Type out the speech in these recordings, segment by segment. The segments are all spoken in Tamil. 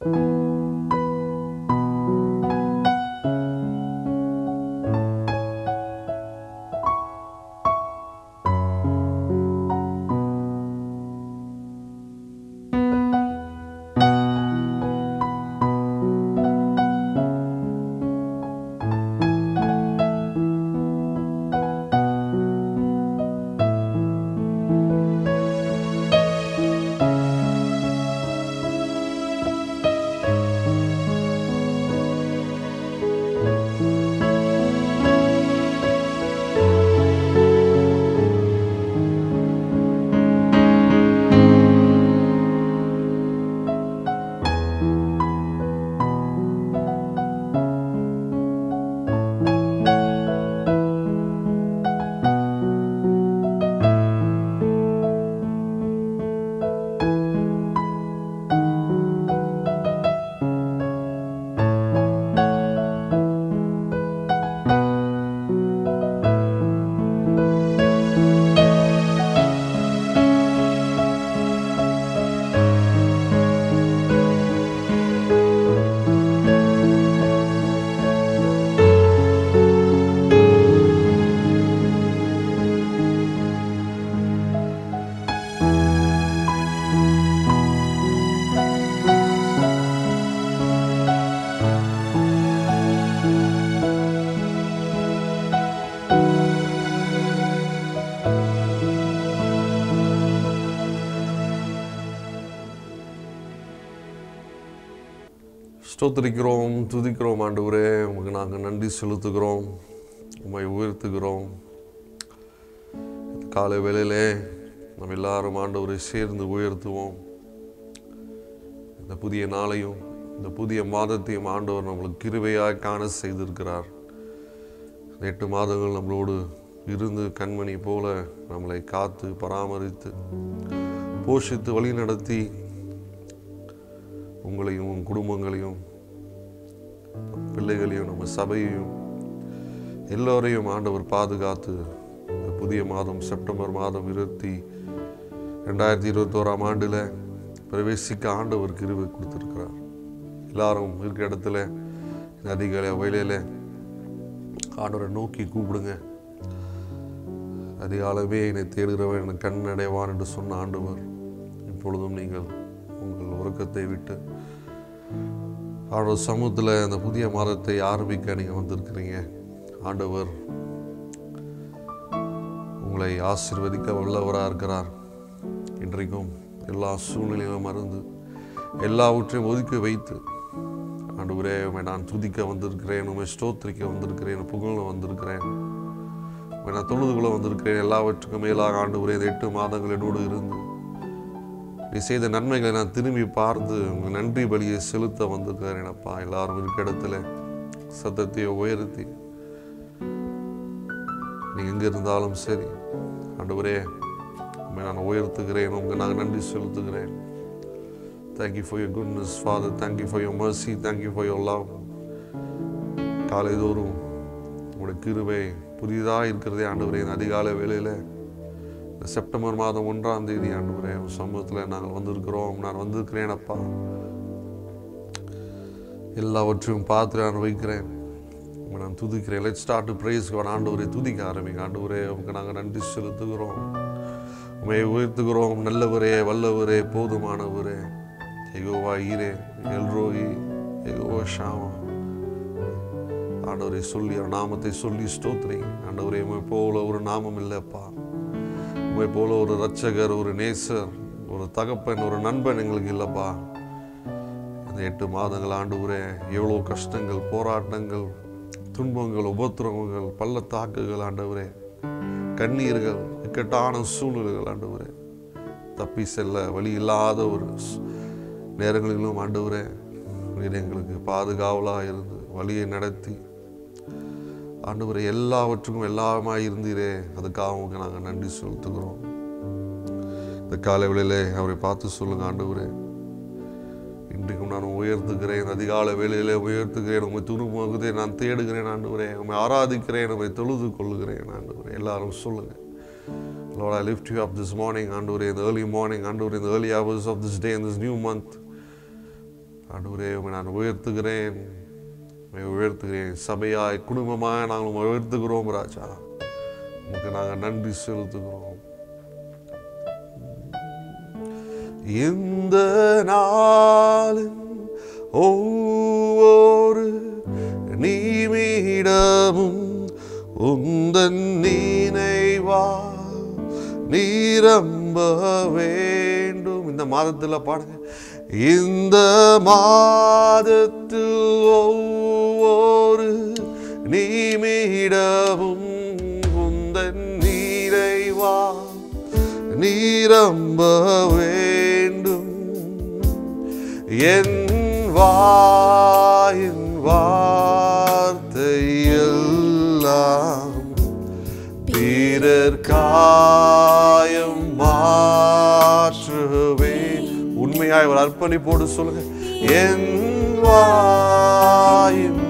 ஸ்தோத்திரிக்கிறோம் துதிக்கிறோம் ஆண்டவரே உமக்கு நாங்கள் நன்றி செலுத்துகிறோம் உம்மை உயர்த்துகிறோம் இந்த காலை வேளையிலே நம்ம எல்லாரும் ஆண்டவரை சேர்ந்து உயர்த்துவோம் இந்த புதிய நாளையும் இந்த புதிய மாதத்தையும் ஆண்டவர் நம்மளுக்கு கிருபையாய் காண செய்திருக்கிறார் இந்த எட்டு மாதங்கள் நம்மளோடு இருந்து கண்மணி போல நம்மளை காத்து பராமரித்து போஷித்து வழி நடத்தி உங்களையும் உன் குடும்பங்களையும் பிள்ளைகளையும் நம்ம சபையையும் எல்லோரையும் ஆண்டவர் பாதுகாத்து இந்த புதிய மாதம் செப்டம்பர் மாதம் இருபத்தி ரெண்டாயிரத்தி இருபத்தோராம் ஆண்டில் பிரவேசிக்க ஆண்டவர் கிருவை கொடுத்துருக்கிறார் எல்லாரும் இருக்கிற இடத்துல நதிகளை வயலில் ஆண்டவரை நோக்கி கூப்பிடுங்க அதிகாலமே என்னை தேடுகிறவன் என் கண் அடைவான் என்று சொன்ன ஆண்டவர் இப்பொழுதும் நீங்கள் உங்கள் உறக்கத்தை விட்டு ஆண்டவர் சமூகத்தில் அந்த புதிய மாதத்தை ஆரம்பிக்க நீங்கள் வந்திருக்கிறீங்க ஆண்டவர் உங்களை ஆசீர்வதிக்க வல்லவராக இருக்கிறார் இன்றைக்கும் எல்லா சூழ்நிலையும் மறந்து எல்லாவற்றையும் ஒதுக்கி வைத்து ஆண்டவரே உம்மை நான் துதிக்க வந்திருக்கிறேன் உண்மை ஸ்தோத்திரிக்க வந்திருக்கிறேன் புகழ வந்திருக்கிறேன் உம்மை நான் தொழுதுகுள்ள வந்திருக்கிறேன் எல்லாவற்றுக்கும் மேலாக ஆண்டவரே இந்த எட்டு மாதங்கள் என்னோடு இருந்து நீ செய்த நன்மைகளை நான் திரும்பி பார்த்து உங்கள் நன்றி பலியை செலுத்த வந்திருக்கிறேன் அப்பா எல்லாரும் இருக்க இடத்துல சத்தத்தை உயர்த்தி நீ எங்க இருந்தாலும் சரி ஆண்டவரே உண்மை நான் உயர்த்துகிறேன் உங்களுக்கு நான் நன்றி செலுத்துகிறேன் thank you for your goodness father thank you for your mercy thank you for your love காலைதோறும் உங்களுடைய கிருபை புதிதாக இருக்கிறதே ஆண்டவரே இந்த அதிகாலை வேளையில் இந்த செப்டம்பர் மாதம் ஒன்றாம் தேதி ஆண்டவரே உன் சமூகத்தில் நாங்கள் வந்திருக்கிறோம் நான் வந்திருக்கிறேன் அப்பா எல்லாவற்றையும் பார்த்து நான் வைக்கிறேன் உங்களை நான் துதிக்கிறேன் லெட் ஸ்டார்ட் டு பிரேஸ் ஆண்டவரை துதிக்க ஆரம்பிங்க ஆண்டவரே உங்களுக்கு நாங்கள் நன்றி செலுத்துகிறோம் உண்மை உயர்த்துகிறோம் நல்லவரே வல்லவரே போதுமானவரே எகோவா ஈரே எல்ரோயி எகோவா ஷாமா ஆண்டவரை சொல்லி அவர் நாமத்தை சொல்லி ஸ்தோத்திரி ஆண்டவரே உண்மை போல ஒரு நாமம் இல்லைப்பா உண்மை போல ஒரு ரட்சகர் ஒரு நேசர் ஒரு தகப்பன் ஒரு நண்பன் எங்களுக்கு இல்லைப்பா இந்த எட்டு மாதங்கள் ஆண்டவரே எவ்வளோ கஷ்டங்கள் போராட்டங்கள் துன்பங்கள் உபத்திரவங்கள் பள்ளத்தாக்குகள் ஆண்டவரே கண்ணீர்கள் இக்கட்டான சூழ்நிலைகள் ஆண்டவரே தப்பி செல்ல வழி இல்லாத ஒரு ஸ்- நேரங்களிலும் ஆண்டவரே நீர் எங்களுக்கு பாதுகாவலாக இருந்து வழியை நடத்தி ஆண்டவரே எல்லாவற்றுக்கும் எல்லாமா இருந்தீரே அதுக்காக உங்களுக்கு நாங்கள் நன்றி செலுத்துகிறோம் இந்த காலை வேளையிலே அவரை பார்த்து சொல்லுங்க ஆண்டவரே இன்றைக்கும் நான் உயர்த்துகிறேன் அதிகாலை வேளையிலே உயர்த்துகிறேன் உண்மை துருமுகத்தை நான் தேடுகிறேன் ஆண்டவரே உண்மை ஆராதிக்கிறேன் உண்மை தொழுது கொள்ளுகிறேன் ஆண்டவரே எல்லாரும் சொல்லுங்க Lord, I lift you up this morning, ஆண்டவரே in the early morning, ஆண்டவரே in the early hours of this day in this new month. ஆண்டவரே உம்மை நான் உயர்த்துகிறேன் உம்மை உயர்த்துகிறேன் சபையாய் குடும்பமாய் நாங்கள் உம்மை உயர்த்துகிறோம் ராஜா உமக்கு நாங்கள் நன்றி செலுத்துகிறோம் இந்த நாளின் ஒவ்வொரு நீமிடமும் உந்தன் நினைவா நீரம்ப வேண்டும் இந்த மாதத்தில் பாடுங்க இந்த மாதத்தில் ஒவ்வொரு நீமிடமும் உந்தன் நீரைவா நீரம்ப வேண்டும் என் வாயின் வார்த்தையெல்லாம் பிறர் காயம் மாற்றுவே உண்மையாய் ஒரு அர்ப்பணிப்போடு சொல்லுங்க என் வாயின்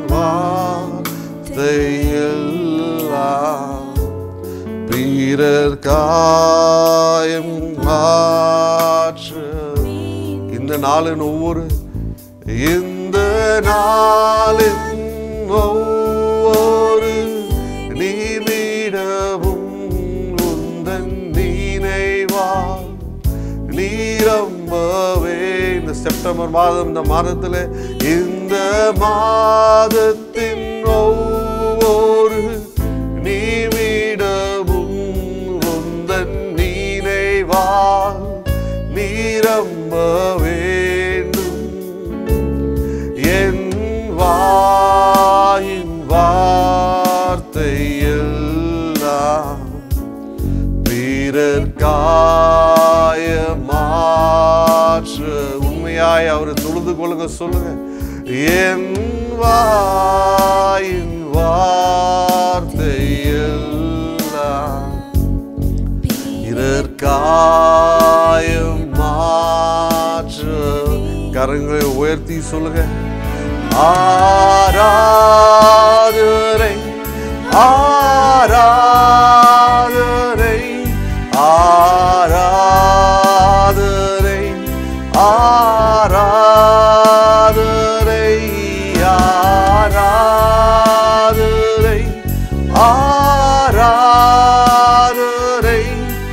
வார்த்தையெல்லாம் பிறர் காயம் மாற்று இந்த நாளின் ஒவ்வொரு இந்த நாளின் ஒவ்வொரு நிமிடமும் உந்தன் நினைவால் நீரம்பவே இந்த செப்டம்பர் மாதம் இந்த மாதத்தில் இந்த மாதத்தின் ஒவ்வொரு நிமிடமும் உந்தன் நினைவால் நீரம்ப வேண்டும் என் வாயின் வார்த்தையெல்லாம் பிறர் காய மாற்று உண்மையாய் அவரை தொழுது கொள்ளுங்க சொல்லுங்க என் வாயின் வார்த்தையெல்லாம் பிறர் காயம் மாற்று கரங்களை உயர்த்தி சொல்லுங்க ஆராதரை ஆராதரை ஆராதரை ஆராதரை ஆராதரை ஆராதரை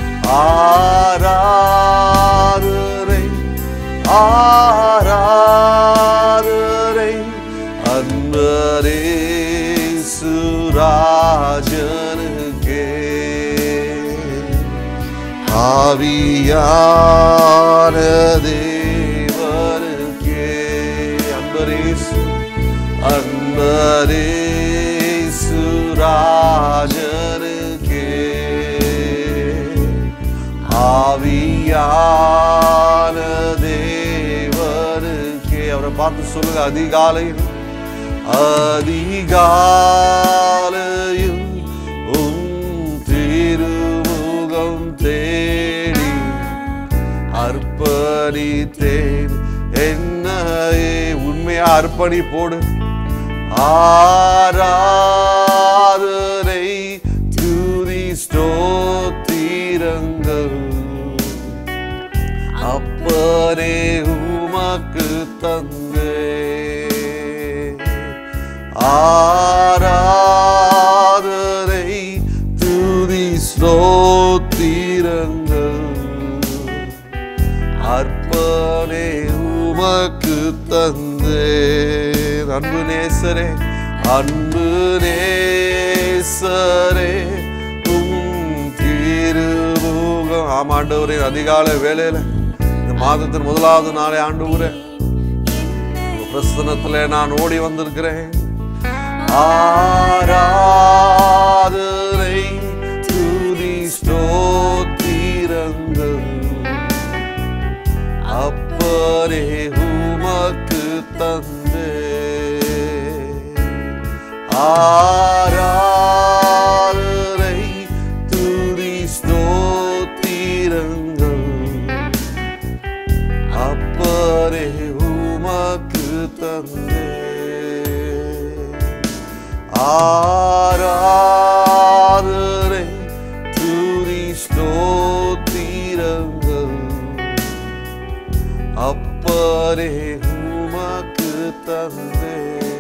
ஆராதரை ஆராதரை அன்பரே சுராஜனுக்கே ஆவியான தேவனுக்கே அன்பரேசு அன்பரேசு ராஜனுக்கே ஆவியான தேவனுக்கே அவரை பார்த்து சொல்லுங்க அதிகாலையில் அதிகாலையில் உம் திருமுகம் தேடி அர்ப்பணித்தேன் என்னையே உண்மையா அர்ப்பணிப்போடு ஆராதனை துதி ஸ்தோத்திரங்கள் அப்பனே உமக்கு தந்தே ஆராதனை துதி ஸ்தோத்திரங்கள் அர்ப்பனே உமக்கு தந்தே அன்பு நேசரே அன்பு நேசரே உம் திருமுகம் ஆமாண்டவரே அதிகாலை வேலையில இந்த மாதத்தின் முதலாவது நாளை ஆண்டு பிரசனத்துல நான் ஓடி வந்திருக்கிறேன் ஆராதனை துதி ஸ்தோத்திரங்கள் அப்பரே உமக்கு தந்தே ஆராதனை துதி ஸ்தோத்திரங்கள் அப்பரே உமக்கு தந்தே ஆராதனை துதி ஸ்தோத்திரங்கள் அப்பரே உமக்கு தந்தே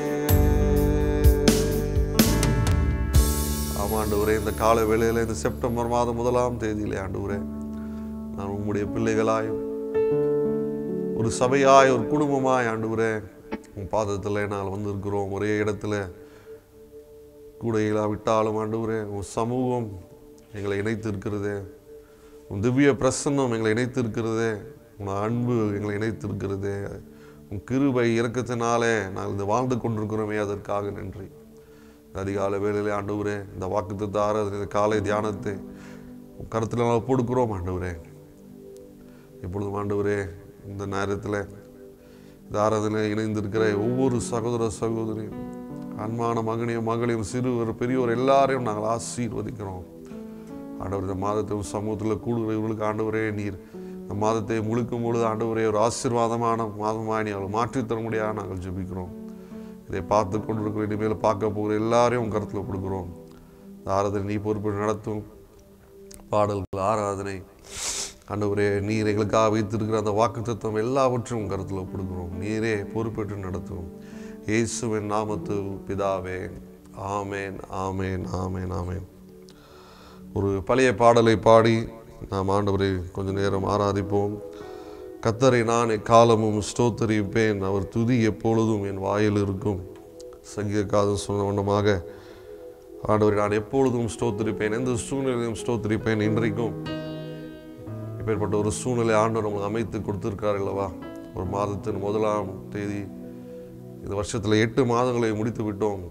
ஆமா ஆண்டவரே இந்த கால வேளையில இந்த செப்டம்பர் மாதம் முதலாம் தேதியிலே ஆண்டவரே நான் உம்முடைய பிள்ளைகளாய் ஒரு சபையாய் ஒரு குடும்பமாய் ஆண்டவரே உன் பாதத்தில் நாங்கள் வந்திருக்கிறோம் ஒரே இடத்துல கூட இல்லாவிட்டாலும் ஆண்டவரே உன் சமூகம் எங்களை இணைத்து இருக்கிறதே உன் திவ்ய பிரசன்னம் எங்களை இணைத்து இருக்கிறதே உன் அன்பு எங்களை இணைத்து இருக்கிறதே உன் கிருபை இறக்கத்தினாலே நாங்கள் இந்த வாழ்ந்து கொண்டிருக்கிறோமே அதற்காக நன்றி இந்த அதிகாலை வேளையிலே ஆண்டவரே இந்த வாக்குத்தத்த ஆராதனை இந்த காலை தியானத்தை உன் கருத்தில் நாங்கள் கொடுக்கிறோம் ஆண்டவரே இப்பொழுதும் ஆண்டவரே இந்த நேரத்தில் இந்த ஆராதனை இணைந்திருக்கிற ஒவ்வொரு சகோதர சகோதரியும் அன்பான மகனையும் மகளையும் சிறுவர் பெரியோர் எல்லாரையும் நாங்கள் ஆசீர்வதிக்கிறோம் ஆண்டவர் இந்த மாதத்தை உம் சமூகத்தில் கூடுகிறவர்களுக்கு ஆண்டவரே நீர் இந்த மாதத்தை முழுக்கும் பொழுது ஆண்டவரே ஒரு ஆசீர்வாதமான மாதமாய் நீ அவளை மாற்றித் தர முடியாது நாங்கள் ஜெபிக்கிறோம் இதை பார்த்து கொண்டிருக்கிற இனிமேல் பார்க்க போகிற எல்லாரையும் உன் கருத்தில் கொடுக்குறோம் இந்த ஆராதனை நீ பொறுப்பு நடத்தும் பாடல்கள் ஆராதனை ஆண்டவரே நீர் எங்களுக்காக வைத்திருக்கிற அந்த வாக்குத்தத்தம் எல்லாவற்றையும் உன் கருத்தில் கொடுக்குறோம் நீரே பொறுப்பேற்று நடத்தும் இயேசுவின் நாமத்து பிதாவே ஆமேன் ஆமேன் ஆமேன் ஆமேன் ஒரு பழைய பாடலை பாடி நாம் ஆண்டவரை கொஞ்ச நேரம் ஆராதிப்போம் கத்தரை நான் எக்காலமும் ஸ்தோத்தரிப்பேன் அவர் துதி எப்பொழுதும் என் வாயில் இருக்கும் சங்கீதக்காதம் சொன்ன வண்ணமாக ஆண்டவரை நான் எப்பொழுதும் ஸ்தோத்தரிப்பேன் எந்த சூழ்நிலையும் ஸ்தோத்தரிப்பேன் இன்றைக்கும் இப்பேற்பட்ட ஒரு சூழ்நிலை ஆண்டவர் நமக்கு அமைத்து கொடுத்திருக்கார் அல்லவா ஒரு மாதத்தின் முதலாம் தேதி இந்த வருஷத்தில் எட்டு மாதங்களை முடித்து விட்டோம்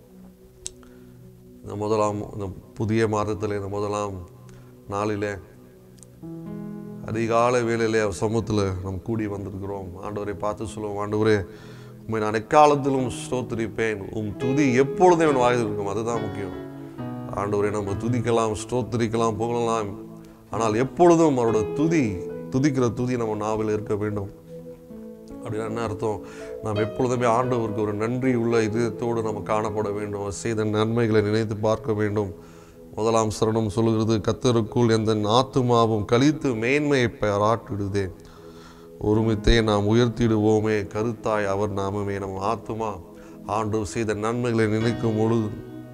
இந்த முதலாம் இந்த புதிய மாதத்தில் இந்த முதலாம் நாளிலே அதிகாலை வேளையிலே அவர் சமூகத்தில் நாம் கூடி வந்திருக்கிறோம் ஆண்டவரை பார்த்து சொல்லுவோம் ஆண்டவரே உண்மை நான் எக்காலத்திலும் ஸ்தோத்திரிப்பேன் உம் துதி எப்பொழுதும் என் வாயில் இருக்கும் அதுதான் முக்கியம் ஆண்டவரை நம்ம துதிக்கலாம் ஸ்தோத்திரிக்கலாம் புகழலாம் ஆனால் எப்பொழுதும் அவரோட துதி துதிக்கிற துதி நம்ம நாவில் இருக்க வேண்டும் அப்படின்னா என்ன அர்த்தம் நாம் எப்பொழுதுமே ஆண்டவருக்கு ஒரு நன்றி உள்ள இதயத்தோடு நம்ம காணப்பட வேண்டும் அவர் செய்த நன்மைகளை நினைத்து பார்க்க வேண்டும் முதலாம் சரணம் சொல்கிறது கத்தருக்குள் எந்த ஆத்துமாவும் கழித்து மேன்மையை பாராட்டிடுதே ஒருமித்தே நாம் உயர்த்திடுவோமே கருத்தாய் அவர் நாமமே நம் ஆத்துமா ஆண்டவர் செய்த நன்மைகளை நினைக்கும் பொழுது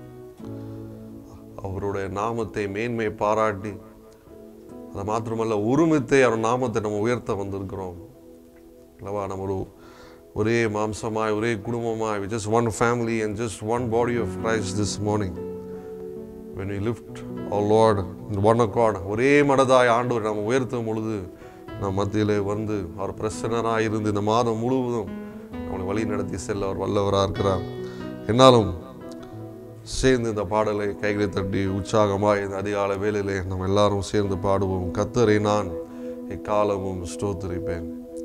அவருடைய நாமத்தை மேன்மை பாராட்டி அது மாத்திரமல்ல ஒருமித்தே அவர் நாமத்தை நம்ம உயர்த்த வந்திருக்கிறோம் அல்லவா நம்ம ஒரு ஒரே மாம்சமாய் ஒரே குடும்பமாய் just one family and just one body of Christ this morning when we lift our Lord in one accord ஒரே மனதாய் ஆண்டவர் நம்ம உயர்த்தும் பொழுது நம் மத்தியிலே வந்து அவர் பிரசன்னராக இருந்து இந்த மாதம் முழுவதும் நம்மளை வழி நடத்தி செல்ல அவர் வல்லவராக இருக்கிறார் என்னாலும் சேர்ந்து இந்த பாடலை கைகளை தட்டி உற்சாகமாய் இந்த அதிகால வேளையிலே நம்ம எல்லாரும் சேர்ந்து பாடுவோம் கத்தரை நான் எக்காலமும் ஸ்தோத்திரிப்பேன்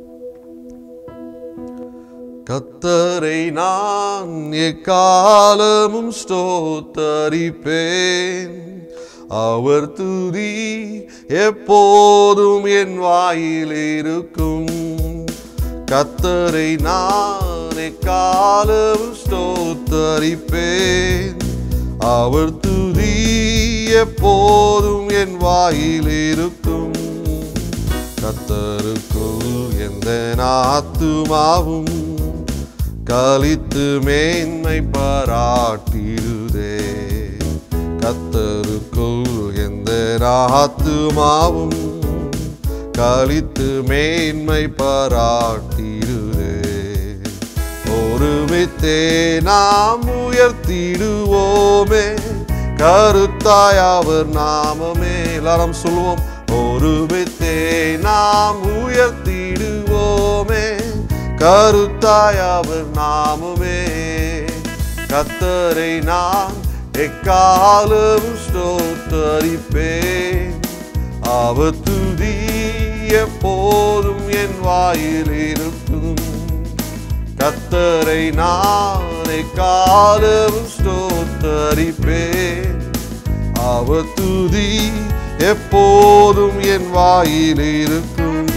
கத்தரை நான் எக்காலமும் ஸ்தோத்தரிப்பேன் அவர் துதி எப்போதும் என் வாயில் இருக்கும் கத்தரை நான் எக்காலமும் ஸ்தோத்தரிப்பேன் அவர் துதி எப்போதும் என் வாயில் இருக்கும் கத்தருக்குள் எந்த ஆத்துமாவும் கலித்து மேன்மை பாராட்டிடுதே கத்தருக்குள் எந்த ஆத்துமாவும் கலித்து மேன்மை பாராட்டிடுதே ஒருமித்தே நாம் உயர்த்திடுவோமே கருத்தாய் அவர் நாமமே எல்லாரும் சொல்லுவோம் ஒருமித்தே நாம் உயர்த்திடுவோமே கருத்தாய் அவர் நாமமே கத்தரை நான் எக்காலம் ஸ்தோத்தரிப்பேன் அவர் துதி எப்போதும் என் வாயில் இருக்கும் கத்தரை நான் எக்காலம் ஸ்தோத்தரிப்பேன் அவர் துதி எப்போதும் என் வாயில் இருக்கும்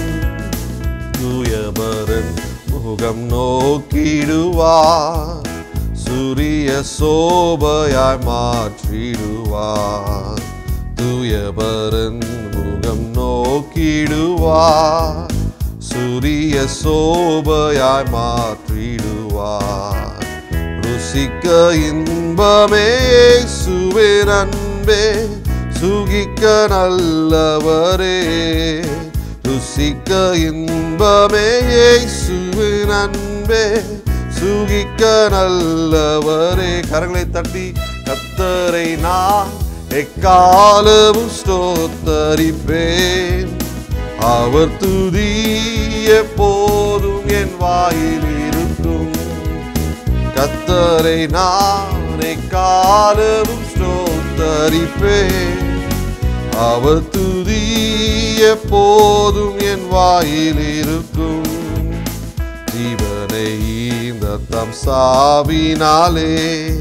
தூயபரன் முகம் நோக்கிடுவார் சூரிய சோபையாய் மாற்றிடுவார் தூயபரன் முகம் நோக்கிடுவார் சூரிய சோபையாய் மாற்றிடுவார் ருசிக்க இன்பமே சுவே அன்பே சுகிக்க நல்லவரே ருசிக்க இன்பமே சுவின் அன்பே சுகிக்க நல்லவரே கரங்களை தட்டி கத்தரை நான் எக்காலமும் ஸ்தோத்தரிப்பேன் அவர் துதி எப்போதும் என் வாயில் இருக்கும் கத்தரை நான் எக்காலமும் ஸ்தோத்தரிப்பேன் அவர் துதி எப்போதும் என் வாயில் இருக்கும் ஜீவனை ஈந்த தம் சாவினாலே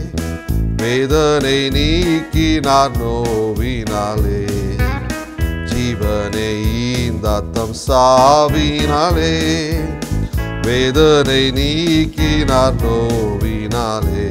வேதனை நீக்கினார் நோவினாலே ஜீவனை ஈந்த தம் சாவினாலே வேதனை நீக்கினார் நோவினாலே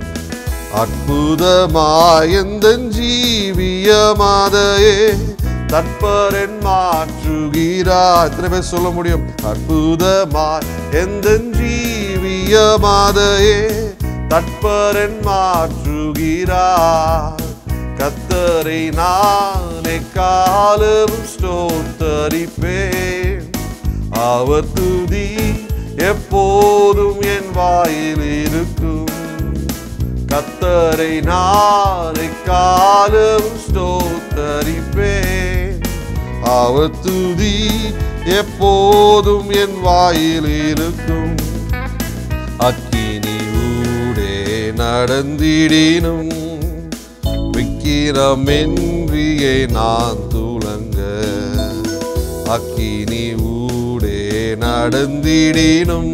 அற்புதமாயந்தன் ஜீவியமாதையே தற்பரன் மாற்றுகிறார் எத்தனை பேர் சொல்ல முடியும் அற்புதமாய் எந்த ஜீவியமாதையே தற்பரன் மாற்றுகிறார் கத்தரை நானே காலம் ஸ்தோத்தரிப்பேன் அவர் துதி எப்போதும் என் வாயில் இருக்கும் கத்தரை நாளை காலம் ஸ்தோத்தரிப்பேன் அவர் துதி எப்போதும் என் வாயில் இருக்கும் அக்கினி ஊடே நடந்திடினும் விக்கிரமென்றியே நான் துலங்க அக்கினி ஊடே நடந்திடினும்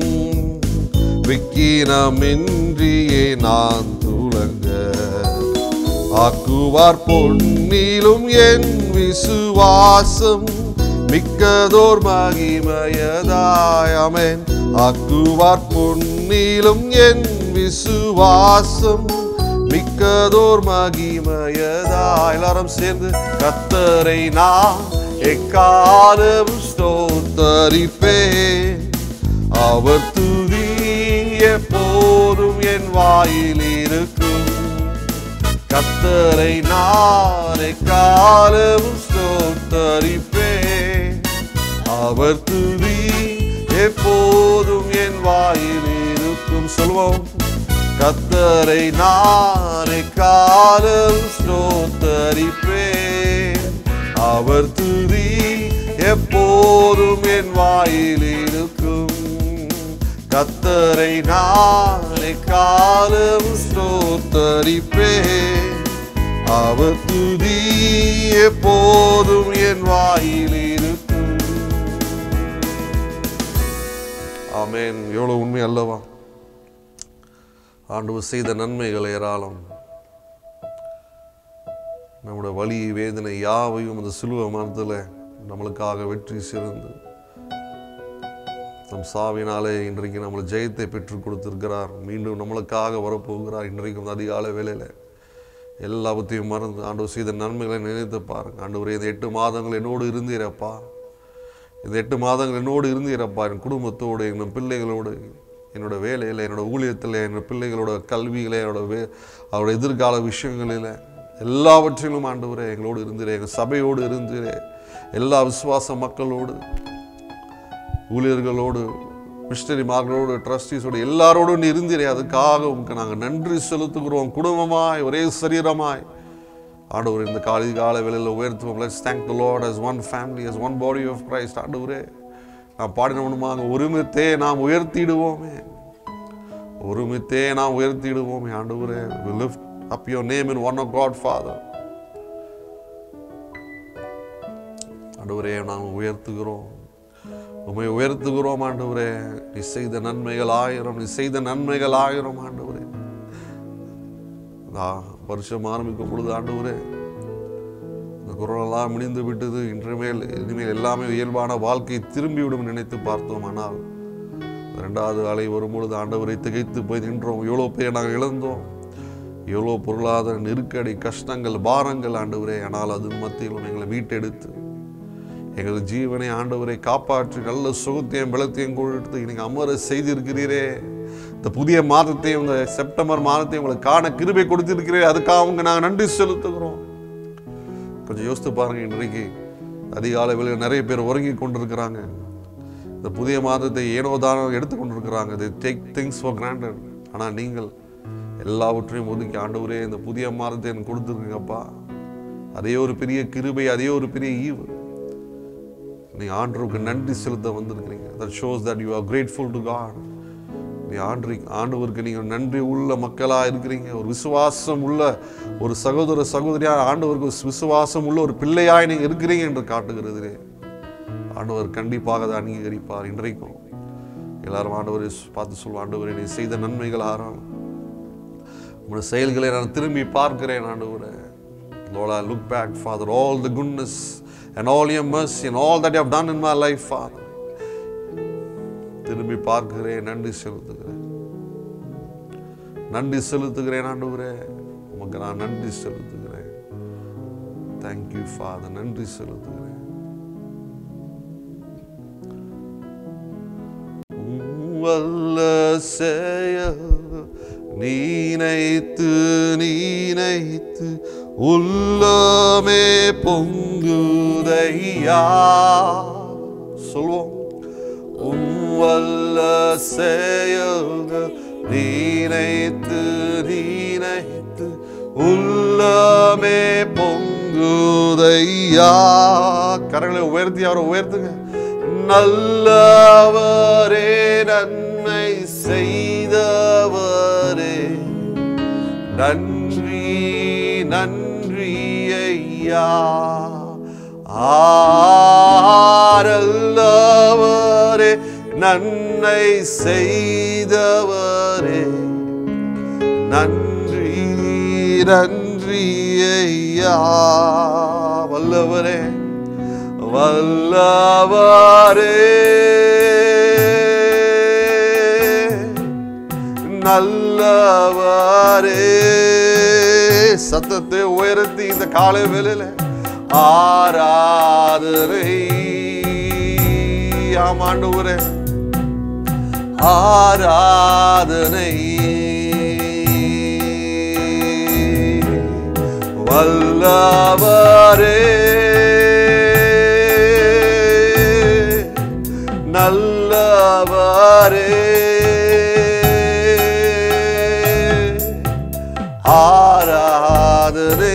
விக்கிரமின்றியே நான் துலங்க ஆக்குவார் பொன்னிலும் என் விசுவாசம் மிக்கதோர் மகிமயதாயமேன் ஆக்குவார் பொன்னிலும் என் விசுவாசம் மிக்கதோர் மகிமயதா எல்லாரும் சேர்ந்து கத்தரை நான் எக்காலம் ஸ்தோத்தரிப்பேன் அவர் துதி எப்போதும் என் வாயில் இருக்கும் கத்தரை நானே காலம் ஸ்தோத்தரிப்பேன் அவர் துதி எப்போதும் என் வாயில் இருக்கும் சொல்வோம் கத்தரை நானே காலம் ஸ்தோத்தரிப்பேன் அவர் துதி எப்போதும் என் வாயில் இருக்கும் கத்தரை நாளை காலம் ஸ்தோத்தரிப்பேன் அவர் துதி எப்போதும் என் வாயில் இருக்கும் ஆமென் எவ்வளவு உண்மை அல்லவா ஆண்டவர் செய்த நன்மைகள் ஏராளம் நம்முடைய வலி வேதனை யாவையும் அந்த சிலுவை மரத்தில் நம்மளுக்காக வெற்றி சிறந்து தம் சாவினாலே இன்றைக்கு நம்மளை ஜெயத்தை பெற்றுக் கொடுத்திருக்கிறார் மீண்டும் நம்மளுக்காக வரப்போகிறார் இன்றைக்கும் அதிகாலை வேளையில் எல்லாவற்றையும் மறந்து ஆண்டவர் செய்த நன்மைகளை நினைத்து பாருங்க ஆண்டவரே இந்த எட்டு மாதங்கள் என்னோடு இருந்தீரப்பா இந்த எட்டு மாதங்கள் என்னோடு இருந்தீரப்பா என் குடும்பத்தோடு என் பிள்ளைகளோடு என்னோட வேலையில் என்னோட ஊழியத்தில் என்னோட பிள்ளைகளோட கல்வியில் என்னோட வே அவரோட எதிர்கால விஷயங்களில் எல்லாவற்றிலும் ஆண்டவரே எங்களோடு இருந்தீரே எங்கள் சபையோடு இருந்தீரே எல்லா விசுவாச மக்களோடு ஊழியர்களோடு மிஷனரிமார்களோடு ட்ரஸ்டீஸோடு எல்லாரோடும் நீ இருந்தீரே அதுக்காக உங்களுக்கு நாங்கள் நன்றி செலுத்துகிறோம் குடும்பமாய் ஒரே சரீரமாய் ஆண்டவர் இந்த காலை கால வேளையில் உயர்த்துவோம் let's thank the Lord as one family as one body of Christ ஆண்டவரே நாம் பாடினவனுமாக ஒருமித்தே நாம் உயர்த்திடுவோமே ஒருமித்தே நாம் உயர்த்திடுவோமே ஆண்டவரே we lift up your name in one of God Father ஆண்டவரே நாம் உயர்த்துகிறோம் உம்மை உயர்த்துகிறோம் ஆண்டவரே நீ செய்த நன்மைகள் ஆயிரம் நீ செய்த நன்மைகள் ஆயிரம் ஆண்டவரே ஆ, வருஷம் ஆரம்பிக்கும் பொழுது ஆண்டவரே இந்த கொரோனாலாம் முடிந்து விட்டது இன்றுமேல் இனிமேல் எல்லாமே இயல்பான வாழ்க்கை திரும்பிவிடும் நினைத்து பார்த்தோம் ஆனால் ரெண்டாவது அலை வரும்பொழுது ஆண்டவரை திகைத்து போய் நின்றோம் எவ்வளோ பேர் நாங்கள் இழந்தோம் எவ்வளோ பொருளாதார நெருக்கடி கஷ்டங்கள் பாரங்கள் ஆண்டவரே ஆனால் அது மத்தியிலும் எங்களை மீட்டெடுத்து எங்கள் ஜீவனை ஆண்டவரை காப்பாற்றி நல்ல சுகத்தையும் பலத்தையும் கொடுத்து நீங்கள் அமர செய்திருக்கிறீரே இந்த புதிய மாதத்தையும் இந்த செப்டம்பர் மாதத்தையும் உங்களுக்கு காண கிருபை கொடுத்திருக்கிறீரே அதுக்காக அவங்க நாங்கள் நன்றி செலுத்துகிறோம் கொஞ்சம் யோசித்து பாருங்க இன்றைக்கு அதிகாலை வேளையில் நிறைய பேர் உறங்கி கொண்டிருக்கிறாங்க இந்த புதிய மாதத்தை ஏனோ தானோ எடுத்து கொண்டிருக்கிறாங்க they take things for granted ஆனால் நீங்கள் எல்லாவற்றையும் ஒதுக்கி ஆண்டவரே இந்த புதிய மாதத்தை எனக்கு கொடுத்துருக்கீங்கப்பா அதே ஒரு பெரிய கிருபை அதே ஒரு பெரிய ஈவு நீ ஆண்டவருக்கு நன்றி செலுத்த வந்திருக்கிறீங்க that shows that you are grateful to God நீ ஆண்டு ஆண்டவருக்கு நீங்கள் நன்றி உள்ள மக்களாக இருக்கிறீங்க ஒரு விசுவாசம் உள்ள ஒரு சகோதர சகோதரியாக ஆண்டவருக்கு ஒரு விசுவாசம் உள்ள ஒரு பிள்ளையாய் நீங்கள் இருக்கிறீங்க என்று காட்டுகிறது ஆண்டவர் கண்டிப்பாக அதை அங்கீகரிப்பார் இன்றைக்கும் எல்லாரும் ஆண்டவரை பார்த்து சொல்லுவோம் ஆண்டவரை நீ செய்த நன்மைகள் ஆறாலும் உங்களுடைய செயல்களை நான் திரும்பி பார்க்கிறேன் ஆண்டவரே Lord, I look back, Father, all the goodness and all your mercy and all that you have done in my life, Father. திரும்பி பார்க்கிறேன் நன்றி செலுத்துகிறேன் நன்றி செலுத்துகிறேன் ஆண்டவரே உமக்கு நான் நன்றி செலுத்துகிறேன் தேங்க்யூ ஃபாதர் நன்றி செலுத்துகிறேன் வல்ல செயல் நீனைத்து நீனைத்து உள்ளமே பொங்குதையா சொல்வோம் உம்வல்ல செயல்கள் நீனைத்து நீனைத்து உள்ளமே பொங்குதையா கரங்களை உயர்த்தி அவரை உயர்த்துங்க நல்லவரே நன்மை செய்தவரே நன்றி நன்றி ஐயா ஆரல்லவரே நன்மை செய்தவரே நன்றி நன்றி ஐயா வல்லவரே வல்லவரே நல்லவரே சத்தத்தை உயர்த்தி இந்த காலை வேளையில ஆராதனை ஆமாண்டவரே ஆராதனை வல்லவரே நல்லவரே ஆராதனை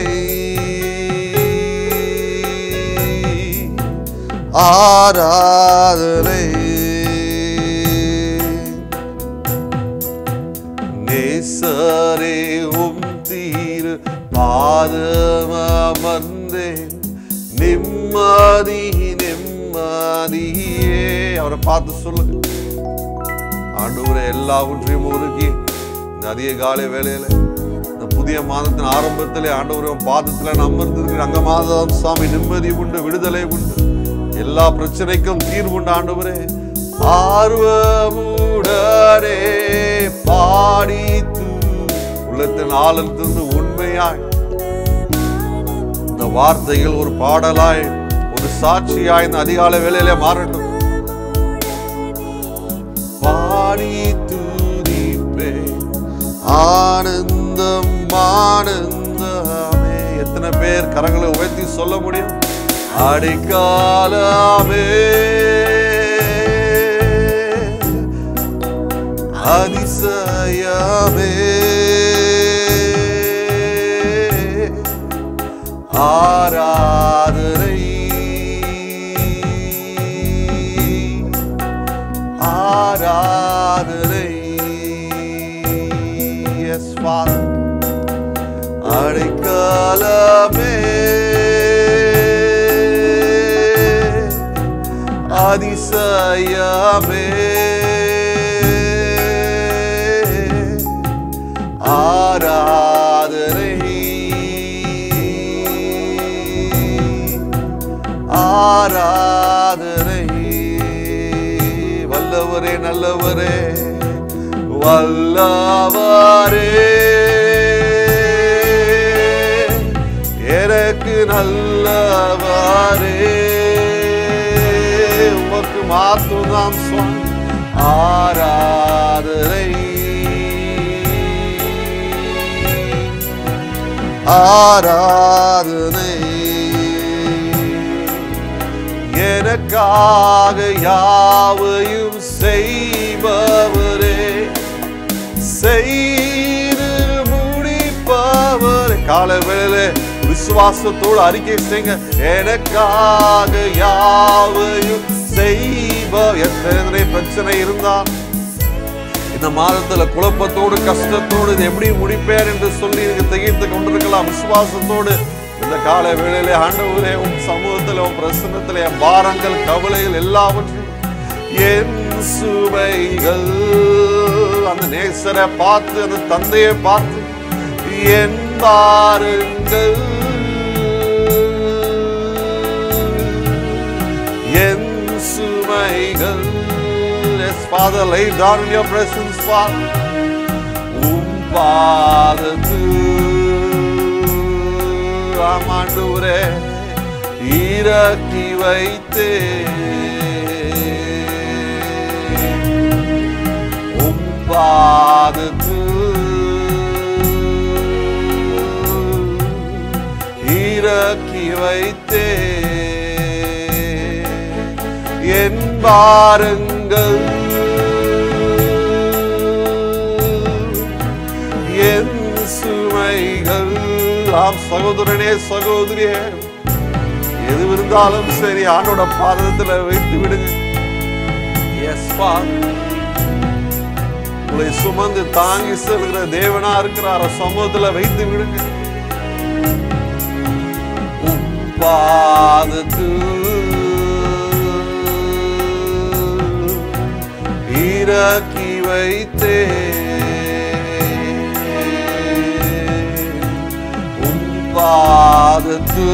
ஆராதனை நேசரே உம் தீரு பாதமர்ந்தேன் நிம்மதி நிம்மதியே அவரை பார்த்து சொல்லுங்க ஆண்டவரே எல்லாவற்றையும் ஒதுக்கி இந்த அதிக காலை வேளையில இந்த புதிய மாதத்தின் ஆரம்பத்திலே ஆண்டவரே உன் பாதத்துல நான் அமர்ந்திருக்கிற அங்க மாதம் சாமி நிம்மதி உண்டு விடுதலை உண்டு எல்லா பிரச்சனைக்கும் தீர்வு உண்டு ஆண்டவரே ஆர்வமுடனே பாடித்து உள்ளத்தின் ஆழத்திலிருந்து உண்மையாய் இந்த வார்த்தைகள் ஒரு பாடலாய் ஒரு சாட்சியாய் இந்த அதிகாலை வேளையிலே மாறட்டும் பாடி துதிப்பே ஆனந்தம் ஆனந்தமே எத்தனை பேர் கரங்களை உயர்த்தி சொல்ல முடியும் அடிக்காலமே அதிசயமே ஆராதனை ஆராதனை எஸ் ஃபாதர் அடைக்காலமே அதிசயமே ஆராதனை ஆராதனை வல்லவரே நல்லவரே வல்லவரே எனக்கு நல்லவரே மாத்துதான் சுவாமி ஆராதனை ஆராதனை எனக்காக யாவையும் செய்பவரே செய்து முடிப்பவர் கால வேளையில விசுவாசத்தோடு அறிக்கை செய்யுங்க எனக்காக யாவையும் செய்ப எத்தனை பிரச்சனை இருந்தால் இந்த மாதத்துல குழப்பத்தோடு கஷ்டத்தோடு இது எப்படி முடிப்பேன் என்று சொல்லி நீங்க திகைத்து கொண்டிருக்கலாம் விசுவாசத்தோடு இந்த கால வேளையிலே ஆண்டவரே உன் சமூகத்தில் உன் பிரசன்னத்தில் என் பாரங்கள் கவலைகள் எல்லாவற்றையும் என் சுமைகள் அந்த நேசரை பார்த்து அந்த தந்தையை பார்த்து என் பாருங்கள் என் சுமைகள் Yes, Father, lay down in your presence, Father. உம் பாதத்து ஆமாண்டவரே இறக்கி வைத்தே உம் பாதத்து இறக்கி வைத்தே என் பாருங்கள் என் சுமைகள் ஆம் சகோதரனே சகோதரியே எது இருந்தாலும் சரி ஆண்டோட பாதத்துல வைத்து விடுங்க எஸ் உங்களை சுமந்து தாங்கி செல்கிற தேவனா இருக்கிறார சமூகத்துல வைத்து விடுங்க உம் பாதத்து இறக்கி வைத்தே உம் பாதத்து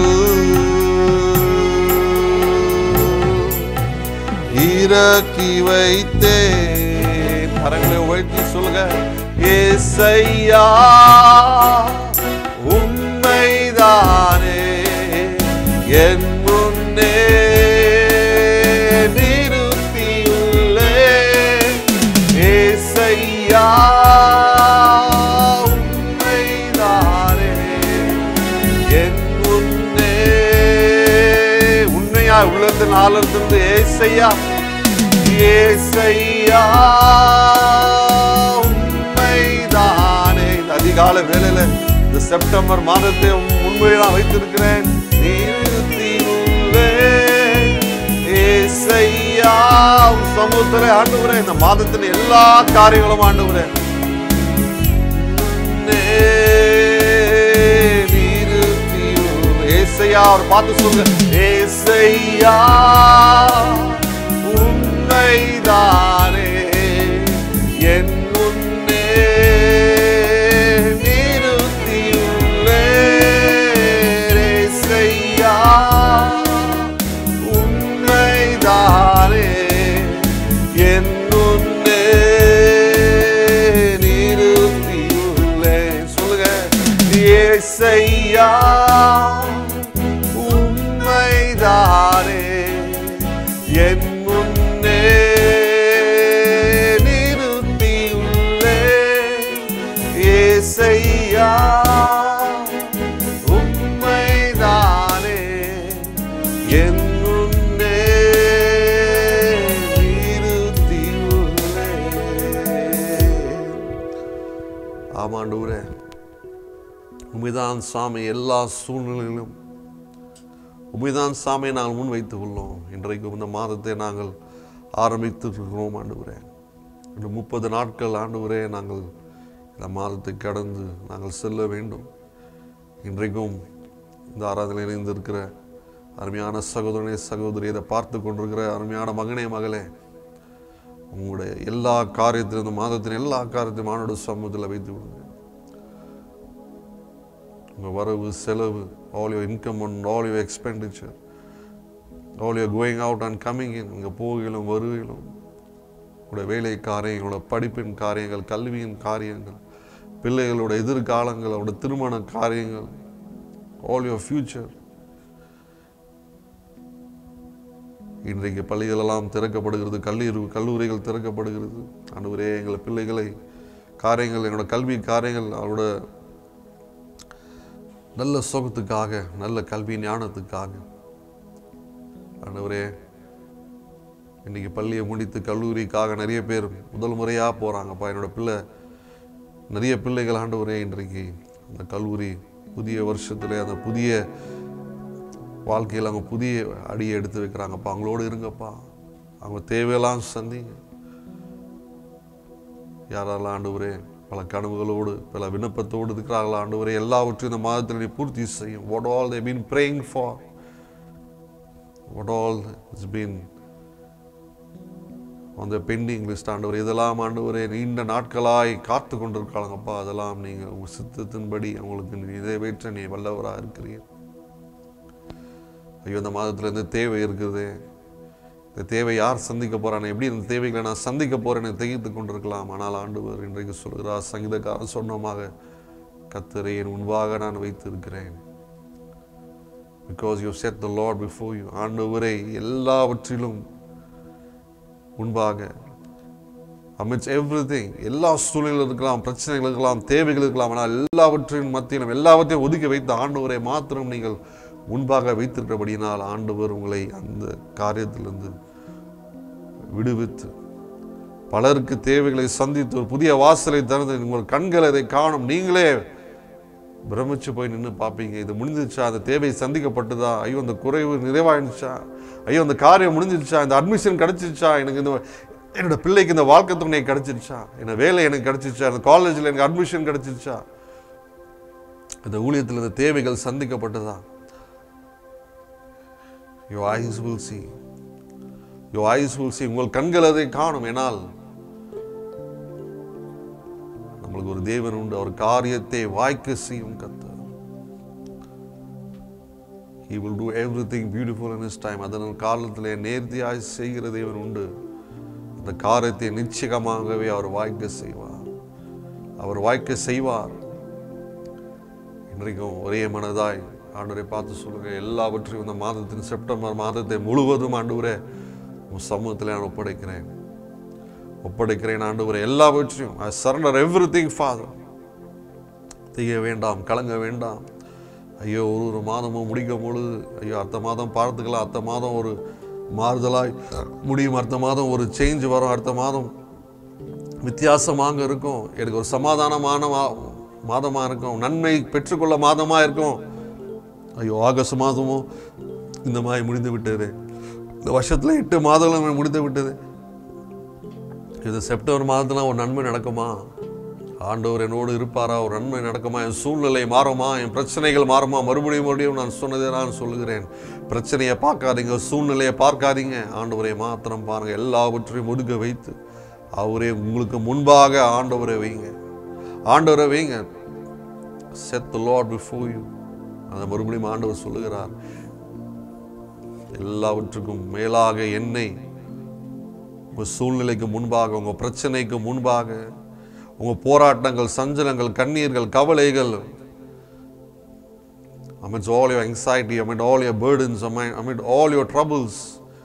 இறக்கி வைத்தே கரங்களை உயர்த்தி சொல்லுங்க ஏசையா உண்மைதானே என் முன்னே நிறுத்தியுள்ளே ஏசையா உண்மைதானே என் முன்னே உண்மையா உள்ளத்தின் ஆழத்திலிருந்து ஏசையா ஏசையா உண்மைதானே இந்த அதிகால வேலையில இந்த செப்டம்பர் மாதத்தை உண்மையை நான் வைத்திருக்கிறேன் நிறுத்தியுள்ளே. ஏசையா உன் சமூகத்திலே ஆண்டுகிறேன் இந்த மாதத்தின் எல்லா காரியங்களும் ஆண்டுகிறேன் ஏசையா அவர் பார்த்து சொல்லுங்க ஏசையா உண்மைதானே என் முன்னே நிறுத்தியுள்ளே ஏசையா உண்மைதானே என் முன்னே நிறுத்தியுள்ளே சொல்லுங்க ஏசையா உண்மைதானே என் முன்னே நிறுத்தியுள்ளே ஏசையா உண்மைதானே என் முன்னே நிறுத்தியுள்ளே ஆமாண்டூரே உமைதான் சாமி எல்லா சூழ்நிலையிலும் உமைதான் சாமியை நாங்கள் முன் வைத்துக் கொள்ளோம் இன்றைக்கு இந்த மாதத்தை நாங்கள் ஆரம்பித்து இருக்கிறோம் ஆண்டுகிறேன் இந்த முப்பது நாட்கள் ஆண்டுகிறே நாங்கள் இந்த மாதத்தை கடந்து நாங்கள் செல்ல வேண்டும் இன்றைக்கும் இந்த ஆராதனையில் இணைந்திருக்கிற அருமையான சகோதரனே சகோதரி இதை பார்த்து கொண்டிருக்கிற அருமையான மகனே மகளே உங்களுடைய எல்லா காரியத்திலும் இந்த மாதத்தின் எல்லா காரியத்தையும் மானோட சமூகத்தில் வைத்து விடுங்க உங்கள் வரவு செலவு all your income and all your expenditure all your going out and coming in உங்கள் போகையிலும் வருகையிலும் உங்களுடைய வேலை காரியங்களோட படிப்பின் காரியங்கள் கல்வியின் காரியங்கள் பிள்ளைகளோட எதிர்காலங்கள் அவரோட திருமண காரியங்கள் ஆல் யுவர் ஃபியூச்சர் இன்றைக்கு பள்ளிகளெல்லாம் திறக்கப்படுகிறது கல்லூரி கல்லூரிகள் திறக்கப்படுகிறது ஆண்டவரே எங்கள் பிள்ளைகளை காரியங்கள் என்னோட கல்வி காரியங்கள் அவரோட நல்ல சுகத்துக்காக நல்ல கல்வி ஞானத்துக்காக ஆண்டவரே இன்னைக்கு பள்ளியை முடித்து கல்லூரிக்காக நிறைய பேர் முதல் முறையாக போகிறாங்கப்பா என்னோட பிள்ளை நிறைய பிள்ளைகள் ஆண்டவரே இன்றைக்கு அந்த கல்லூரி புதிய வருஷத்துல அந்த புதிய வாழ்க்கையில் அவங்க புதிய அடியை எடுத்து வைக்கிறாங்கப்பா அவங்களோடு இருங்கப்பா அவங்க தேவையெல்லாம் சந்திங்க யாரெல்லாம் ஆண்டவரே பல கனவுகளோடு பல விண்ணப்பத்தோடு இருக்கிறார்களா ஆண்டவரே எல்லாவற்றையும் இந்த மாதத்தில் நீ பூர்த்தி செய்யும் what all they been praying for what all is been அந்த பெண்டிங் லிஸ்ட் ஆண்டவர் இதெல்லாம் ஆண்டவரே நீண்ட நாட்களாய் காத்து கொண்டிருக்காங்கப்பா அதெல்லாம் நீங்கள் உங்கள் சித்தத்தின்படி அவங்களுக்கு நிறைவேற்ற நீ வல்லவராக இருக்கிறீர் ஐயோ இந்த மாதத்துல இருந்து தேவை இருக்குது இந்த தேவை யார் சந்திக்க போறானே எப்படி இந்த தேவைகளை நான் சந்திக்க போறேன்னு திகைத்து கொண்டிருக்கலாம் ஆனால் ஆண்டவர் இன்றைக்கு சொல்கிறார் சங்கீதக்காரன் சொன்னமாக கத்தரை என் முன்பாக நான் வைத்திருக்கிறேன் because you set the Lord before you ஆண்டவரை எல்லாவற்றிலும் முன்பாக அமிட்ஸ் எவ்ரி திங் எல்லா சூழ்நிலையில் இருக்கலாம் பிரச்சனைகள் இருக்கலாம் தேவைகள் இருக்கலாம் ஆனால் எல்லாவற்றின் மத்தியிலும் எல்லாவற்றையும் ஒதுக்கி வைத்த ஆண்டவரை மாத்திரம் நீங்கள் முன்பாக வைத்திருக்கிறபடியினால் ஆண்டவர் உங்களை அந்த காரியத்திலிருந்து விடுவித்து பலருக்கு தேவைகளை சந்தித்து ஒரு புதிய வாசலை திறந்து உங்கள் கண்கள் அதை காணும் நீங்களே பிரமிச்சு போய் நின்று பார்ப்பீங்க இது முடிஞ்சிருச்சா அந்த தேவை சந்திக்கப்பட்டதா ஐயோ அந்த குறைவு நிறைவாயிடுச்சா ஐயோ அந்த காரியம் முடிஞ்சிருச்சா இந்த அட்மிஷன் கிடைச்சிருச்சா எனக்கு இந்த என்னோட பிள்ளைக்கு இந்த வாழ்க்கை துணை கிடைச்சிருச்சா என்ன வேலை எனக்கு கிடைச்சிருச்சா இந்த காலேஜில் எனக்கு அட்மிஷன் கிடைச்சிருச்சா இந்த ஊழியத்தில் இந்த தேவைகள் சந்திக்கப்பட்டதா your eyes will see your eyes will see உங்கள் கண்கள் அதை காணும் ஏனால் நம்மளுக்கு ஒரு தேவன் உண்டு அவர் காரியத்தை வாய்க்க செய்யும் கத்த He will do everything beautiful in his time அதனால் காலத்திலே நேர்த்தியாய் செய்கிற தேவன் உண்டு அந்த காரியத்தை நிச்சயமாகவே அவர் வாய்க்க செய்வார் அவர் வாய்க்க செய்வார் இன்றைக்கும் ஒரே மனதாய் ஆண்டவரை பார்த்து சொல்லுங்க எல்லாவற்றையும் இந்த மாதத்தின் செப்டம்பர் மாதத்தை முழுவதும் ஆண்டவரே உன் சமூகத்தில் நான் ஒப்படைக்கிறேன் ஒப்படைக்கிறேன் ஆண்டவரே எல்லாவற்றையும் I surrender everything father செய்ய வேண்டாம் கலங்க வேண்டாம் ஐயோ ஒரு ஒரு மாதமும் முடிக்கும் பொழுது ஐயோ அடுத்த மாதம் பார்த்துக்கலாம் அடுத்த மாதம் ஒரு மாறுதலாய் முடியும் அடுத்த மாதம் ஒரு சேஞ்ச் வரும் அடுத்த மாதம் வித்தியாசமாக இருக்கும் எனக்கு ஒரு சமாதானமான மா மாதமாக இருக்கும் நன்மை பெற்றுக்கொள்ள மாதமாக இருக்கும் ஐயோ ஆகஸ்ட் மாதமும் இந்த மாதிரி முடிந்து விட்டது இந்த வருஷத்தில் எட்டு மாதங்களும் முடிந்து விட்டது இது செப்டம்பர் மாதத்துல ஒரு நன்மை நடக்குமா ஆண்டவர் என்னோடு இருப்பாரா ஒரு நன்மை நடக்குமா என் சூழ்நிலை மாறுமா என் பிரச்சனைகள் மாறுமா மறுபடியும் மறுபடியும் நான் சொன்னதே நான் சொல்லுகிறேன் பிரச்சனையை பார்க்காதீங்க சூழ்நிலையை பார்க்காதீங்க ஆண்டவரை மாத்திரம் பாருங்க எல்லாவற்றையும் ஒதுக்க வைத்து அவரே உங்களுக்கு முன்பாக ஆண்டவரை வைங்க ஆண்டவரை வைங்க set the Lord before you அதை மறுபடியும் ஆண்டவர் சொல்லுகிறார் எல்லாவற்றுக்கும் மேலாக என்னை உங்கள் சூழ்நிலைக்கு முன்பாக உங்கள் பிரச்சனைக்கு முன்பாக உங்கள் போராட்டங்கள் சஞ்சலங்கள் கண்ணீர்கள் கவலைகள் amidst all your anxiety, amid all your burdens, amid, amid all your troubles,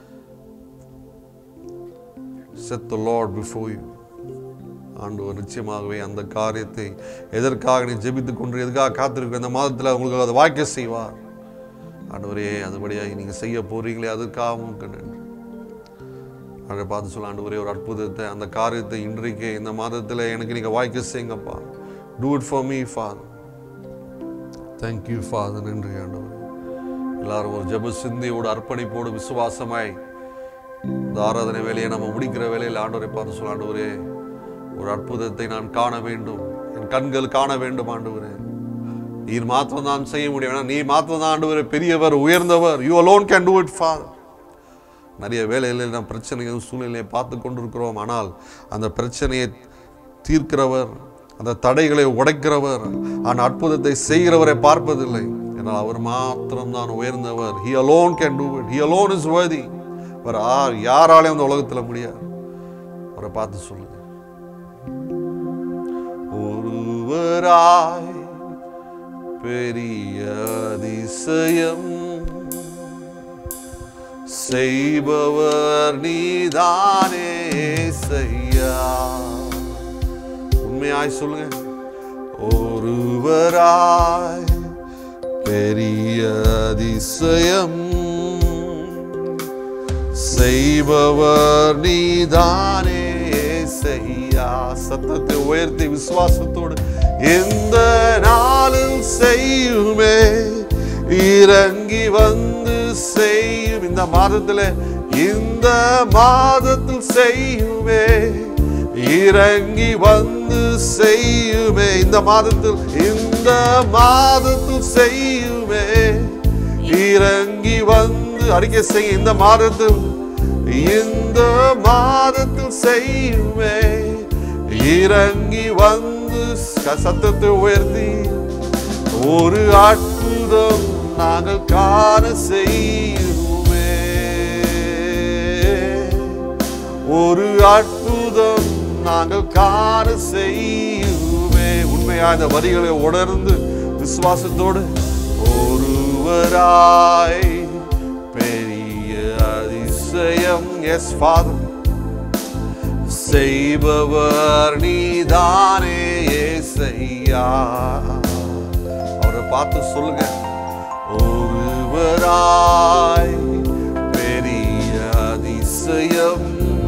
set the Lord before you. ஆண்டவர் நிச்சயமாகவே அந்த காரியத்தை எதற்காக நீ ஜெபித்துக் கொண்டு எதுக்காக காத்திருக்கிற இந்த மாதத்தில் உங்களுக்கு அதை வாய்க்க செய்வார் ஆண்டவரே அதுபடியாக நீங்கள் செய்ய போறீங்களே அதற்காகவும் உமக்கு நன்றி அதை பார்த்து சொல்ல ஆண்டவரே ஒரு அற்புதத்தை அந்த காரியத்தை இன்றைக்கு இந்த மாதத்தில் எனக்கு நீங்கள் வாய்க்க செய்யுங்கப்பா do it for me father thank you father நன்றி ஆண்டவரே எல்லாரும் ஒரு ஜெப சிந்தியோடு அர்ப்பணிப்போடு விசுவாசமாய் இந்த ஆராதனை வேலையை நம்ம முடிக்கிற வேலையில் ஆண்டவரை பார்த்து சொல்ல ஆண்டவரே ஒரு அற்புதத்தை நான் காண வேண்டும் என் கண்கள் காண வேண்டும் ஆண்டவரே நீர் மாத்திரம் தான் செய்ய முடியும் ஏன்னா நீ மாத்திரம் தான் ஆண்டவரே பெரியவர் உயர்ந்தவர் you alone can do it father நிறைய வேலைகளில் நாம் பிரச்சனைகள் சூழ்நிலையை பார்த்து கொண்டிருக்கிறோம் ஆனால் அந்த பிரச்சனையை தீர்க்கிறவர் அந்த தடைகளை உடைக்கிறவர் அந்த அற்புதத்தை செய்கிறவரை பார்ப்பதில்லை ஏன்னால் அவர் மாத்திரம்தான் உயர்ந்தவர் he alone can do it he alone is worthy அவர் ஆர் யாராலையும் அந்த உலகத்தில் முடியாது அவரை பார்த்து சொல்லுங்க ஒருவராய் பெரிய அதிசயம் செய்பவர் நீதானே செய்யா உண்மையாய் சொல்லுங்க ஒருவராய் பெரிய அதிசயம் செய்பவர் நீதானே செய்யா சத்தத்தை உயர்த்தி விசுவாசத்தோடு எந்த நாளும் செய்யுமே இறங்கி வந்து செய்யும் இந்த மாதத்துல இந்த மாதத்தில் செய்யுமே இறங்கி வந்து செய்யுமே இந்த மாதத்தில் இந்த மாதத்தில் செய்யுமே இறங்கி வந்து அறிக்கை செய்ய இந்த மாதத்தில் இந்த மாதத்தில் செய்யுமே இறங்கி வந்து க- சத்தத்தை உயர்த்தி ஒரு அற்புதம் நாங்கள் காண செய்யுமே ஒரு அற்புதம் நாங்கள் காண செய்யுமே உண்மையா இந்த வரிகளை உணர்ந்து விசுவாசத்தோடு ஒருவராய் பெரிய அதிசயம் எஸ் ஃபாதர் செய்பவர் நீதானே ஏசையா அவரை பார்த்து சொல்லுங்க ஒருவராய் பெரிய அதிசயம்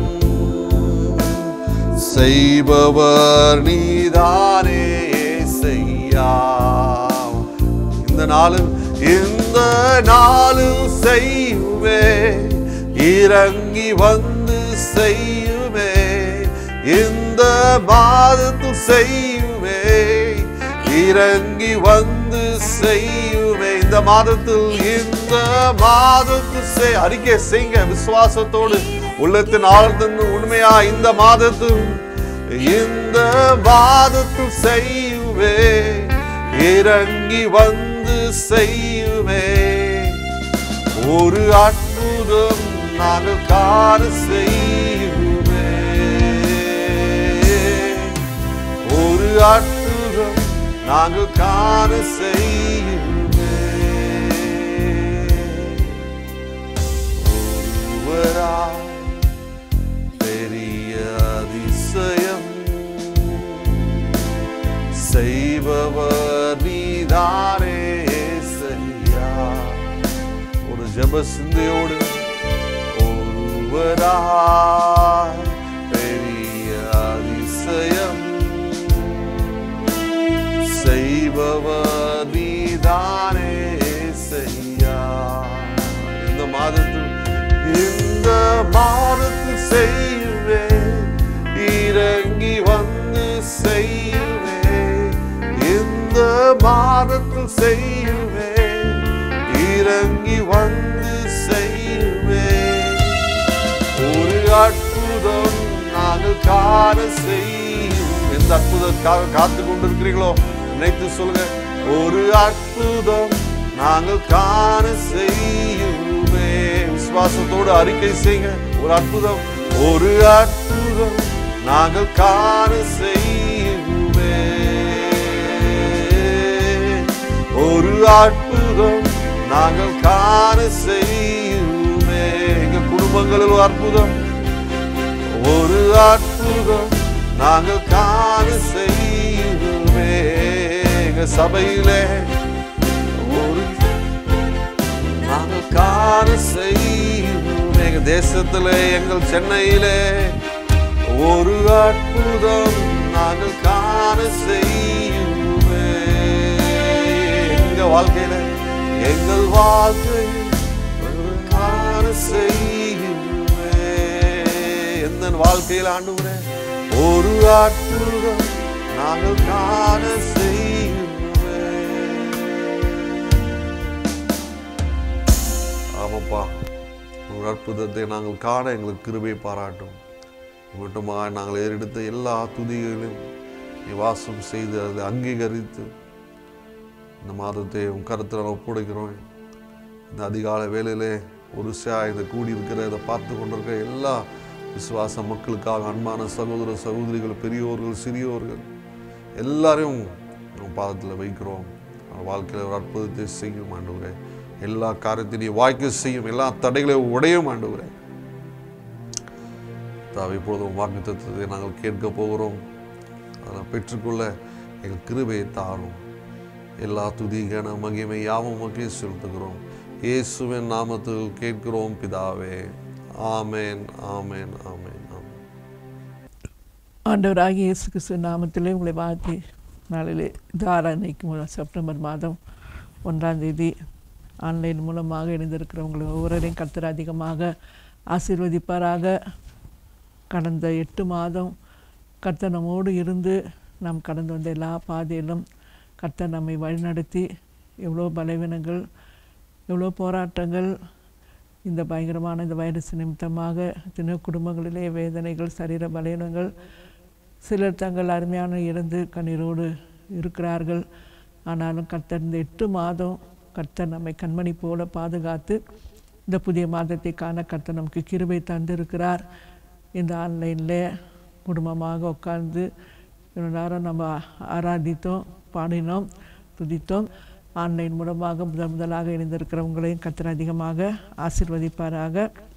செய்பவர் நீதானே ஏசையா இந்த நாளும் இந்த நாளும் செய்யுமே இறங்கி வந்து செய்யுமே இந்த மாதத்தில் செய்யுமே இறங்கி வந்து செய்யுமே இந்த மாதத்தில் இந்த மாதத்தில் செய் அறிக்கை செய்யுங்க விசுவாசத்தோடு உள்ளத்தின் ஆழ்ந்து உண்மையா இந்த மாதத்தில் இந்த மாதத்தில் செய்யுமே இறங்கி வந்து செய்யுமே ஒரு அற்புதம் நாங்கள் காண செய்யுமே ஒரு அற்புதம் நாங்கள் காண செய்யுமே ஒருவராய் பெரிய அதிசயம் செய்பவர் நீதானே செய்யா ஒரு ஜெப சிந்தையோடு ஒருவராய் பெரிய அதிசயம் செய்பவர் நீதானே செய்யா இந்த மாதத்தில் இந்த மாதத்தில் செய்வே இறங்கி வந்து செய்வே இந்த மாதத்தில் செய்வே இறங்கி வந்து செய்வே ஒரு அற்புதம் நாங்கள் காண செய்யும் எந்த அற்புதத்துக்காக காத்து கொண்டிருக்கிறீங்களோ நினைத்து சொல்லுங்க ஒரு அற்புதம் நாங்கள் காண செய்யுமே விசுவாசத்தோடு அறிக்கை செய்யுங்க ஒரு அற்புதம் ஒரு அற்புதம் நாங்கள் காண செய்யுமே ஒரு அற்புதம் நாங்கள் காண செய்யுமே எங்க குடும்பங்களில் ஒரு அற்புதம் ஒரு அற்புதம் நாங்கள் காண செய்யுமே எங்க சபையிலே ஒரு நாங்கள் காண செய்யுமே எங்க தேசத்திலே எங்கள் சென்னையிலே ஒரு அற்புதம் நாங்கள் காண செய்யுமே எங்க வாழ்க்கையில எங்கள் வாழ்க்கையில் ஒரு காண செய்யுமே எந்த வாழ்க்கையில் ஆண்டுகிறேன் ஒரு அற்புதம் நாங்கள் காண செய்யுமே ஆமாப்பா ஒரு அற்புதத்தை நாங்கள் காண எங்களுக்கு கிருபை பாராட்டும் மட்டுமா நாங்கள் ஏறெடுத்த எல்லா துதிகளையும் நீ வாசம் செய்து அதை அங்கீகரித்து இந்த மாதத்தை உன் கருத்தில் ஒப்படைக்கிறோம் இந்த அதிகாலை வேளையிலே ஒரு சா இதை கூடியிருக்கிற இதை பார்த்து கொண்டிருக்கிற எல்லா விசுவாச மக்களுக்காக அன்பான சகோதர சகோதரிகள் பெரியோர்கள் சிறியோர்கள் எல்லாரையும் உன் பாதத்தில் வைக்கிறோம் அவன் வாழ்க்கையில் ஒரு அற்புதத்தை செய்யும் ஆண்டவரே எல்லா காரியத்தினையும் வாய்க்கு செய்யும் எல்லா தடைகளையும் உடையும் ஆண்டவரே தாவை இப்பொழுதும் வாக்கு தத்துவத்தை நாங்கள் கேட்க போகிறோம் அதை பெற்றுக்கொள்ள எங்கள் கிருபையை தாரும் எல்லா துதி கன மகிமை யாவும் உமக்கே செலுத்துகிறோம் இயேசுவின் நாமத்தில் கேட்கிறோம் பிதாவே ஆமேன் ஆமேன் ஆமேன் ஆமேன் ஆண்டவராகிய இயேசு கிறிஸ்து நாமத்திலே உங்களை வாழ்த்தி நாளிலே இது ஆராதனைக்கு மூலம் செப்டம்பர் மாதம் ஒன்றாம் தேதி ஆன்லைன் மூலமாக இணைந்திருக்கிறவங்களை ஒவ்வொருவரையும் கர்த்தர் அதிகமாக ஆசீர்வதிப்பாராக கடந்த எட்டு மாதம் கர்த்தர் நம்மோடு இருந்து நாம் கடந்து வந்த எல்லா பாதையிலும் கர்த்தர் நம்மை வழிநடத்தி எவ்வளோ பலவீனங்கள் எவ்வளோ போராட்டங்கள் இந்த பயங்கரமான இந்த வைரஸ் நிமித்தமாக சின்ன குடும்பங்களிலே வேதனைகள் சரீர பலவீனங்கள் சிலர் தங்கள் அருமையான இறந்து கண்ணீரோடு இருக்கிறார்கள் ஆனாலும் கர்த்தர் இந்த எட்டு மாதம் கர்த்தர் நம்மை கண்மணி போல பாதுகாத்து இந்த புதிய மாதத்தை காண கர்த்தர் நமக்கு கிருபை தந்திருக்கிறார் இந்த ஆன்லைனில் குடும்பமாக உட்கார்ந்து இவ்வளோ நேரம் நம்ம ஆராதித்தோம் பாடினோம் துதித்தோம் ஆன்லைன் மூலமாக முதல் முதலாக இணைந்திருக்கிறவங்களையும் கர்த்தர் அதிகமாக ஆசீர்வதிப்பாராக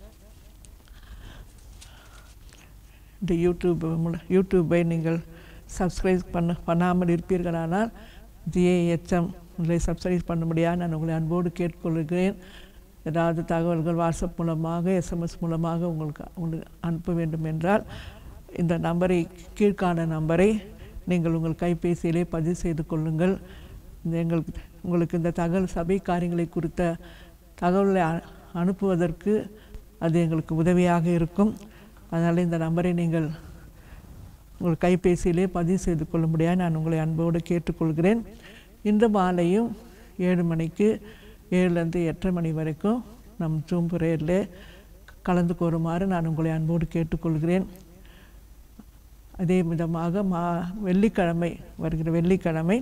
இந்த யூடியூப் மூல யூடியூப்பை நீங்கள் சப்ஸ்கிரைப் பண்ண பண்ணாமல் இருப்பீர்களானால் ஜிஏஎச்எம் உங்களை சப்ஸ்கிரைப் பண்ண முடியாது நான் உங்களை அன்போடு கேட்டுக்கொள்கிறேன் ஏதாவது தகவல்கள் வாட்ஸ்அப் மூலமாக எஸ்எம்எஸ் மூலமாக உங்களுக்கு உங்களுக்கு அனுப்ப வேண்டும் என்றால் இந்த நம்பரை கீழ்காண நம்பரை நீங்கள் உங்கள் கைபேசியிலே பதிவு செய்து கொள்ளுங்கள் இந்த எங்களுக்கு உங்களுக்கு இந்த தகவல் சபை காரியங்களை குறித்த தகவலை அ- அனுப்புவதற்கு அது எங்களுக்கு உதவியாக இருக்கும் அதனால் இந்த நம்பரை நீங்கள் உங்கள் கைபேசியிலே பதிவு செய்து கொள்ள முடியாது நான் உங்களை அன்போடு கேட்டுக்கொள்கிறேன் இன்று மாலையும் ஏழு மணிக்கு ஏழுலேருந்து எட்டரை மணி வரைக்கும் நம் ஜூம் பிரேயரில் கலந்து கோருமாறு நான் உங்களை அன்போடு கேட்டுக்கொள்கிறேன் அதே விதமாக மா வெள்ளிக்கிழமை வருகிற வெள்ளிக்கிழமை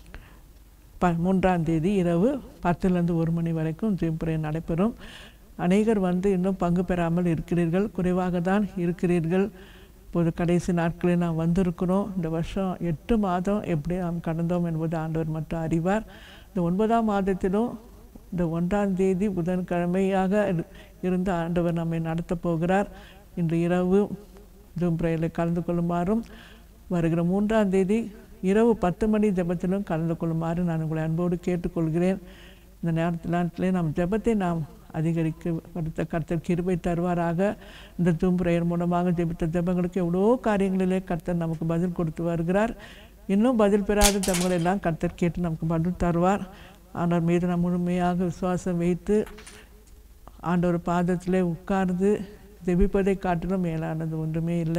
ப மூன்றாம் தேதி இரவு பத்துலேருந்து ஒரு மணி வரைக்கும் ஜூம் பிரேயர் நடைபெறும் அநேகர் வந்து இன்னும் பங்கு பெறாமல் இருக்கிறீர்கள் குறைவாக தான் இருக்கிறீர்கள் இப்போது கடைசி நாட்களில் நாம் வந்திருக்கிறோம் இந்த வருஷம் எட்டு மாதம் எப்படி நாம் கடந்தோம் என்பது ஆண்டவர் மட்டும் அறிவார் இந்த ஒன்பதாம் மாதத்திலும் இந்த ஒன்றாம் தேதி புதன்கிழமையாக இரு- இருந்து ஆண்டவர் நம்மை நடத்தப் போகிறார் இன்று இரவு ஜூம் பிரேயரில் கலந்து கொள்ளுமாறும் வருகிற மூன்றாம் தேதி இரவு பத்து மணி ஜெபத்திலும் கலந்து கொள்ளுமாறு நான் உங்களை அன்போடு கேட்டுக்கொள்கிறேன் இந்த நேரத்தில் நேரத்திலே நாம் ஜெபத்தை நாம் அதிகரிக்க படுத்த கர்த்தர் கிருபை தருவாராக இந்த ஜூம் பிரேயர் மூலமாக ஜெபித்த ஜெபங்களுக்கு எவ்வளோ காரியங்களிலே கர்த்தர் நமக்கு பதில் கொடுத்து வருகிறார் இன்னும் பதில் பெறாத ஜெபங்களை எல்லாம் கர்த்தர் கேட்டு நமக்கு பதில் தருவார் ஆண்டவர் மீது நாம் முழுமையாக விசுவாசம் வைத்து ஆண்டவர் பாதத்திலே உட்கார்ந்து ஜெபிப்பதை காட்டிலும் மேலானது ஒன்றுமே இல்லை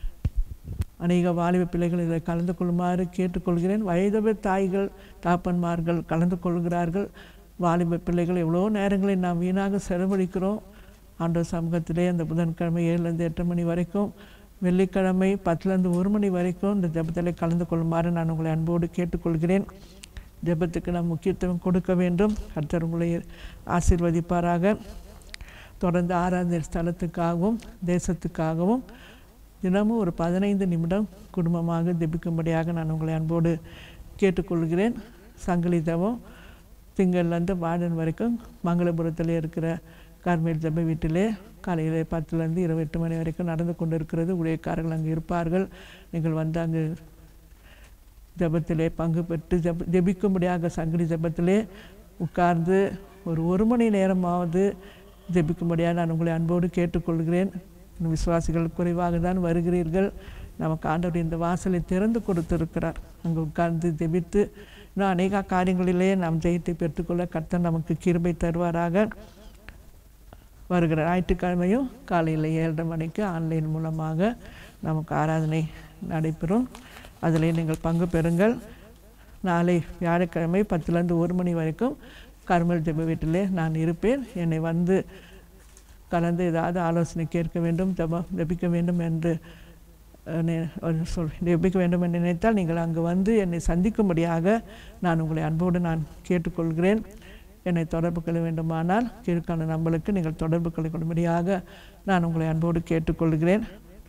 அநேக வாலிப பிள்ளைகள் இதில் கலந்து கொள்ளுமாறு கேட்டுக்கொள்கிறேன் வயதவ தாய்கள் தாப்பன்மார்கள் கலந்து கொள்கிறார்கள் வாலிப பிள்ளைகள் எவ்வளோ நேரங்களை நாம் வீணாக செலவழிக்கிறோம் ஆண்டவர் சமூகத்திலே அந்த புதன்கிழமை ஏழுலேருந்து எட்டு மணி வரைக்கும் வெள்ளிக்கிழமை பத்துலேருந்து ஒரு மணி வரைக்கும் இந்த ஜெபத்தில் கலந்து கொள்ளுமாறு நான் உங்களை அன்போடு கேட்டுக்கொள்கிறேன் ஜெபத்துக்கு நாம் முக்கியத்துவம் கொடுக்க வேண்டும் கர்த்தர் உங்களை ஆசீர்வதிப்பாராக தொடர்ந்து ஆராதனை ஸ்தலத்துக்காகவும் தேசத்துக்காகவும் தினமும் ஒரு பதினைந்து நிமிடம் குடும்பமாக ஜெபிக்கும்படியாக நான் உங்களை அன்போடு கேட்டுக்கொள்கிறேன் சங்கிலி ஜெபம் திங்கள்லேருந்து வார்டன் வரைக்கும் மங்களபுரத்தில் இருக்கிற கார்மேல் ஜெப வீட்டிலே காலையில் பத்துலேருந்து இருபது எட்டு மணி வரைக்கும் நடந்து கொண்டு இருக்கிறது ஊழியக்காரர்கள் அங்கே இருப்பார்கள் நீங்கள் வந்து அங்கு ஜெபத்திலே பங்கு பெற்று ஜெப ஜெபிக்கும்படியாக சங்கிலி ஜெபத்திலே உட்கார்ந்து ஒரு ஒரு மணி நேரமாவது ஜெபிக்கும்படியாக நான் உங்களை அன்போடு கேட்டுக்கொள்கிறேன் இன்னும் விசுவாசிகள் குறைவாக தான் வருகிறீர்கள் நமக்கு ஆண்டவர் இந்த வாசலை திறந்து கொடுத்திருக்கிறார் அங்கே உட்கார்ந்து ஜெபித்து இன்னும் அநேக காரியங்களிலே நாம் ஜெயத்தை பெற்றுக்கொள்ள கர்த்தர் நமக்கு கிருபை தருவாராக வருகிற ஞாயிற்றுக்கிழமையும் காலையில் ஏழரை மணிக்கு ஆன்லைன் மூலமாக நமக்கு ஆராதனை நடைபெறும் அதில் நீங்கள் பங்கு பெறுங்கள் நாளை வியாழக்கிழமை பத்துலேருந்து ஒரு மணி வரைக்கும் கர்மல் ஜெப வீட்டிலே நான் இருப்பேன் என்னை வந்து கலந்து ஏதாவது ஆலோசனை கேட்க வேண்டும் ஜெபம் ஜெபிக்க வேண்டும் என்று அஹ், நி- ஒரு சொல் ஜெபிக்க வேண்டும் என்று நினைத்தால் நீங்கள் அங்கு வந்து என்னை சந்திக்கும்படியாக நான் உங்களை அன்போடு நான் கேட்டுக்கொள்கிறேன் என்னை தொடர்பு கொள்ள வேண்டுமானால் கீழ்கான நம்பருக்கு நீங்கள் தொடர்பு கொள்ளும்படியாக நான் உங்களை அன்போடு கேட்டுக்கொள்கிறேன்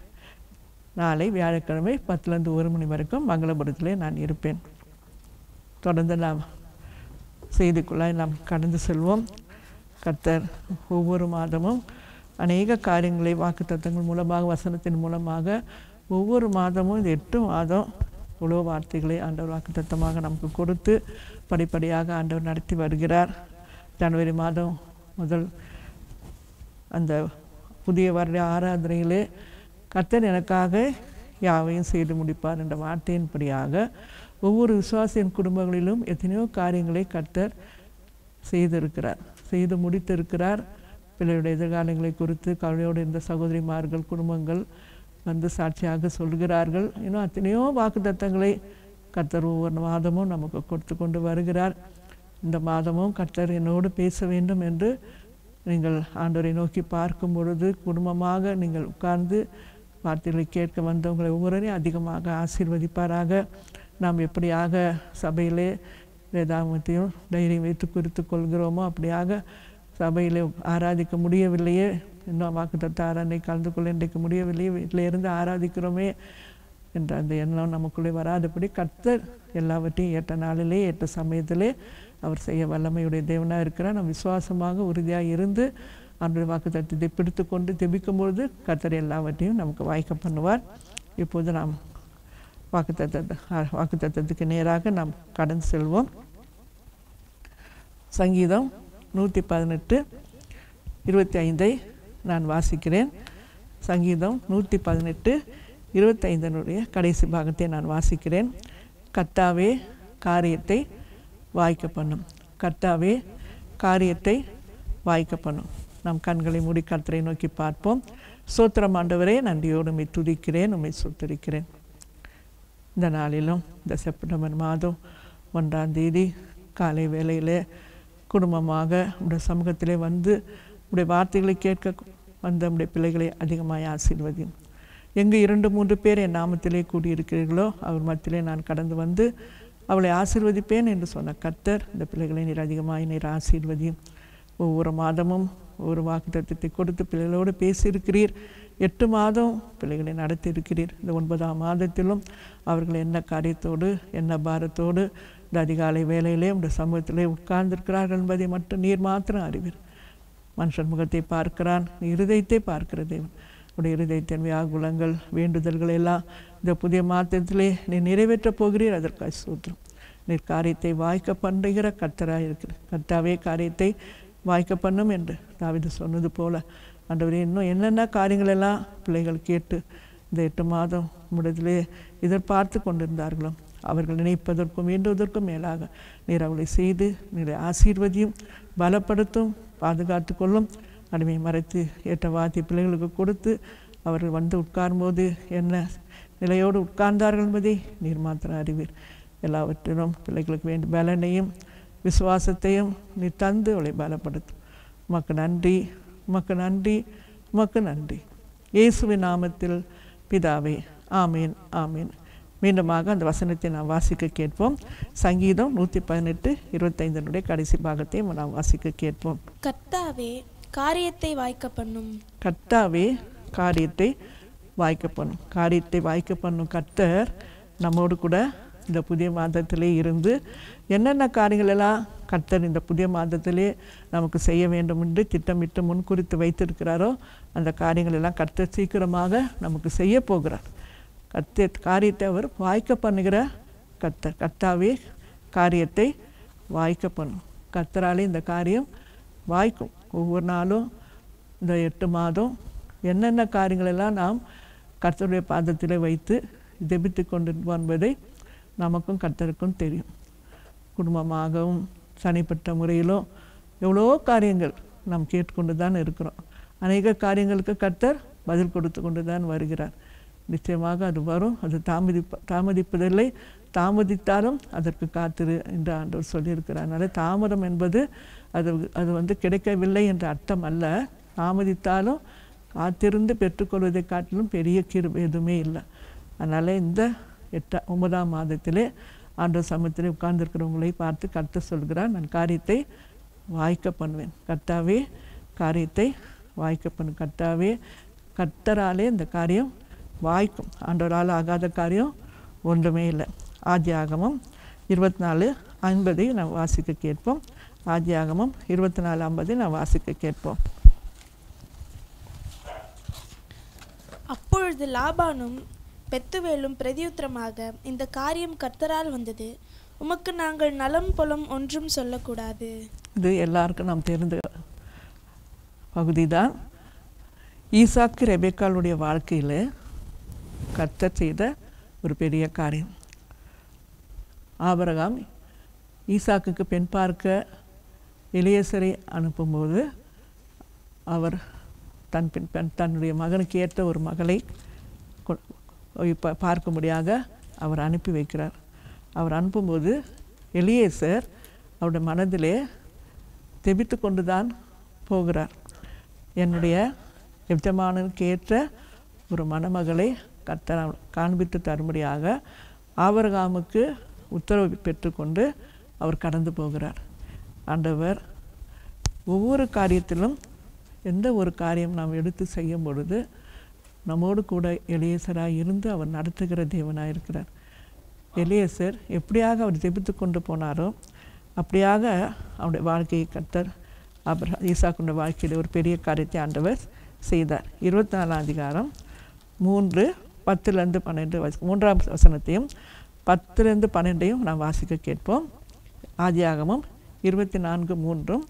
நாளை வியாழக்கிழமை பத்துலேருந்து ஒரு மணி வரைக்கும் மங்களபுரத்திலே நான் இருப்பேன் தொடர்ந்து நாம் செய்திக்குள்ளாய் நாம் கடந்து செல்வோம் கர்த்தர் ஒவ்வொரு மாதமும் அநேக காரியங்களை வாக்குத்தத்தங்கள் மூலமாக வசனத்தின் மூலமாக ஒவ்வொரு மாதமும் இந்த எட்டு மாதம் இவ்வளோ வார்த்தைகளை ஆண்டவர் வாக்குத்தத்தமாக நமக்கு கொடுத்து படிப்படியாக ஆண்டவர் நடத்தி வருகிறார் ஜனவரி மாதம் முதல் அந்த புதிய வருட ஆராதனையிலே கர்த்தர் எனக்காக யாவையும் செய்து முடிப்பார் என்ற வார்த்தையின்படியாக ஒவ்வொரு விசுவாசியின் குடும்பங்களிலும் எத்தனையோ காரியங்களை கர்த்தர் செய்திருக்கிறார் செய்து முடித்திருக்கிறார் பிள்ளையுடைய எதிர்காலங்களை குறித்து கவலையோடு இருந்த சகோதரிமார்கள் குடும்பங்கள் வந்து சாட்சியாக சொல்கிறார்கள் இன்னும் அத்தனையோ வாக்குத்தத்தங்களை கர்த்தர் ஒவ்வொரு மாதமும் நமக்கு கொடுத்து கொண்டு வருகிறார் இந்த மாதமும் கர்த்தர் என்னோடு பேச வேண்டும் என்று நீங்கள் ஆண்டவரை நோக்கி பார்க்கும் பொழுது குடும்பமாக நீங்கள் உட்கார்ந்து வார்த்தைகளை கேட்க வந்தவங்களை ஒவ்வொருவரையும் அதிகமாக ஆசீர்வதிப்பாராக நாம் எப்படியாக சபையிலே வேதாகமத்தையும் தைரியம் வைத்து குறித்து கொள்கிறோமோ அப்படியாக சபையிலே ஆராதிக்க முடியவில்லையே இன்னும் வாக்குத்தத்த ஆராதனை கலந்து கொள்ள இன்றைக்கு முடியவில்லையே வீட்டில் இருந்து ஆராதிக்கிறோமே என்ற அந்த எண்ணம் நமக்குள்ளே வராதபடி கர்த்தர் எல்லாவற்றையும் ஏற்ற நாளிலே ஏற்ற சமயத்திலே அவர் செய்ய வல்லமையுடைய தேவனாக இருக்கிறார் நாம் விசுவாசமாக உறுதியாக இருந்து அவருடைய வாக்கு தத்துவத்தை பிடித்து கொண்டு ஜெபிக்கும்பொழுது கர்த்தர் எல்லாவற்றையும் நமக்கு வாய்க்க பண்ணுவார் இப்போது நாம் வாக்கு தத்தத்தை வாக்கு தத்துவத்துக்கு நேராக நாம் கடந்து செல்வோம் சங்கீதம் நூற்றி பதினெட்டு இருபத்தி ஐந்தை நான் வாசிக்கிறேன் சங்கீதம் நூற்றி பதினெட்டு இருபத்தைந்தனுடைய கடைசி பாகத்தை நான் வாசிக்கிறேன் கர்த்தாவே காரியத்தை வாய்க்க பண்ணும் கர்த்தாவே காரியத்தை வாய்க்க பண்ணும் நம் கண்களை மூடி கர்த்தரை நோக்கி பார்ப்போம் சோத்திரம் ஆண்டவரே நன்றியோடு உம்மை துதிக்கிறேன் உம்மை சுத்தரிக்கிறேன் இந்த நாளிலும் இந்த செப்டம்பர் மாதம் ஒன்றாம் தேதி காலை வேளையிலே குடும்பமாக உடைய சமூகத்திலே வந்து உடைய வார்த்தைகளை கேட்க வந்த உடைய பிள்ளைகளை அதிகமாக ஆசீர்வதியும் எங்கு இரண்டு மூன்று பேர் என் நாமத்திலே கூடியிருக்கிறீர்களோ அவர் மத்தியிலே நான் கடந்து வந்து அவளை ஆசீர்வதிப்பேன் என்று சொன்ன கர்த்தர் இந்த பிள்ளைகளை நீர் அதிகமாக நீர் ஆசீர்வதியும் ஒவ்வொரு மாதமும் ஒவ்வொரு வாக்குத்தத்தத்தை கொடுத்து பிள்ளைகளோடு பேசியிருக்கிறீர் எட்டு மாதம் பிள்ளைகளை நடத்தியிருக்கிறீர் இந்த ஒன்பதாம் மாதத்திலும் அவர்கள் என்ன காரியத்தோடு என்ன பாரத்தோடு இந்த அதிகாலை வேலையிலே உடைய சமூகத்திலே உட்கார்ந்திருக்கிறார்கள் என்பதை மட்டும் நீர் மாத்திரம் அறிவீர் மனுஷன் முகத்தை பார்க்கிறான் நீ இருதயத்தை பார்க்கிற தேவன் உடைய இருதயத்தின் வியாகுலங்கள் வேண்டுதல்கள் எல்லாம் இந்த புதிய மாதத்திலே நீ நிறைவேற்றப் போகிறீர் அதற்காக சூத்திரம் நீர் காரியத்தை வாய்க்க பண்ணுகிற கர்த்தராக இருக்கிற கர்த்தாவே காரியத்தை வாய்க்க பண்ணும் என்று தாவிது சொன்னது போல ஆண்டவரே இன்னும் என்னென்ன காரியங்கள் எல்லாம் பிள்ளைகள் கேட்டு இந்த எட்டு மாதம் முடிதிலே எதிர்பார்த்து கொண்டிருந்தார்களோ அவர்கள் நினைப்பதற்கும் வேண்டுவதற்கும் மேலாக நீர் அவளை செய்து நீரை ஆசீர்வதியும் பலப்படுத்தும் பாதுகாத்து கொள்ளும் அடிமை மறைத்து ஏற்ற வாத்தி பிள்ளைகளுக்கு கொடுத்து அவர்கள் வந்து உட்காரும்போது என்ன நிலையோடு உட்கார்ந்தார்கள் என்பதை நீர் மாத்திரம் அறிவீர் எல்லாவற்றிலும் பிள்ளைகளுக்கு வேண்டிய பலனையும் விசுவாசத்தையும் நீ தந்து அவளை பலப்படுத்தும் உமக்கு நன்றி உமக்கு நன்றி உமக்கு நன்றி இயேசுவின் நாமத்தில் பிதாவே ஆமீன் ஆமீன் மீண்டுமாக அந்த வசனத்தை நாம் வாசிக்க கேட்போம் சங்கீதம் நூற்றி பதினெட்டு இருபத்தைந்தனுடைய கடைசி பாகத்தை நாம் வாசிக்க கேட்போம் கர்த்தாவே காரியத்தை வாய்க்க பண்ணும் கர்த்தாவே காரியத்தை வாய்க்க பண்ணும் காரியத்தை வாய்க்க பண்ணும் கர்த்தர் நம்மோடு கூட இந்த புதிய மாதத்திலே இருந்து என்னென்ன காரியங்கள் எல்லாம் கர்த்தர் இந்த புதிய மாதத்திலே நமக்கு செய்ய வேண்டும் என்று திட்டமிட்டு முன்குறித்து வைத்திருக்கிறாரோ அந்த காரியங்கள் எல்லாம் கர்த்தர் சீக்கிரமாக நமக்கு செய்ய போகிறார் கர்த்த காரியத்தை அவர் வாய்க்க பண்ணுகிற கர்த்தர் கர்த்தாவே காரியத்தை வாய்க்க பண்ணும் கர்த்தராலே இந்த காரியம் வாய்க்கும் ஒவ்வொரு நாளும் இந்த எட்டு மாதம் என்னென்ன காரியங்களெல்லாம் நாம் கர்த்தருடைய பாதத்தில் வைத்து ஜெபித்து கொண்டிருப்போம் என்பதை நமக்கும் கர்த்தருக்கும் தெரியும் குடும்பமாகவும் தனிப்பட்ட முறையிலும் எவ்வளோ காரியங்கள் நாம் கேட்டுக்கொண்டு தான் இருக்கிறோம் அநேக காரியங்களுக்கு கர்த்தர் பதில் கொடுத்து கொண்டு தான் வருகிறார் நிச்சயமாக அது வரும் அது தாமதிப்ப தாமதிப்பதில்லை தாமதித்தாலும் அதற்கு காத்திரு என்று ஆண்டவர் சொல்லியிருக்கிறார் அதனால் தாமதம் என்பது அது அது வந்து கிடைக்கவில்லை என்ற அர்த்தம் அல்ல தாமதித்தாலும் காத்திருந்து பெற்றுக்கொள்வதை காட்டிலும் பெரிய கிருபை எதுவுமே இல்லை அதனால் இந்த எட்டா ஒன்பதாம் மாதத்திலே ஆண்டவர் சமயத்திலே உட்கார்ந்துருக்கிறவங்களை பார்த்து கர்த்த சொல்கிறார் நான் காரியத்தை வாய்க்க பண்ணுவேன் கர்த்தாவே காரியத்தை வாய்க்க பண்ணு கர்த்தாவே கர்த்தராலே இந்த காரியம் வாய்க்கும் ஆண்டவரால் ஆகாத காரியம் ஒன்றுமே இல்லை ஆதி ஆகமம் இருபத்தி நாலு ஐம்பதை நாம் வாசிக்க கேட்போம் ஆதியாகமம் இருபத்தி நாலு ஐம்பதை நாம் வாசிக்க கேட்போம் அப்பொழுது லாபானும் பெத்துவேலும் பிரதியுத்தரமாக இந்த காரியம் கர்த்தரால் வந்தது உமக்கு நாங்கள் நலம் புலம் ஒன்றும் சொல்லக்கூடாது இது எல்லாருக்கும் நாம் தெரிந்த பகுதி தான் ஈசாக்கு ரெபேக்காளுடைய வாழ்க்கையில் கர்த்தர் செய்த ஒரு பெரிய காரியம் ஆபரகாம் ஈசாக்குக்கு பெண் பார்க்க எலியேசரை அனுப்பும்போது அவர் தன் பெண் பெண் தன்னுடைய மகனுக்கு ஏற்ற ஒரு மகளை கொ- இப்ப பார்க்கும்படியாக அவர் அனுப்பி வைக்கிறார் அவர் அனுப்பும்போது எலியேசர் அவருடைய மனதிலே தெபித்து கொண்டு தான் போகிறார் என்னுடைய எஜமானனுக்கு ஏற்ற ஒரு மணமகளை கர்த்தர் அவ- காண்பித்து தரும்படியாக ஆபரகாமுக்கு உத்தரவு பெற்றுக்கொண்டு அவர் கடந்து போகிறார் ஆண்டவர் ஒவ்வொரு காரியத்திலும் எந்த ஒரு காரியம் நாம் எடுத்து செய்யும் பொழுது நம்மோடு கூட எலியேசராக இருந்து அவர் நடத்துகிற தேவனாக இருக்கிறார் எலியேசர் எப்படியாக அவர் ஜெபித்து கொண்டு போனாரோ அப்படியாக அவருடைய வாழ்க்கையை கர்த்தர் அப்புறம் ஈசாக்குடைய வாழ்க்கையில் ஒரு பெரிய காரியத்தை ஆண்டவர் செய்தார் இருபத்தி நாலாம் அதிகாரம் மூன்று பத்துலேருந்து பன்னெண்டு வச மூன்றாம் வசனத்தையும் பத்துலேருந்து பன்னெண்டையும் நாம் வாசிக்க கேட்போம் ஆதியாகமம் இருபத்தி நான்கு மூன்றும்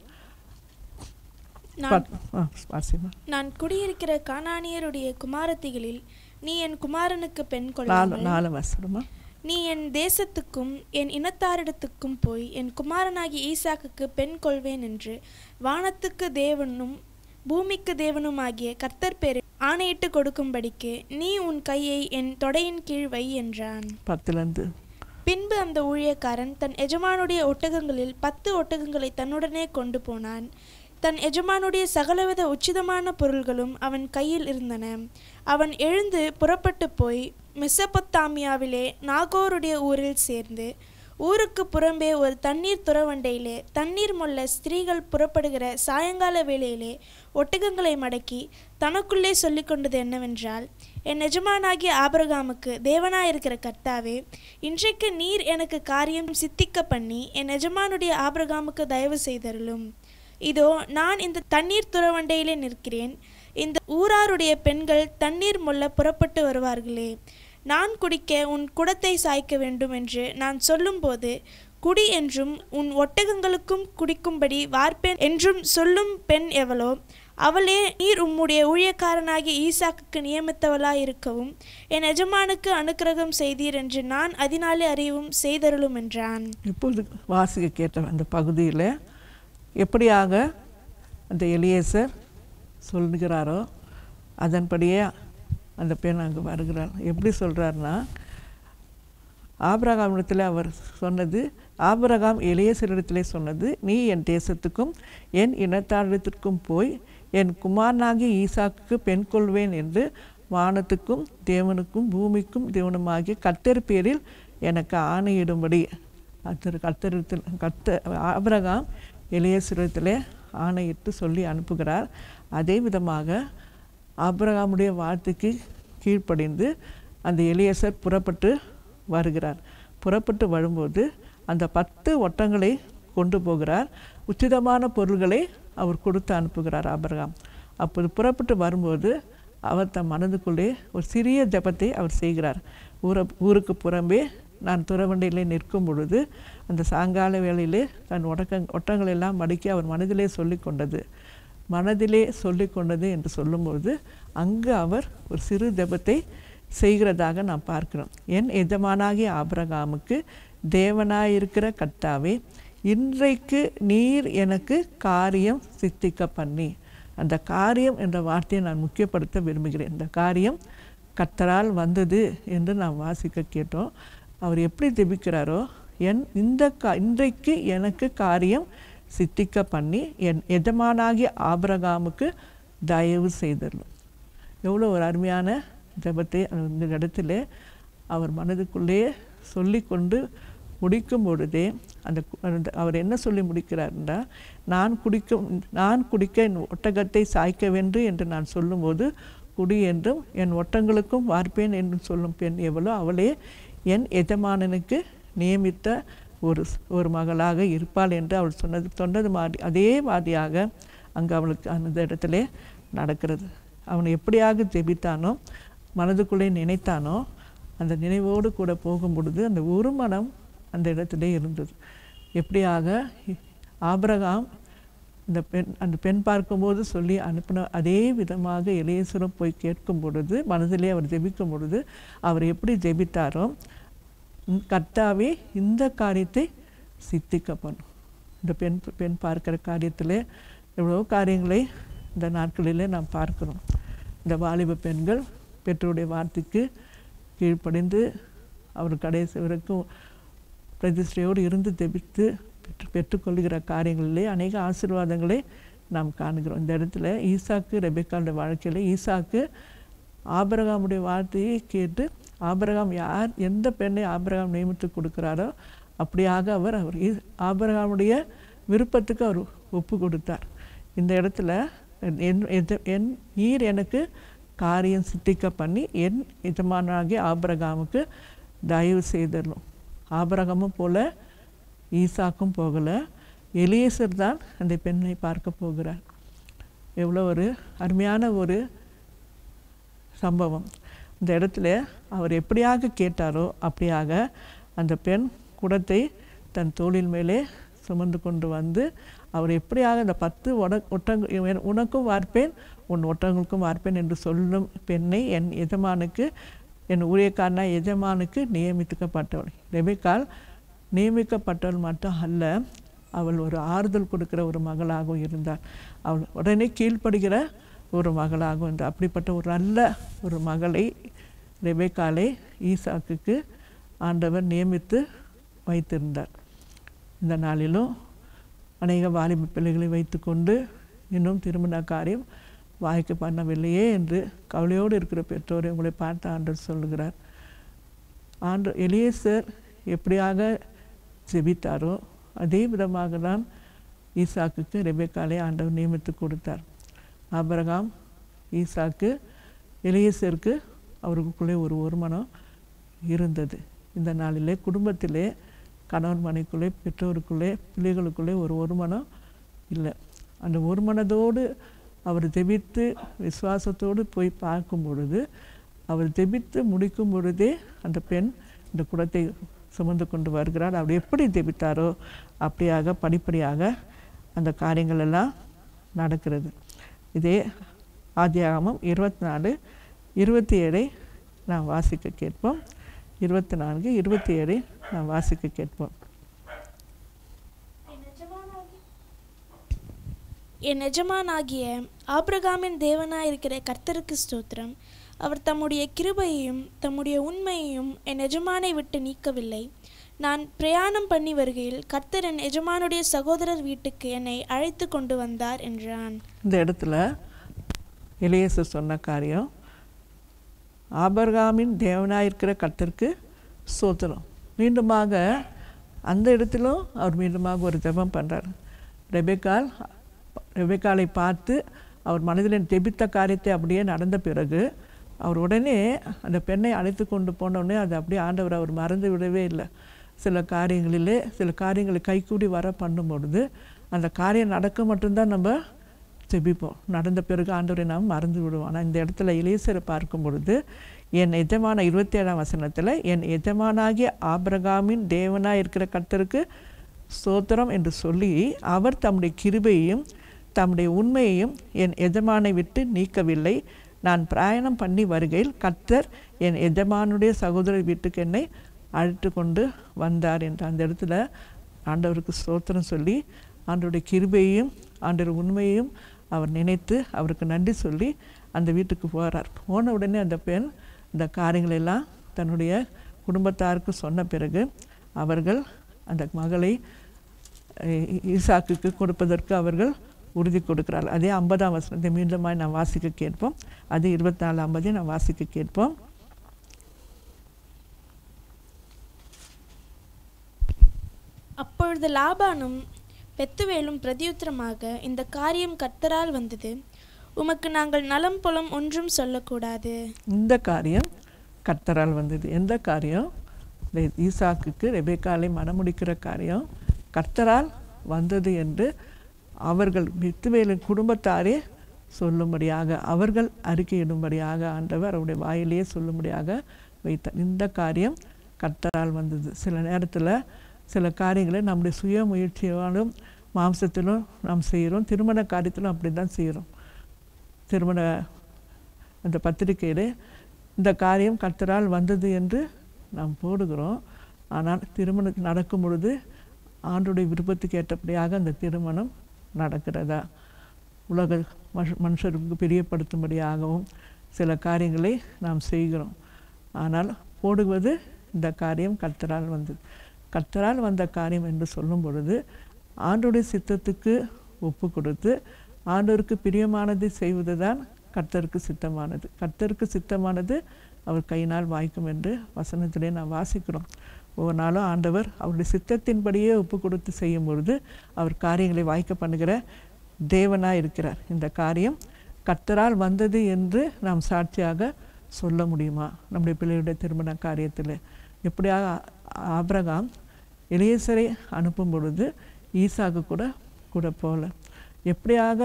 நான் பத்- ஆ, வாசிமா நான் குடியிருக்கிற கானானியருடைய குமாரத்திகளில் நீ என் குமாரனுக்கு பெண் நாலு கொள்ளாமல் நாலு வசனமா நீ என் தேசத்துக்கும் என் இனத்தாரிடத்துக்கும் போய் என் குமாரனாகி ஈசாக்குக்கு பெண் கொள்வேன் என்று வானத்துக்கு தேவனும் பூமிக்கு தேவனுமாகிய கர்த்தர் பேரை ஆணையிட்டு கொடுக்கும்படிக்கு நீ உன் கையை என் தொடையின் கீழ் வை என்றான் பத்துலேருந்து பின்பு அந்த ஊழியக்காரன் தன் எஜமானுடைய ஒட்டகங்களில் பத்து ஒட்டகங்களை தன்னுடனே கொண்டு போனான் தன் எஜமானுடைய சகலவித உச்சிதமான பொருள்களும் அவன் கையில் இருந்தன அவன் எழுந்து புறப்பட்டு போய் மெசபொத்தாமியாவிலே நாகோருடைய ஊரில் சேர்ந்து ஊருக்கு புறம்பே ஒரு தண்ணீர் துறவண்டையிலே தண்ணீர் மொல்ல ஸ்திரீகள் புறப்படுகிற சாயங்கால வேளையிலே ஒட்டகங்களை மடக்கி தனக்குள்ளே சொல்லிக்கொண்டது என்னவென்றால் என் எஜமானாகிய ஆபிரகாமுக்கு தேவனாயிருக்கிற கர்த்தாவே இன்றைக்கு நீர் எனக்கு காரியம் சித்திக்க பண்ணி என் எஜமானுடைய ஆபிரகாமுக்கு தயவு செய்தருளும் இதோ நான் இந்த தண்ணீர் துறவண்டையிலே நிற்கிறேன் இந்த ஊராருடைய பெண்கள் தண்ணீர் மொல்ல புறப்பட்டு வருவார்களே நான் குடிக்க உன் குடத்தை சாய்க்க வேண்டும் என்று நான் சொல்லும்போது குடி என்றும் உன் ஒட்டகங்களுக்கும் குடிக்கும்படி வார்ப்பேன் என்றும் சொல்லும் பெண் எவளோ அவளே நீர் உம்முடைய ஊழியக்காரனாகிய ஈசாக்குக்கு நியமித்தவளாய் இருக்கவும் என் எஜமானுக்கு அனுக்கிரகம் செய்தீர் என்று நான் அதனாலே அறிவும் செய்தருளும் என்றான் இப்பொழுது வாசிக்க கேட்ட அந்த பகுதியில் எப்படியாக அந்த எலியேசர் சொல்லுகிறாரோ அதன்படியே அந்த பெண் அங்கே வருகிறார் எப்படி சொல்கிறாருன்னா ஆபிரகாமிடத்தில் அவர் சொன்னது ஆபிரகாம் எலியேசரிடத்திலே சொன்னது நீ என் தேசத்துக்கும் என் இனத்தாரிடத்திற்கும் போய் என் குமாரனாகிய ஈசாக்குக்கு பெண் கொள்வேன் என்று வானத்துக்கும் தேவனுக்கும் பூமிக்கும் தேவனுமாகிய கர்த்தர் பேரில் எனக்கு ஆணையிடும்படி கர்த்தர் கர்த்தரிடத்தில் கர்த்த ஆபிரகாம் எலியேசரிடத்திலே ஆணையிட்டு சொல்லி அனுப்புகிறார் அதே விதமாக ஆபிரகாமுடைய வார்த்தைக்கு கீழ்ப்படிந்து அந்த எலியேசர் புறப்பட்டு வருகிறார் புறப்பட்டு வரும்போது அந்த பத்து ஒட்டங்களை கொண்டு போகிறார் உச்சிதமான பொருள்களை அவர் கொடுத்து அனுப்புகிறார் ஆபிரகாம் அப்போது புறப்பட்டு வரும்போது அவர் தம் மனதுக்குள்ளே ஒரு சிறிய ஜெபத்தை அவர் செய்கிறார் ஊர ஊருக்கு புறம்பே நான் துறவண்டையிலே நிற்கும் பொழுது அந்த சாயங்கால வேளையிலே தன் ஒட்டக ஒட்டங்கள் எல்லாம் மடக்கி அவர் மனதிலே சொல்லிக் கொண்டது மனதிலே சொல்லிக் கொண்டது என்று சொல்லும்போது அங்கு அவர் ஒரு சிறு ஜெபத்தை செய்கிறதாக நாம் பார்க்கிறோம் என் எஜமானாகிய ஆபிரகாமுக்கு தேவனாயிருக்கிற கர்த்தாவே இன்றைக்கு நீர் எனக்கு காரியம் சித்திக்க பண்ணி அந்த காரியம் என்ற வார்த்தையை நான் முக்கியப்படுத்த விரும்புகிறேன் இந்த காரியம் கர்த்தரால் வந்தது என்று நாம் வாசிக்க கேட்டோம் அவர் எப்படி ஜெபிக்கிறாரோ என் இந்த கா இன்றைக்கு எனக்கு காரியம் சித்திக்க பண்ணி என் எஜமானாகிய ஆபிரகாமுக்கு தயவு செய்தரலும் எவ்வளோ ஒரு அருமையான ஜெபத்தை அந்த இடத்துல அவர் மனதுக்குள்ளே சொல்லிக்கொண்டு முடிக்கும் பொழுதே அந்த கு- அந்த அவர் என்ன சொல்லி முடிக்கிறார்னா நான் குடிக்கும் நான் குடிக்க என் ஒட்டகத்தை சாய்க்க வேண்டும் என்று நான் சொல்லும்போது குடி என்றும் என் ஒட்டங்களுக்கும் வார்ப்பேன் என்றும் சொல்லும் பெண் எவளோ அவளே என் எஜமானனுக்கு நியமித்த ஒரு ஒரு மகளாக இருப்பாள் என்று அவள் சொன்னது சொன்னது மாதிரி அதே மாதிரியாக அங்கே அவளுக்கு அந்த இடத்துல நடக்கிறது அவன் எப்படியாக ஜெபித்தானோ மனதுக்குள்ளே நினைத்தானோ அந்த நினைவோடு கூட போகும் பொழுது அந்த ஒரு மனம் அந்த இடத்திலே இருந்தது எப்படியாக ஆபிரகாம் இந்த பெண் அந்த பெண் பார்க்கும்போது சொல்லி அனுப்பின அதே விதமாக இளையசுரம் போய் கேட்கும் பொழுது மனதிலே அவர் ஜெபிக்கும் பொழுது அவர் எப்படி ஜெபித்தாரோ "உம் கர்த்தாவே இந்த காரியத்தை சித்திக்க பண்ணும் இந்த பெண் பெண் பார்க்கிற காரியத்தில் எவ்வளோ காரியங்களை இந்த நாட்களிலே நாம் பார்க்கிறோம் இந்த வாலிப பெண்கள் பெற்றோருடைய வார்த்தைக்கு கீழ்ப்படிந்து அவர் கடைசி வரைக்கும் பிரதிஷ்டையோடு இருந்து தெபித்து பெற்று பெற்றுக்கொள்கிற காரியங்களிலே அநேக ஆசீர்வாதங்களை நாம் காணுகிறோம் இந்த இடத்துல ஈசாக்கு ரெபெக்காவுடைய வாழ்க்கையில் ஈசாக்கு ஆபிரகாமுடைய வார்த்தையை கேட்டு ஆபிரகாம் யார் எந்த பெண்ணை ஆபிரகாம் நியமித்து கொடுக்கிறாரோ அப்படியாக அவர் அவர் ஈ- ஆபிரகாமுடைய விருப்பத்துக்கு அவர் ஒப்பு கொடுத்தார் இந்த இடத்துல என் எஜ- என் நீர் எனக்கு காரியம் சித்திக்க பண்ணி என் எஜமானாகிய ஆபிரகாமுக்கு தயவு செய்திடணும் ஆபிரகாமும் போல ஈசாக்கும் போகலை எலியேசர் தான் அந்த பெண்ணை பார்க்க போகிறார் எவ்வளோ ஒரு அருமையான ஒரு சம்பவம் இந்த இடத்துல அவர் எப்படியாக கேட்டாரோ அப்படியாக அந்த பெண் குடத்தை தன் தோளின் மேலே சுமந்து கொண்டு வந்து அவர் எப்படியாக அந்த பத்து ஒட ஒட்டங்க உனக்கும் வார்ப்பேன் உன் ஒட்டங்களுக்கும் வார்ப்பேன் என்று சொல்லும் பெண்ணை என் எஜமானுக்கு என் ஊழியக்காரனா எஜமானுக்கு நியமித்துக்கப்பட்டவள் ரெபேக்காள் நியமிக்கப்பட்டவள் மட்டும் அல்ல அவள் ஒரு ஆறுதல் கொடுக்கிற ஒரு மகளாகவும் இருந்தாள் அவள் உடனே கீழ்ப்படுகிற ஒரு மகளாகவும் இருந்தாள் அப்படிப்பட்ட ஒரு நல்ல ஒரு மகளை ரெபேக்காலை ஈசாக்குக்கு ஆண்டவர் நியமித்து வைத்திருந்தார் இந்த நாளிலும் அநேக வாலிப பிள்ளைகளை வைத்துக்கொண்டு இன்னும் திருமண காரியம் வாய்க்கு பண்ணவில்லையே என்று கவலையோடு இருக்கிற பெற்றோரை உங்களை பார்த்து ஆண்டவர் சொல்லுகிறார் ஆண்டு எலியேசர் எப்படியாக ஜெபித்தாரோ அதே விதமாக தான் ஈசாக்குக்கு ரெபேக்காலை ஆண்டவர் நியமித்து கொடுத்தார் ஆபிரகாம் ஈசாக்கு எலியேசருக்கு அவருக்குள்ளே ஒரு ஒருமனம் இருந்தது இந்த நாளிலே குடும்பத்திலே கணவன் மனைக்குள்ளே பெற்றோருக்குள்ளே பிள்ளைகளுக்குள்ளே ஒரு ஒருமனம் இல்லை அந்த ஒருமனதோடு அவர் ஜெபித்து விசுவாசத்தோடு போய் பார்க்கும் பொழுது அவர் ஜெபித்து முடிக்கும் பொழுதே அந்த பெண் இந்த குடத்தை சுமந்து கொண்டு வருகிறார் அவர் எப்படி ஜெபித்தாரோ அப்படியாக படிப்படியாக அந்த காரியங்கள் எல்லாம் நடக்கிறது இதே ஆதியாகமம் இருபத்தி நாலு இருபத்தி ஏழை நாம் வாசிக்க கேட்போம் இருபத்தி நான்கு இருபத்தி ஏழை நாம் வாசிக்க கேட்போம் என் எஜமானாகிய ஆபிரகாமின் தேவனாயிருக்கிற கர்த்தருக்கு ஸ்தோத்திரம் அவர் தம்முடைய கிருபையையும் தம்முடைய உண்மையையும் என் எஜமானை விட்டு நீக்கவில்லை நான் பிரயாணம் பண்ணி வருகையில் கர்த்தர் என் எஜமானுடைய சகோதரர் வீட்டுக்கு என்னை அழைத்து கொண்டு வந்தார் என்றான் இந்த இடத்துல எலியேசர் சொன்ன காரியம் ஆபர்காமின் தேவனாயிருக்கிற கர்த்தருக்கு ஸ்தோத்திரம் மீண்டுமாக அந்த இடத்திலும் அவர் மீண்டுமாக ஒரு ஜெபம் பண்ணுறார் ரெபேக்கால் ரெபேக்காலை பார்த்து அவர் மனதில் ஜெபித்த காரியத்தை அப்படியே நடந்த பிறகு அவர் உடனே அந்த பெண்ணை அழைத்து கொண்டு போன உடனே அது அப்படியே ஆண்டவர் அவர் மறந்து விடவே இல்லை சில காரியங்களிலே சில காரியங்களை கைகூடி வர பண்ணும் பொழுது அந்த காரியம் நடக்க மட்டும்தான் நம்ம ஜெபிப்போம் நடந்த பிறகு ஆண்டவரை நாம் மறந்து விடுவோம் ஆனால் இந்த இடத்துல இளையசரை பார்க்கும் பொழுது என் எஜமான இருபத்தி ஏழாம் வசனத்தில் என் எஜமானாகிய ஆபிரகாமின் தேவனாக இருக்கிற கர்த்தருக்கு ஸ்தோத்திரம் என்று சொல்லி அவர் தம்முடைய கிருபையையும் தம்முடைய உண்மையையும் என் எஜமானை விட்டு நீக்கவில்லை நான் பிரயாணம் பண்ணி வருகையில் கர்த்தர் என் எஜமானுடைய சகோதரர் வீட்டுக்கு என்னை அழைத்து கொண்டு வந்தார் என்று அந்த இடத்துல ஆண்டவருக்கு ஸ்தோத்திரம் சொல்லி ஆண்டவருடைய கிருபையையும் ஆண்டவர் உண்மையையும் அவர் நினைத்து அவருக்கு நன்றி சொல்லி அந்த வீட்டுக்கு போகிறார் போன உடனே அந்த பெண் இந்த காரியங்களெல்லாம் தன்னுடைய குடும்பத்தாருக்கு சொன்ன பிறகு அவர்கள் அந்த மகளை அஹ், ஈசாக்குக்கு கொடுப்பதற்கு அவர்கள் உறுதி கொடுக்கிறார்கள் அதே ஐம்பதாம் வசனத்தை மீண்டுமாய் நான் வாசிக்க கேட்போம் அது இருபத்தி நாலு ஐம்பதை நான் வாசிக்க கேட்போம் அப்பொழுது லாபானும் பெத்துவேலும் பிரதியுத்தரமாக இந்த காரியம் கர்த்தரால் வந்தது உமக்கு நாங்கள் நலம் புலம் ஒன்றும் சொல்லக்கூடாது இந்த காரியம் கர்த்தரால் வந்தது எந்த காரியம் இந்த ஈசாக்குக்கு ரெபேக்காலை மணமுடிக்கிற காரியம் கர்த்தரால் வந்தது என்று அவர்கள் மித்துவேலின் குடும்பத்தாரே சொல்லும்படியாக அவர்கள் அறிக்கையிடும்படியாக ஆண்டவர் அவருடைய வாயிலேயே சொல்லும்படியாக வைத்தார் இந்த காரியம் கர்த்தரால் வந்தது சில நேரத்தில் சில காரியங்களை நம்முடைய சுய முயற்சியாலும் மாம்சத்திலும் நாம் செய்கிறோம் திருமண காரியத்திலும் அப்படி தான் செய்கிறோம் திருமண அந்த பத்திரிக்கையில் இந்த காரியம் கர்த்தரால் வந்தது என்று நாம் போடுகிறோம் ஆனால் திருமணம் நடக்கும் பொழுது ஆண்டுடைய விருப்பத்துக்கு ஏற்றபடியாக அந்த திருமணம் நடக்கிறதா உலக மனுஷ- மனுஷருக்கு பிரியப்படுத்தும்படியாகவும் சில காரியங்களை நாம் செய்கிறோம் ஆனால் போடுவது இந்த காரியம் கர்த்தரால் வந்தது கர்த்தரால் வந்த காரியம் என்று சொல்லும் பொழுது ஆண்டுடைய சித்தத்துக்கு ஒப்பு கொடுத்து ஆண்டவருக்கு பிரியமானதை செய்வது தான் கர்த்தருக்கு சித்தமானது கர்த்தருக்கு சித்தமானது அவர் கையினால் வாய்க்கும் என்று வசனத்திலே நாம் வாசிக்கிறோம் ஒவ்வொரு நாளும் ஆண்டவர் அவருடைய சித்தத்தின்படியே ஒப்பு கொடுத்து செய்யும் பொழுது அவர் காரியங்களை வாய்க்க பண்ணுகிற தேவனாக இருக்கிறார் இந்த காரியம் கர்த்தரால் வந்தது என்று நாம் சாட்சியாக சொல்ல முடியுமா நம்முடைய பிள்ளையுடைய திருமண காரியத்தில் எப்படியாக ஆபிரகாம் எலியேசரை அனுப்பும் பொழுது ஈசாக்கு கூட கூட போகல எப்படியாக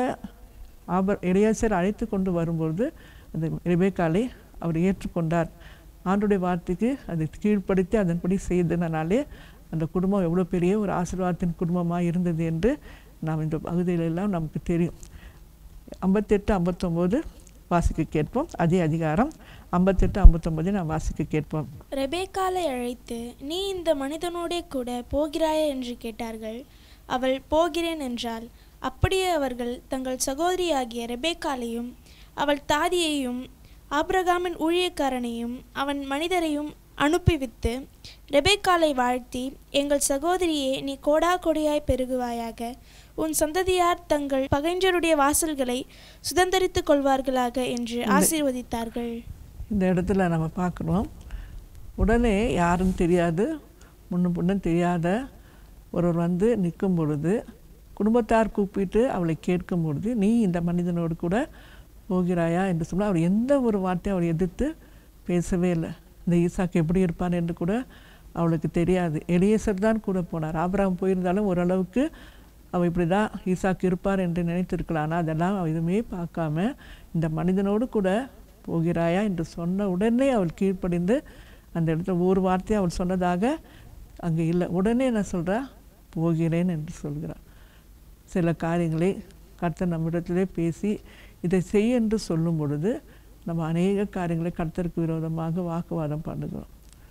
ஆபர் எலியேசர் அழைத்து கொண்டு வரும்பொழுது அந்த ரெபேக்காலை அவர் ஏற்றுக்கொண்டார் ஆண்டுடைய வார்த்தைக்கு அதை கீழ்ப்படுத்தி அதன்படி செய்தனாலே அந்த குடும்பம் எவ்வளோ பெரிய ஒரு ஆசீர்வாதத்தின் குடும்பமாக இருந்தது என்று நாம் இந்த பகுதியிலெல்லாம் நமக்கு தெரியும் ஐம்பத்தெட்டு ஐம்பத்தொம்போது வாசிக்க கேட்போம் அதே அதிகாரம் ஐம்பத்தெட்டு ஐம்பத்தொம்போதை நாம் வாசிக்க கேட்போம் ரெபேக்காலை அழைத்து நீ இந்த மனிதனோடே கூட போகிறாயா என்று கேட்டார்கள் அவள் போகிறேன் என்றாள் அப்படியே அவர்கள் தங்கள் சகோதரியாகிய ரெபேக்காலையும் அவள் தாதியையும் ஆபிரகாமின் ஊழியக்காரனையும் அவன் மனிதரையும் அனுப்பிவித்து ரெபேக்காலை வாழ்த்தி எங்கள் சகோதரியே நீ கோடா கொடியாய் பெருகுவாயாக உன் சந்ததியார் தங்கள் பகைஞருடைய வாசல்களை சுதந்தரித்துக் கொள்வார்களாக என்று ஆசீர்வதித்தார்கள் இந்த இடத்துல நம்ம பார்க்குறோம் உடனே யாருன்னு தெரியாது முன்னும் பின்னும் தெரியாத ஒருவர் வந்து நிற்கும் பொழுது குடும்பத்தார் கூப்பிட்டு அவளை கேட்கும் பொழுது நீ இந்த மனிதனோடு கூட போகிறாயா என்று சொன்னால் அவர் எந்த ஒரு வார்த்தையும் அவர் எதிர்த்து பேசவே இல்லை இந்த ஈசாக்கு எப்படி இருப்பான் என்று கூட அவளுக்கு தெரியாது எலியேசர் தான் கூட போனார் ஆபிரகாம் போயிருந்தாலும் ஓரளவுக்கு அவள் இப்படி தான் ஈசாக்கு இருப்பார் என்று நினைத்திருக்கலாம் ஆனால் அதெல்லாம் அவள் எதுவுமே பார்க்காம இந்த மனிதனோடு கூட போகிறாயா என்று சொன்ன உடனே அவள் கீழ்ப்படிந்து அந்த இடத்துல ஒரு வார்த்தையை அவள் சொன்னதாக அங்கே இல்லை உடனே என்ன சொல்கிறா போகிறேன் என்று சொல்கிறார் சில காரியங்களை கர்த்தர் நம்மிடத்திலே பேசி இதை செய் என்று சொல்லும் பொழுது நம்ம அநேக காரியங்களை கர்த்தருக்கு விரோதமாக வாக்குவாதம் பண்ணுகிறோம்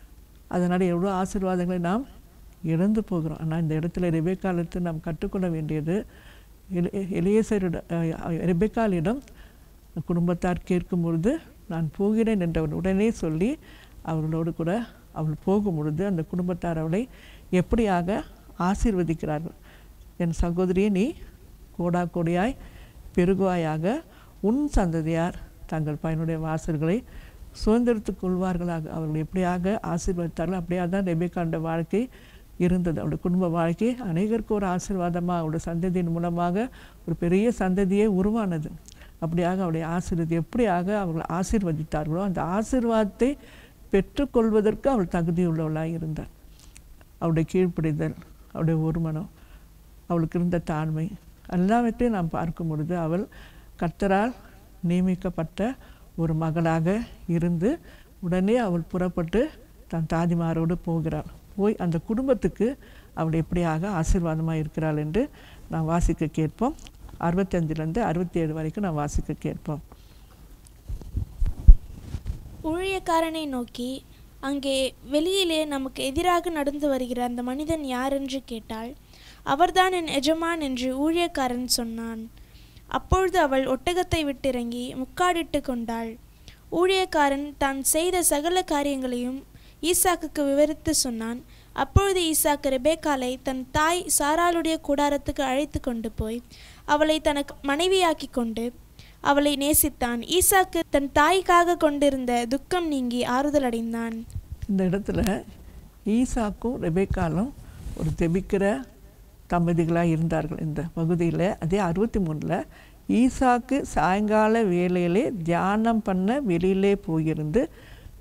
அதனால் எவ்வளோ ஆசீர்வாதங்களை நாம் இழந்து போகிறோம் ஆனால் இந்த இடத்துல ரெபேக்காலத்து நாம் கற்றுக்கொள்ள வேண்டியது எலி- எலியேசரிட அஹ், ரெபெக்காலிடம் குடும்பத்தார் கேட்கும் பொழுது நான் போகிறேன் என்றவன் உடனே சொல்லி அவர்களோடு கூட அவள் போகும் பொழுது அந்த குடும்பத்தார் அவளை எப்படியாக ஆசீர்வதிக்கிறார்கள் என் சகோதரியை நீ கோடா கோடியாய் பெருகுவாயாக உன் சந்ததியார் தங்கள் பயனுடைய வாசல்களை சுதந்திரத்துக் கொள்வார்களாக அவர்கள் எப்படியாக ஆசீர்வதித்தார்கள் அப்படியாக தான் ரெபேக்காண்ட வாழ்க்கை இருந்தது அவருடைய குடும்ப வாழ்க்கை அநேகருக்கு ஒரு ஆசீர்வாதமாக அவருடைய சந்ததியின் மூலமாக ஒரு பெரிய சந்ததியே உருவானது அப்படியாக அவருடைய ஆசீர்வதி எப்படியாக அவர்கள் ஆசீர்வதித்தார்களோ அந்த ஆசீர்வாதத்தை பெற்றுக்கொள்வதற்கு அவள் தகுதியுள்ளவளாக இருந்தார் அவருடைய கீழ்ப்படிதல் அவருடைய ஒருமனம் அவளுக்கு இருந்த தாழ்மை எல்லாவற்றையும் நாம் பார்க்கும் பொழுது அவள் கர்த்தரால் நியமிக்கப்பட்ட ஒரு மகளாக இருந்து உடனே அவள் புறப்பட்டு தன் தாதிமாரோடு போகிறாள் போய் அந்த குடும்பத்துக்கு அவள் எப்படியாக ஆசீர்வாதமாக இருக்கிறாள் என்று நாம் வாசிக்க கேட்போம் அறுபத்தஞ்சிலேருந்து அறுபத்தி ஏழு வரைக்கும் நாம் வாசிக்க கேட்போம் ஊழியக்காரனை நோக்கி அங்கே வெளியிலே நமக்கு எதிராக நடந்து வருகிற அந்த மனிதன் யார் என்று கேட்டாள் அவர்தான் என் எஜமான் என்று ஊழியக்காரன் சொன்னான் அப்பொழுது அவள் ஒட்டகத்தை விட்டிறங்கி முக்காடிட்டு கொண்டாள் ஊழியக்காரன் தான் செய்த சகல காரியங்களையும் ஈசாக்குக்கு விவரித்து சொன்னான் அப்பொழுது ஈசாக்கு ரெபேக்காலை தன் தாய் சாராளுடைய கூடாரத்துக்கு அழைத்து கொண்டு போய் அவளை தனக்கு மனைவியாக்கி கொண்டு அவளை நேசித்தான் ஈசாக்கு தன் தாய்க்காக கொண்டிருந்த துக்கம் நீங்கி ஆறுதல் அடைந்தான் இந்த இடத்துல ஈசாக்கும் ரெபேக்காலும் ஒரு ஜெபிக்கிற தம்பதிகளாக இருந்தார்கள் இந்த பகுதியில் அதே அறுபத்தி மூணில் ஈசாக்கு சாயங்கால வேளையிலே தியானம் பண்ண வெளியிலே போயிருந்து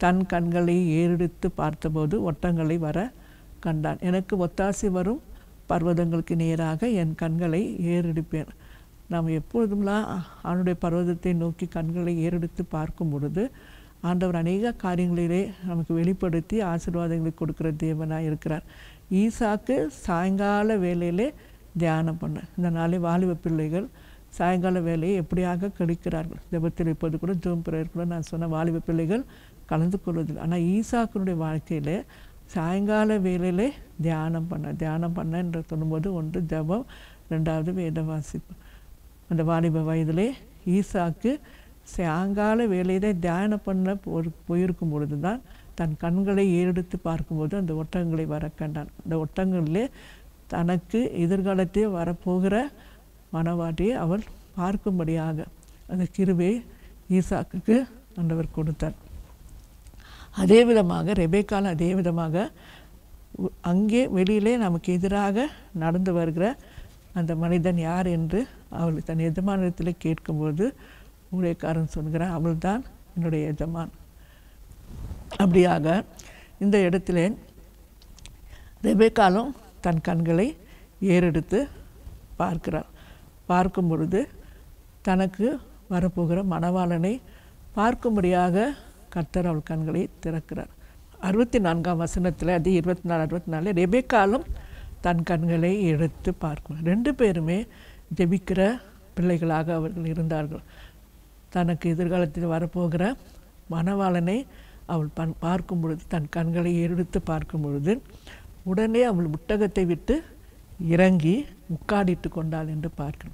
தன் கண்களை ஏறெடுத்து பார்த்தபோது ஒட்டங்களை வர கண்டான் எனக்கு ஒத்தாசி வரும் பர்வதங்களுக்கு நேராக என் கண்களை ஏறெடுப்பேன் நாம் எப்பொழுதும்லாம் அவனுடைய பர்வதத்தை நோக்கி கண்களை ஏறெடுத்து பார்க்கும் பொழுது ஆண்டவர் அநேக காரியங்களிலே நமக்கு வெளிப்படுத்தி ஆசீர்வாதங்களை கொடுக்கிற தேவனாக இருக்கிறார் ஈசாக்கு சாயங்கால வேலையிலே தியானம் பண்ண இந்த நாளை வாலிப பிள்ளைகள் சாயங்கால வேலையை எப்படியாக கழிக்கிறார்கள் ஜெபத்தில் இப்போது கூட ஜோம் பிரேயர் கூட நான் சொன்ன வாலிப பிள்ளைகள் கலந்து கொள்வதில்லை ஆனால் ஈசாக்கினுடைய வாழ்க்கையில் சாயங்கால வேலையிலே தியானம் பண்ண தியானம் பண்ண என்று சொல்லும்போது ஒன்று ஜெபம் ரெண்டாவது வேத வாசிப்பு அந்த வாலிப வயதிலே ஈசாக்கு சாயங்கால வேலையிலே தியானம் பண்ண ஒரு போயிருக்கும் பொழுது தான் தன் கண்களை ஏறெடுத்து பார்க்கும்போது அந்த ஒட்டகங்களை வர கண்டான் அந்த ஒட்டகங்களிலே தனக்கு எதிர்காலத்தில் வரப்போகிற மனவாட்டியை அவள் பார்க்கும்படியாக அந்த கிருவை ஈசாக்குக்கு ஆண்டவர் கொடுத்தார் அதே விதமாக ரெபேக்கால் அதே விதமாக உ- அங்கே வெளியிலே நமக்கு எதிராக நடந்து வருகிற அந்த மனிதன் யார் என்று அவள் தன் எஜமானத்தில் கேட்கும்போது ஊழியக்காரன் சொல்கிறான் அவள்தான் என்னுடைய எஜமான் அப்படியாக இந்த இடத்திலே ரெபேக்காலும் தன் கண்களை ஏறெடுத்து பார்க்கிறாள் பார்க்கும் பொழுது தனக்கு வரப்போகிற மணவாளனை பார்க்கும்படியாக கர்த்தர் அவள் கண்களை திறக்கிறார் அறுபத்தி நான்காம் வசனத்தில் அது இருபத்தி நாலு அறுபத்தி நாலு ரெபேக்காலும் தன் கண்களை எடுத்து பார்க்கும் ரெண்டு பேருமே ஜெபிக்கிற பிள்ளைகளாக அவர்கள் இருந்தார்கள் தனக்கு எதிர்காலத்தில் வரப்போகிற மணவாளனை அவள் பன் பார்க்கும் பொழுது தன் கண்களை எடுத்து பார்க்கும் பொழுது உடனே அவள் புட்டகத்தை விட்டு இறங்கி முக்காடிட்டு கொண்டாள் என்று பார்க்கணும்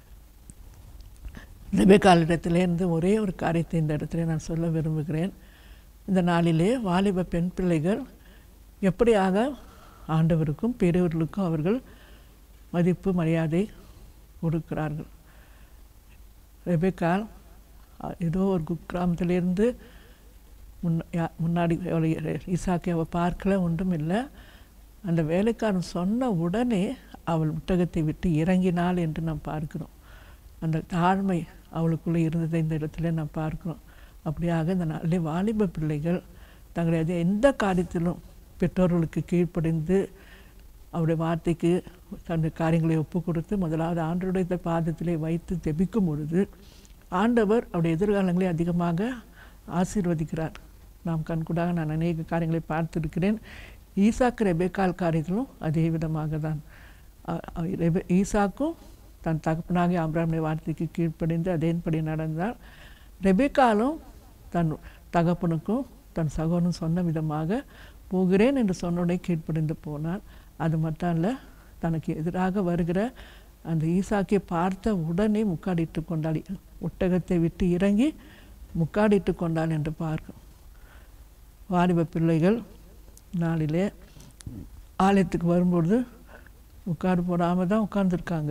ரெபேக்காலிடத்திலேருந்து ஒரே ஒரு காரியத்தை இந்த இடத்துல நான் சொல்ல விரும்புகிறேன் இந்த நாளிலே வாலிப பெண் பிள்ளைகள் எப்படியாக ஆண்டவருக்கும் பெரியவர்களுக்கும் அவர்கள் மதிப்பு மரியாதை கொடுக்கிறார்கள் ரெபேக்கால் அஹ், ஏதோ ஒரு குக்கிராமத்திலேருந்து முன்ன யா- முன்னாடி அவளை ஈசாக்கை அவள் பார்க்கல ஒன்றும் இல்லை அந்த வேலைக்காரன் சொன்ன உடனே அவள் புத்தகத்தை விட்டு இறங்கினாள் என்று நாம் பார்க்கிறோம் அந்த தாழ்மை அவளுக்குள்ளே இருந்ததை இந்த இடத்துல நாம் பார்க்கிறோம் அப்படியாக இந்த நாளிலே வாலிப பிள்ளைகள் தங்களுடைய எந்த காரியத்திலும் பெற்றோர்களுக்கு கீழ்ப்படிந்து அவருடைய வார்த்தைக்கு தன்னுடைய காரியங்களை ஒப்பு கொடுத்து முதலாவது ஆண்டவருடைய பாதத்திலே வைத்து ஜெபிக்கும் பொழுது ஆண்டவர் அவருடைய எதிர்காலங்களை அதிகமாக ஆசீர்வதிக்கிறார் நாம் கண்கூடாக நான் அநேக காரியங்களை பார்த்திருக்கிறேன் ஈசாக்கு ரெபேக்கால் காரியத்திலும் அதே விதமாக தான் அ- அ- ரெபே- ஈசாக்கும் தன் தகப்பனாகிய ஆபிரகாமுடைய வார்த்தைக்கு கீழ்ப்படிந்து அதேன்படி நடந்தார் ரெபேக்காலும் தன் தகப்பனுக்கும் தன் சகோதரனும் சொன்ன விதமாக போகிறேன் என்று சொன்னோடனே கீழ்ப்படிந்து போனார் அது மட்டும் இல்லை தனக்கு எதிராக வருகிற அந்த ஈசாக்கை பார்த்த உடனே முக்காடிட்டு கொண்டாள் ஒட்டகத்தை விட்டு இறங்கி முக்காடிட்டு கொண்டாள் என்று பார்க்கும் வாலிப பிள்ளைகள் நாளிலே ஆலயத்துக்கு வரும்பொழுது உட்கார் போடாமல் தான் உட்கார்ந்துருக்காங்க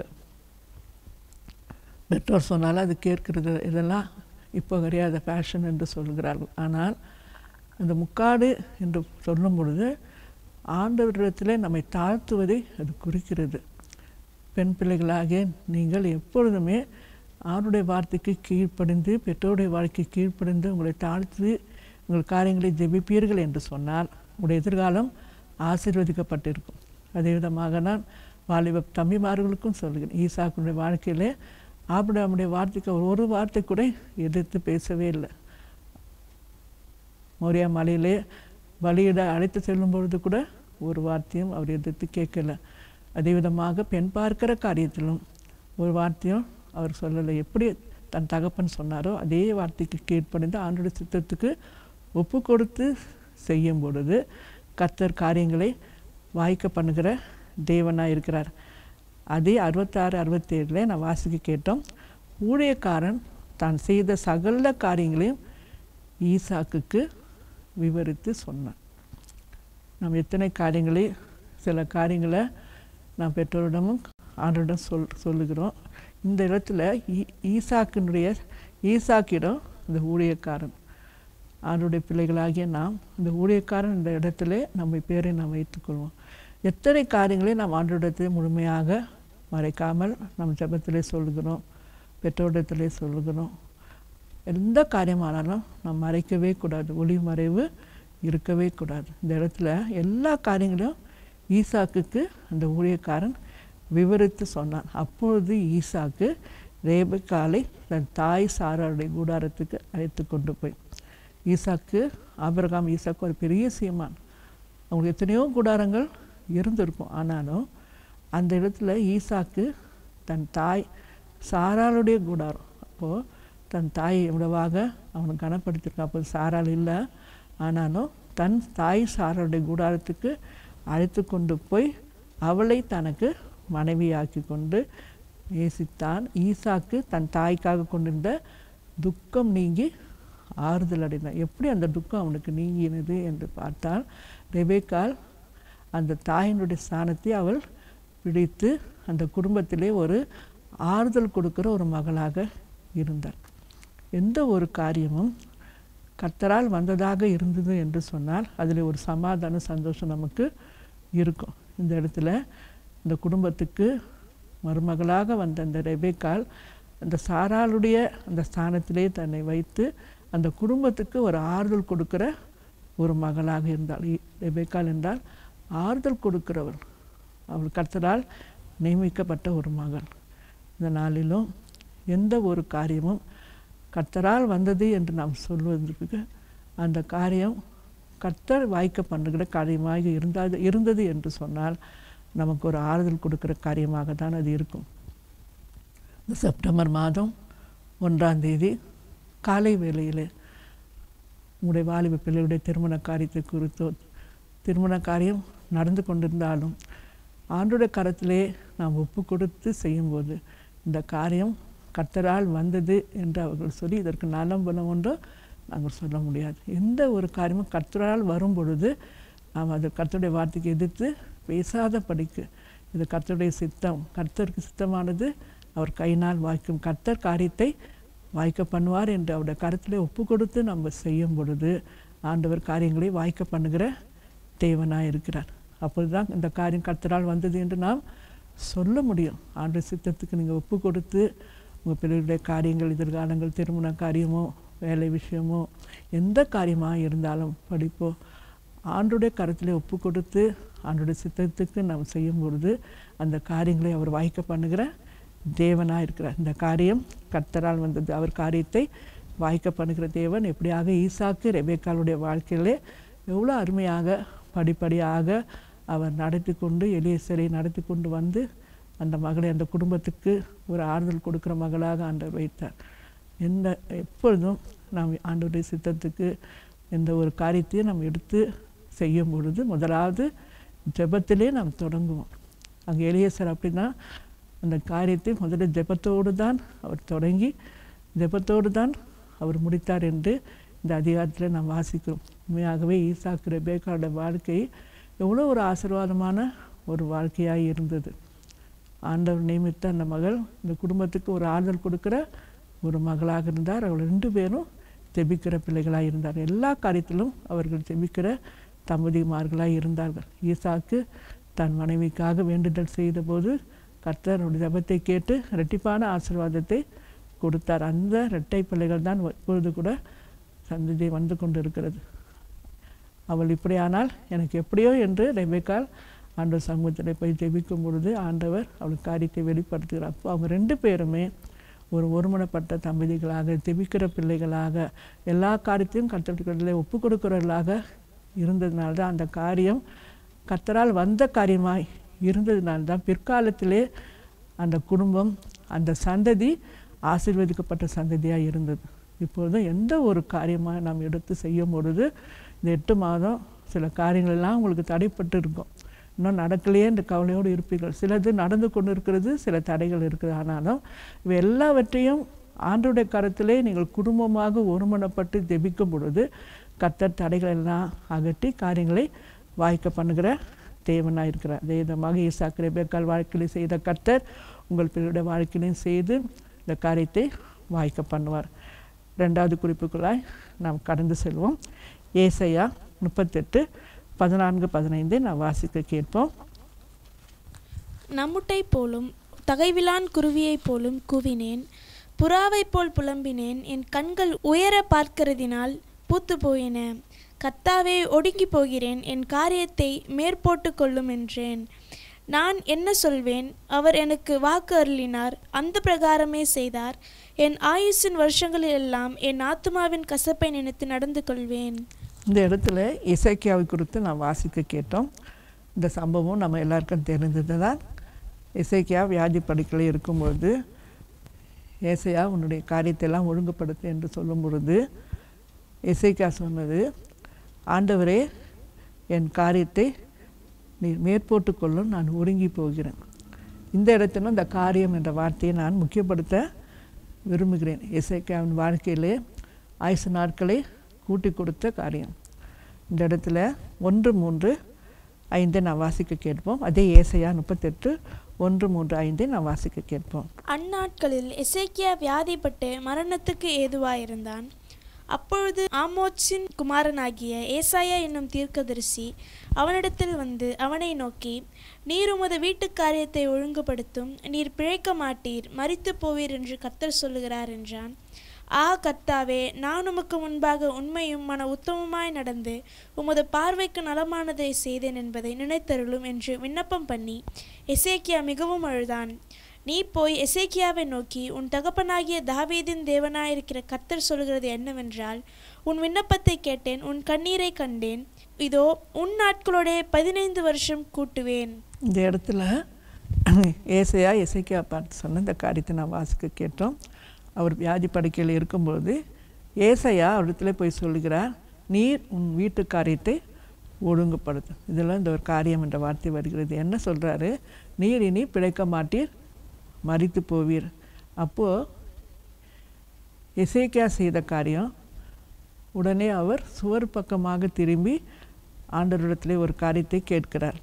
பெற்றோர் சொன்னாலும் அது கேட்கிறது இதெல்லாம் இப்போ கிடையாது ஃபேஷன் என்று சொல்கிறார்கள் ஆனால் அந்த முக்காடு என்று சொல்லும் பொழுது ஆண்டவரிடத்தில் நம்மை தாழ்த்துவதை அது குறிக்கிறது பெண் பிள்ளைகளாகிய நீங்கள் எப்பொழுதுமே ஆணுடைய வார்த்தைக்கு கீழ்ப்படிந்து பெற்றோருடைய வாழ்க்கை கீழ்ப்படிந்து உங்களை தாழ்த்தி உங்கள் காரியங்களை ஜெபிப்பீர்கள் என்று சொன்னால் உங்களுடைய எதிர்காலம் ஆசீர்வதிக்கப்பட்டிருக்கும் அதே விதமாக நான் வாலிப தம்பிமார்களுக்கும் சொல்கிறேன் ஈசாக்குடைய வாழ்க்கையிலே ஆபிரகாமுடைய வார்த்தைக்கு அவர் ஒரு வார்த்தை கூட எதிர்த்து பேசவே இல்லை மோரியா மலையிலே பலியிட அழைத்து செல்லும் பொழுது கூட ஒரு வார்த்தையும் அவர் எதிர்த்து கேட்கல அதே விதமாக பெண் பார்க்கிற காரியத்திலும் ஒரு வார்த்தையும் அவர் சொல்லலை எப்படி தன் தகப்பன் சொன்னாரோ அதே வார்த்தைக்கு கீழ்ப்படிந்து ஆண்டோட சித்தத்துக்கு ஒப்பு கொடுத்து செய்யும் பொழுது கர்த்தர் காரியங்களை வாய்க்க பண்ணுகிற தேவனாக இருக்கிறார் அதே அறுபத்தாறு அறுபத்தேழில் நான் வாசிக்க கேட்டோம் ஊழியக்காரன் தான் செய்த சகல காரியங்களையும் ஈசாக்குக்கு விவரித்து சொன்னான் நாம் எத்தனை காரியங்களை சில காரியங்களை நாம் பெற்றோரிடமும் ஆண்டோரிடம் சொல் சொல்லுகிறோம் இந்த இடத்துல ஈ ஈசாக்கினுடைய ஈசாக்கிடம் இந்த ஊழியக்காரன் ஆண்டுடைய பிள்ளைகளாகிய நாம் இந்த ஊழியக்காரன் இந்த இடத்துல நம்ம பேரை நாம் வைத்துக்கொள்வோம் எத்தனை காரியங்களை நாம் ஆண்டோடத்தை முழுமையாக மறைக்காமல் நம் ஜெபத்திலே சொல்லுகிறோம் பெற்றோரிடத்திலே சொல்லுகிறோம் எந்த காரியமானாலும் நாம் மறைக்கவே கூடாது ஒளி மறைவு இருக்கவே கூடாது இந்த இடத்துல எல்லா காரியங்களையும் ஈசாக்குக்கு அந்த ஊழியக்காரன் விவரித்து சொன்னான் அப்பொழுது ஈசாக்கு ரேபக்காலை தன் தாய் சாராளுடைய கூடாரத்துக்கு அழைத்து கொண்டு போய் ஈசாக்கு ஆபிரகாம் ஈசாக்கு ஒரு பெரிய சீமான் அவங்களுக்கு எத்தனையோ கூடாரங்கள் இருந்திருக்கும் ஆனாலும் அந்த இடத்துல ஈசாக்கு தன் தாய் சாராளுடைய கூடாரம் அப்போது தன் தாயை எவ்வளவாக அவனுக்கு கனப்படுத்தியிருக்கான் அப்போ சாராள் இல்லை ஆனாலும் தன் தாய் சாராளுடைய கூடாரத்துக்கு அழைத்து கொண்டு போய் அவளை தனக்கு மனைவியாக்கி கொண்டு நேசித்தான் ஈசாக்கு தன் தாய்க்காக கொண்டிருந்த துக்கம் நீங்கி ஆறுதல் அடைந்தான் எப்படி அந்த துக்கம் அவனுக்கு நீங்கினது என்று பார்த்தால் ரெபேக்கால் அந்த தாயினுடைய ஸ்தானத்தை அவள் பிடித்து அந்த குடும்பத்திலே ஒரு ஆறுதல் கொடுக்கிற ஒரு மகளாக இருந்தார் எந்த ஒரு காரியமும் கர்த்தரால் வந்ததாக இருந்தது என்று சொன்னால் அதில் ஒரு சமாதான சந்தோஷம் நமக்கு இருக்கும் இந்த இடத்துல இந்த குடும்பத்துக்கு மருமகளாக வந்த அந்த ரெபேக்கால் அந்த சாராளுடைய அந்த ஸ்தானத்திலே தன்னை வைத்து அந்த குடும்பத்துக்கு ஒரு ஆறுதல் கொடுக்கிற ஒரு மகளாக இருந்தாள் இ- ரெபேக்கால் என்றால் ஆறுதல் கொடுக்கிறவள் அவள் கர்த்தரால் நியமிக்கப்பட்ட ஒரு மகள் இந்த நாளிலும் எந்த ஒரு காரியமும் கர்த்தரால் வந்தது என்று நாம் சொல்வதற்கு அந்த காரியம் கர்த்தர் வாய்க்க பண்ணுகிற காரியமாக இருந்தாது இருந்தது என்று சொன்னால் நமக்கு ஒரு ஆறுதல் கொடுக்கிற காரியமாக தான் அது இருக்கும் இந்த செப்டம்பர் மாதம் ஒன்றாம் தேதி காலை வேளையில் உங்களுடைய வாலிப பிள்ளையுடைய திருமண காரியத்தை குறித்தோ திருமண காரியம் நடந்து கொண்டிருந்தாலும் ஆண்டுடைய கரத்திலே நாம் ஒப்பு கொடுத்து செய்யும்போது இந்த காரியம் கர்த்தரால் வந்தது என்று அவர்கள் சொல்லி இதற்கு நலம் பலம் ஒன்றோ நாங்கள் சொல்ல முடியாது எந்த ஒரு காரியமும் கர்த்தரால் வரும் பொழுது நாம் அது கர்த்தருடைய வார்த்தைக்கு எதிர்த்து பேசாத படிக்கு இது கர்த்தருடைய சித்தம் கர்த்தருக்கு சித்தமானது அவர் கையினால் வாய்க்கும் கர்த்தர் காரியத்தை வாய்க்க பண்ணுவார் என்று அவருடைய கருத்திலே ஒப்பு கொடுத்து நம்ம செய்யும் பொழுது ஆண்டவர் காரியங்களை வாய்க்க பண்ணுகிற தேவனாக இருக்கிறார் அப்போதுதான் இந்த காரியம் கர்த்தரால் வந்தது என்று நாம் சொல்ல முடியும் ஆண்டு சித்தத்துக்கு நீங்கள் ஒப்பு கொடுத்து உங்கள் பிள்ளைகளுடைய காரியங்கள் எதிர்காலங்கள் திருமண காரியமோ வேலை விஷயமோ எந்த காரியமாக இருந்தாலும் படிப்போ ஆண்டுடைய கருத்திலே ஒப்பு கொடுத்து ஆண்டுடைய சித்தத்துக்கு நாம் செய்யும் பொழுது அந்த காரியங்களை அவர் வாய்க்க பண்ணுகிற தேவனாக இருக்கிறார் இந்த காரியம் கர்த்தரால் வந்தது அவர் காரியத்தை வாய்க்க பண்ணுகிற தேவன் எப்படியாக ஈசாக்கு ரெபேக்காளுடைய வாழ்க்கையிலே எவ்வளோ அருமையாக படிப்படியாக அவர் நடத்தி கொண்டு எலியசரை நடத்தி கொண்டு வந்து அந்த மகளை அந்த குடும்பத்துக்கு ஒரு ஆறுதல் கொடுக்கிற மகளாக ஆண்டவர் வைத்தார் எந்த எப்பொழுதும் நாம் ஆண்டவருடைய சித்தத்துக்கு எந்த ஒரு காரியத்தையும் நாம் எடுத்து செய்யும் பொழுது முதலாவது ஜெபத்திலே நாம் தொடங்குவோம் அங்கே எலியசர் அப்படின்னா அந்த காரியத்தை முதல்ல ஜெபத்தோடு தான் அவர் தொடங்கி ஜெபத்தோடு தான் அவர் முடித்தார் என்று இந்த அதிகாரத்தில் நாம் வாசிக்கிறோம் உண்மையாகவே ஈசாக்கு ரெபேக்காவோட வாழ்க்கை எவ்வளோ ஒரு ஆசீர்வாதமான ஒரு வாழ்க்கையாக இருந்தது ஆண்டவர் நியமித்த அந்த மகள் இந்த குடும்பத்துக்கு ஒரு ஆறுதல் கொடுக்கிற ஒரு மகளாக இருந்தார் அவள் ரெண்டு பேரும் ஜெபிக்கிற பிள்ளைகளாக இருந்தார் எல்லா காரியத்திலும் அவர்கள் ஜெபிக்கிற தம்பதிமார்களாக இருந்தார்கள் ஈசாக்கு தன் மனைவிக்காக வேண்டுதல் செய்தபோது கர்த்தர் அவருடைய ஜெபத்தை கேட்டு இரட்டிப்பான ஆசீர்வாதத்தை கொடுத்தார் அந்த இரட்டை பிள்ளைகள் தான் இப்பொழுது கூட சந்ததி வந்து கொண்டு இருக்கிறது அவள் இப்படியானால் எனக்கு எப்படியோ என்று ரெபேக்கால் ஆண்டவர் சமூகத்தில் போய் ஜெபிக்கும் பொழுது ஆண்டவர் அவளுக்கு காரியத்தை வெளிப்படுத்துகிறார் அப்போ அவங்க ரெண்டு பேருமே ஒரு ஒருமனப்பட்ட தம்பதிகளாக ஜெபிக்கிற பிள்ளைகளாக எல்லா காரியத்தையும் கர்த்தர்களில் ஒப்பு கொடுக்கிறவர்களாக இருந்ததுனால தான் அந்த காரியம் கர்த்தரால் வந்த காரியமாய் இருந்ததுனால தான் பிற்காலத்திலே அந்த குடும்பம் அந்த சந்ததி ஆசீர்வதிக்கப்பட்ட சந்ததியாக இருந்தது இப்பொழுதும் எந்த ஒரு காரியமாக நாம் எடுத்து செய்யும் பொழுது இந்த எட்டு மாதம் சில காரியங்கள் எல்லாம் உங்களுக்கு தடைப்பட்டு இருக்கும் இன்னும் நடக்கலையே என்ற கவலையோடு இருப்பீர்கள் சிலது நடந்து கொண்டு இருக்கிறது சில தடைகள் இருக்குது ஆனாலும் இவை எல்லாவற்றையும் ஆண்டுடைய கரத்திலே நீங்கள் குடும்பமாக ஒருமனப்பட்டு ஜெபிக்கும் பொழுது கர்த்தர் தடைகள் எல்லாம் அகற்றி காரியங்களை வாய்க்க பண்ணுகிற தேவனாக இருக்கிறார் அதே விதமாக ஈசாக்கு ரெபேக்கால் வாழ்க்கையிலே செய்த கர்த்தர் உங்கள் பிள்ளையுடைய வாழ்க்கையிலையும் செய்து இந்த காரியத்தை வாய்க்க பண்ணுவார் ரெண்டாவது குறிப்புக்குள்ளாய் நாம் கடந்து செல்வோம் ஏசையா முப்பத்தெட்டு பதினான்கு பதினைந்து நான் வாசிக்க கேட்போம் நம்முட்டை போலும் தகைவிலான் குருவியைப் போலும் கூவினேன் புறாவைப் போல் புலம்பினேன் என் கண்கள் உயர பார்க்கிறதினால் பூத்து போயின கர்த்தாவே ஒடுங்கி போகிறேன் என் காரியத்தை மேற்போட்டு கொள்ளும் என்றேன் நான் என்ன சொல்வேன் அவர் எனக்கு வாக்கு அருளினார் அந்த பிரகாரமே செய்தார் என் ஆயுசின் வருஷங்களில் எல்லாம் என் ஆத்துமாவின் கசப்பை நினைத்து நடந்து கொள்வேன் இந்த இடத்துல இசைக்கியாவை குறித்து நாம் வாசிக்க கேட்டோம் இந்த சம்பவம் நம்ம எல்லாருக்கும் தெரிந்தது தான் இசைக்கியா வியாதி படுக்கையில் இருக்கும்பொழுது ஏசையா உன்னுடைய காரியத்தை எல்லாம் ஒழுங்குபடுத்து என்று சொல்லும் பொழுது இசைக்கியா சொன்னது ஆண்டவரே என் காரியத்தை நீர் மேற்போட்டு கொள்ளும் நான் ஒடுங்கி போகிறேன் இந்த இடத்துல இந்த காரியம் என்ற வார்த்தையை நான் முக்கியப்படுத்த விரும்புகிறேன் இசைக்காவின் வாழ்க்கையிலே ஆயுசு நாட்களை கூட்டி கொடுத்த காரியம் இந்த இடத்துல ஒன்று மூன்று ஐந்தை நான் வாசிக்க கேட்போம் அதே ஏசையா முப்பத்தெட்டு ஒன்று மூன்று ஐந்தை நான் வாசிக்க கேட்போம் அந்நாட்களில் எசேக்கியா வியாதிப்பட்டு மரணத்துக்கு ஏதுவாயிருந்தான் அப்பொழுது ஆமோத்சின் குமாரனாகிய ஏசாயா என்னும் தீர்க்கதரிசி அவனிடத்தில் வந்து அவனை நோக்கி நீர் உமது வீட்டுக் காரியத்தை ஒழுங்குபடுத்தும் நீர் பிழைக்க மாட்டீர் மரித்து போவீர் என்று கர்த்தர் சொல்லுகிறார் என்றான் ஆ கர்த்தாவே நான் உமக்கு முன்பாக உண்மையும் மன உத்தமமாய் நடந்து உமது பார்வைக்கு நலமானதை செய்தேன் என்பதை நினைத்தருளும் என்று விண்ணப்பம் பண்ணி எசேக்கியா மிகவும் அழுதான் நீ போய் எசேக்கியாவை நோக்கி உன் தகப்பனாகிய தாவீதின் தேவனாயிருக்கிற கர்த்தர் சொல்கிறது என்னவென்றால் உன் விண்ணப்பத்தை கேட்டேன் உன் கண்ணீரை கண்டேன் இதோ உன் நாட்களோட பதினைந்து வருஷம் கூட்டுவேன் இந்த இடத்துல ஏசையா இசைக்கியா பார்த்து சொன்ன இந்த காரியத்தை நான் வாசிக்க கேட்டோம் அவர் வியாதி படுக்கையில் இருக்கும்போது ஏசையா அவரிடத்துல போய் சொல்லுகிறார் நீர் உன் வீட்டு காரியத்தை ஒழுங்குபடுத்தும் இதெல்லாம் இந்த ஒரு காரியம் என்ற வார்த்தை வருகிறது என்ன சொல்கிறாரு நீர் இனி பிழைக்க மாட்டீர் மறித்து போவீர் அப்போது எசேக்கியா செய்த காரியம் உடனே அவர் சுவர் பக்கமாக திரும்பி ஆண்டவரிடத்திலே ஒரு காரியத்தை கேட்கிறார்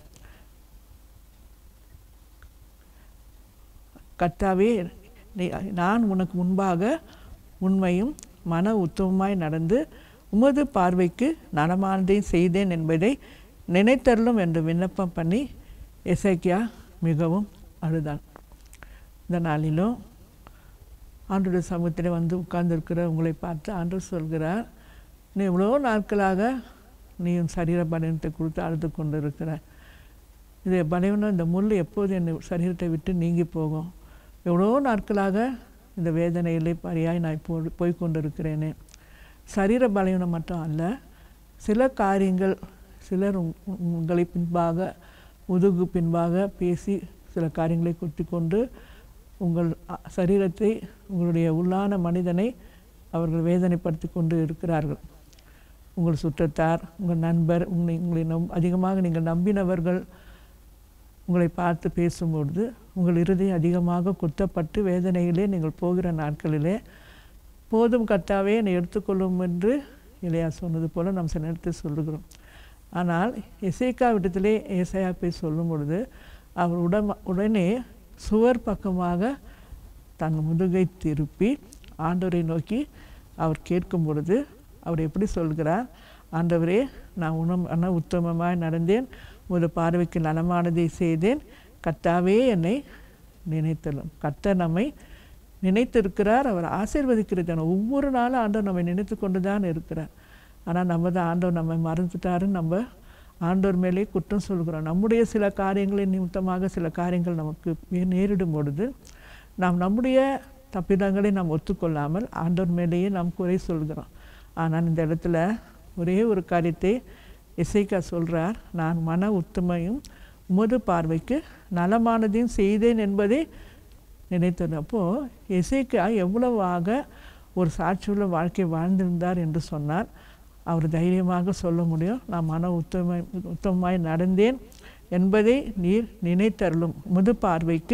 கர்த்தாவே நீ- நான் உனக்கு முன்பாக உண்மையும் மன உத்தமமாய் நடந்து உமது பார்வைக்கு நலமானதை செய்தேன் என்பதை நினைத்தருளும் என்று விண்ணப்பம் பண்ணி எசேக்கியா மிகவும் அழுதான் இந்த நாளிலும் ஆண்டோட சமூகத்தில் வந்து உட்கார்ந்திருக்கிற உங்களை பார்த்து ஆண்டவர் சொல்கிறார் நீ எவ்வளோ நாட்களாக நீ உன் சரீர பலனத்தை கொடுத்து அழுது கொண்டு இருக்கிற இது பலவீனம் இந்த முள் எப்போது என் சரீரத்தை விட்டு நீங்கி போகும் எவ்வளோ நாட்களாக இந்த வேதனையிலே பரியாய் நான் போ போய் கொண்டிருக்கிறேனே சரீர பலவீனம் மட்டும் அல்ல சில காரியங்கள் சிலர் உங்- உங்- உங்களை பின்பாக முதுகு பின்பாக பேசி சில காரியங்களை குத்தி கொண்டு உங்கள் அ- சரீரத்தை உங்களுடைய உள்ளான மனிதனை அவர்கள் வேதனைப்படுத்தி கொண்டு இருக்கிறார்கள் உங்கள் சுற்றத்தார் உங்கள் நண்பர் உங்களை உங்களை நம் அதிகமாக நீங்கள் நம்பினவர்கள் உங்களை பார்த்து பேசும்பொழுது உங்கள் இருதயம் அதிகமாக குத்தப்பட்டு வேதனையிலே நீங்கள் போகிற நாட்களிலே போதும் கர்த்தாவே என்னை எடுத்துக்கொள்ளும் என்று இளையா சொன்னது போல நாம் சில நேரத்தில் சொல்லுகிறோம் ஆனால் இசைக்கா விடத்திலே ஏசையா போய் சொல்லும் பொழுது அவர் உடம உடனே சுவர் பக்கமாக தன் முதுகை திருப்பி ஆண்டவரை நோக்கி அவர் கேட்கும் பொழுது அவர் எப்படி சொல்கிறார் ஆண்டவரே நான் உணம் மன உத்தமமாய் நடந்தேன் ஒரு பார்வைக்கு நலமானதை செய்தேன் கர்த்தாவே என்னை நினைத்தலும் கர்த்தர் நம்மை நினைத்திருக்கிறார் அவர் ஆசீர்வதிக்கிறார் ஒவ்வொரு நாளும் ஆண்டவர் நம்மை நினைத்து கொண்டு தான் இருக்கிறார் ஆனால் நம்ம தான் ஆண்டவர் நம்மை மறந்துட்டாருன்னு நம்ம ஆண்டவர் மேலே குற்றம் சொல்கிறோம் நம்முடைய சில காரியங்களின் நிமித்தமாக சில காரியங்கள் நமக்கு மே- நேரிடும் பொழுது நாம் நம்முடைய தப்பிதங்களை நாம் ஒத்துக்கொள்ளாமல் ஆண்டவர் மேலேயே நாம் குறை சொல்கிறோம் ஆனால் இந்த இடத்துல ஒரே ஒரு காரியத்தை இசைக்கா சொல்கிறார் நான் மன உத்தமையும் உமது பார்வைக்கு நலமானதையும் செய்தேன் என்பதை நினைத்தது அப்போது இசைக்கா எவ்வளவாக ஒரு சாட்சியுள்ள வாழ்க்கை வாழ்ந்திருந்தார் என்று சொன்னார் அவர் தைரியமாக சொல்ல முடியும் நான் மன உத்தம உத்தமமாய் நடந்தேன் என்பதை நீர் நினைத்தருளும் முது பார்வைக்கு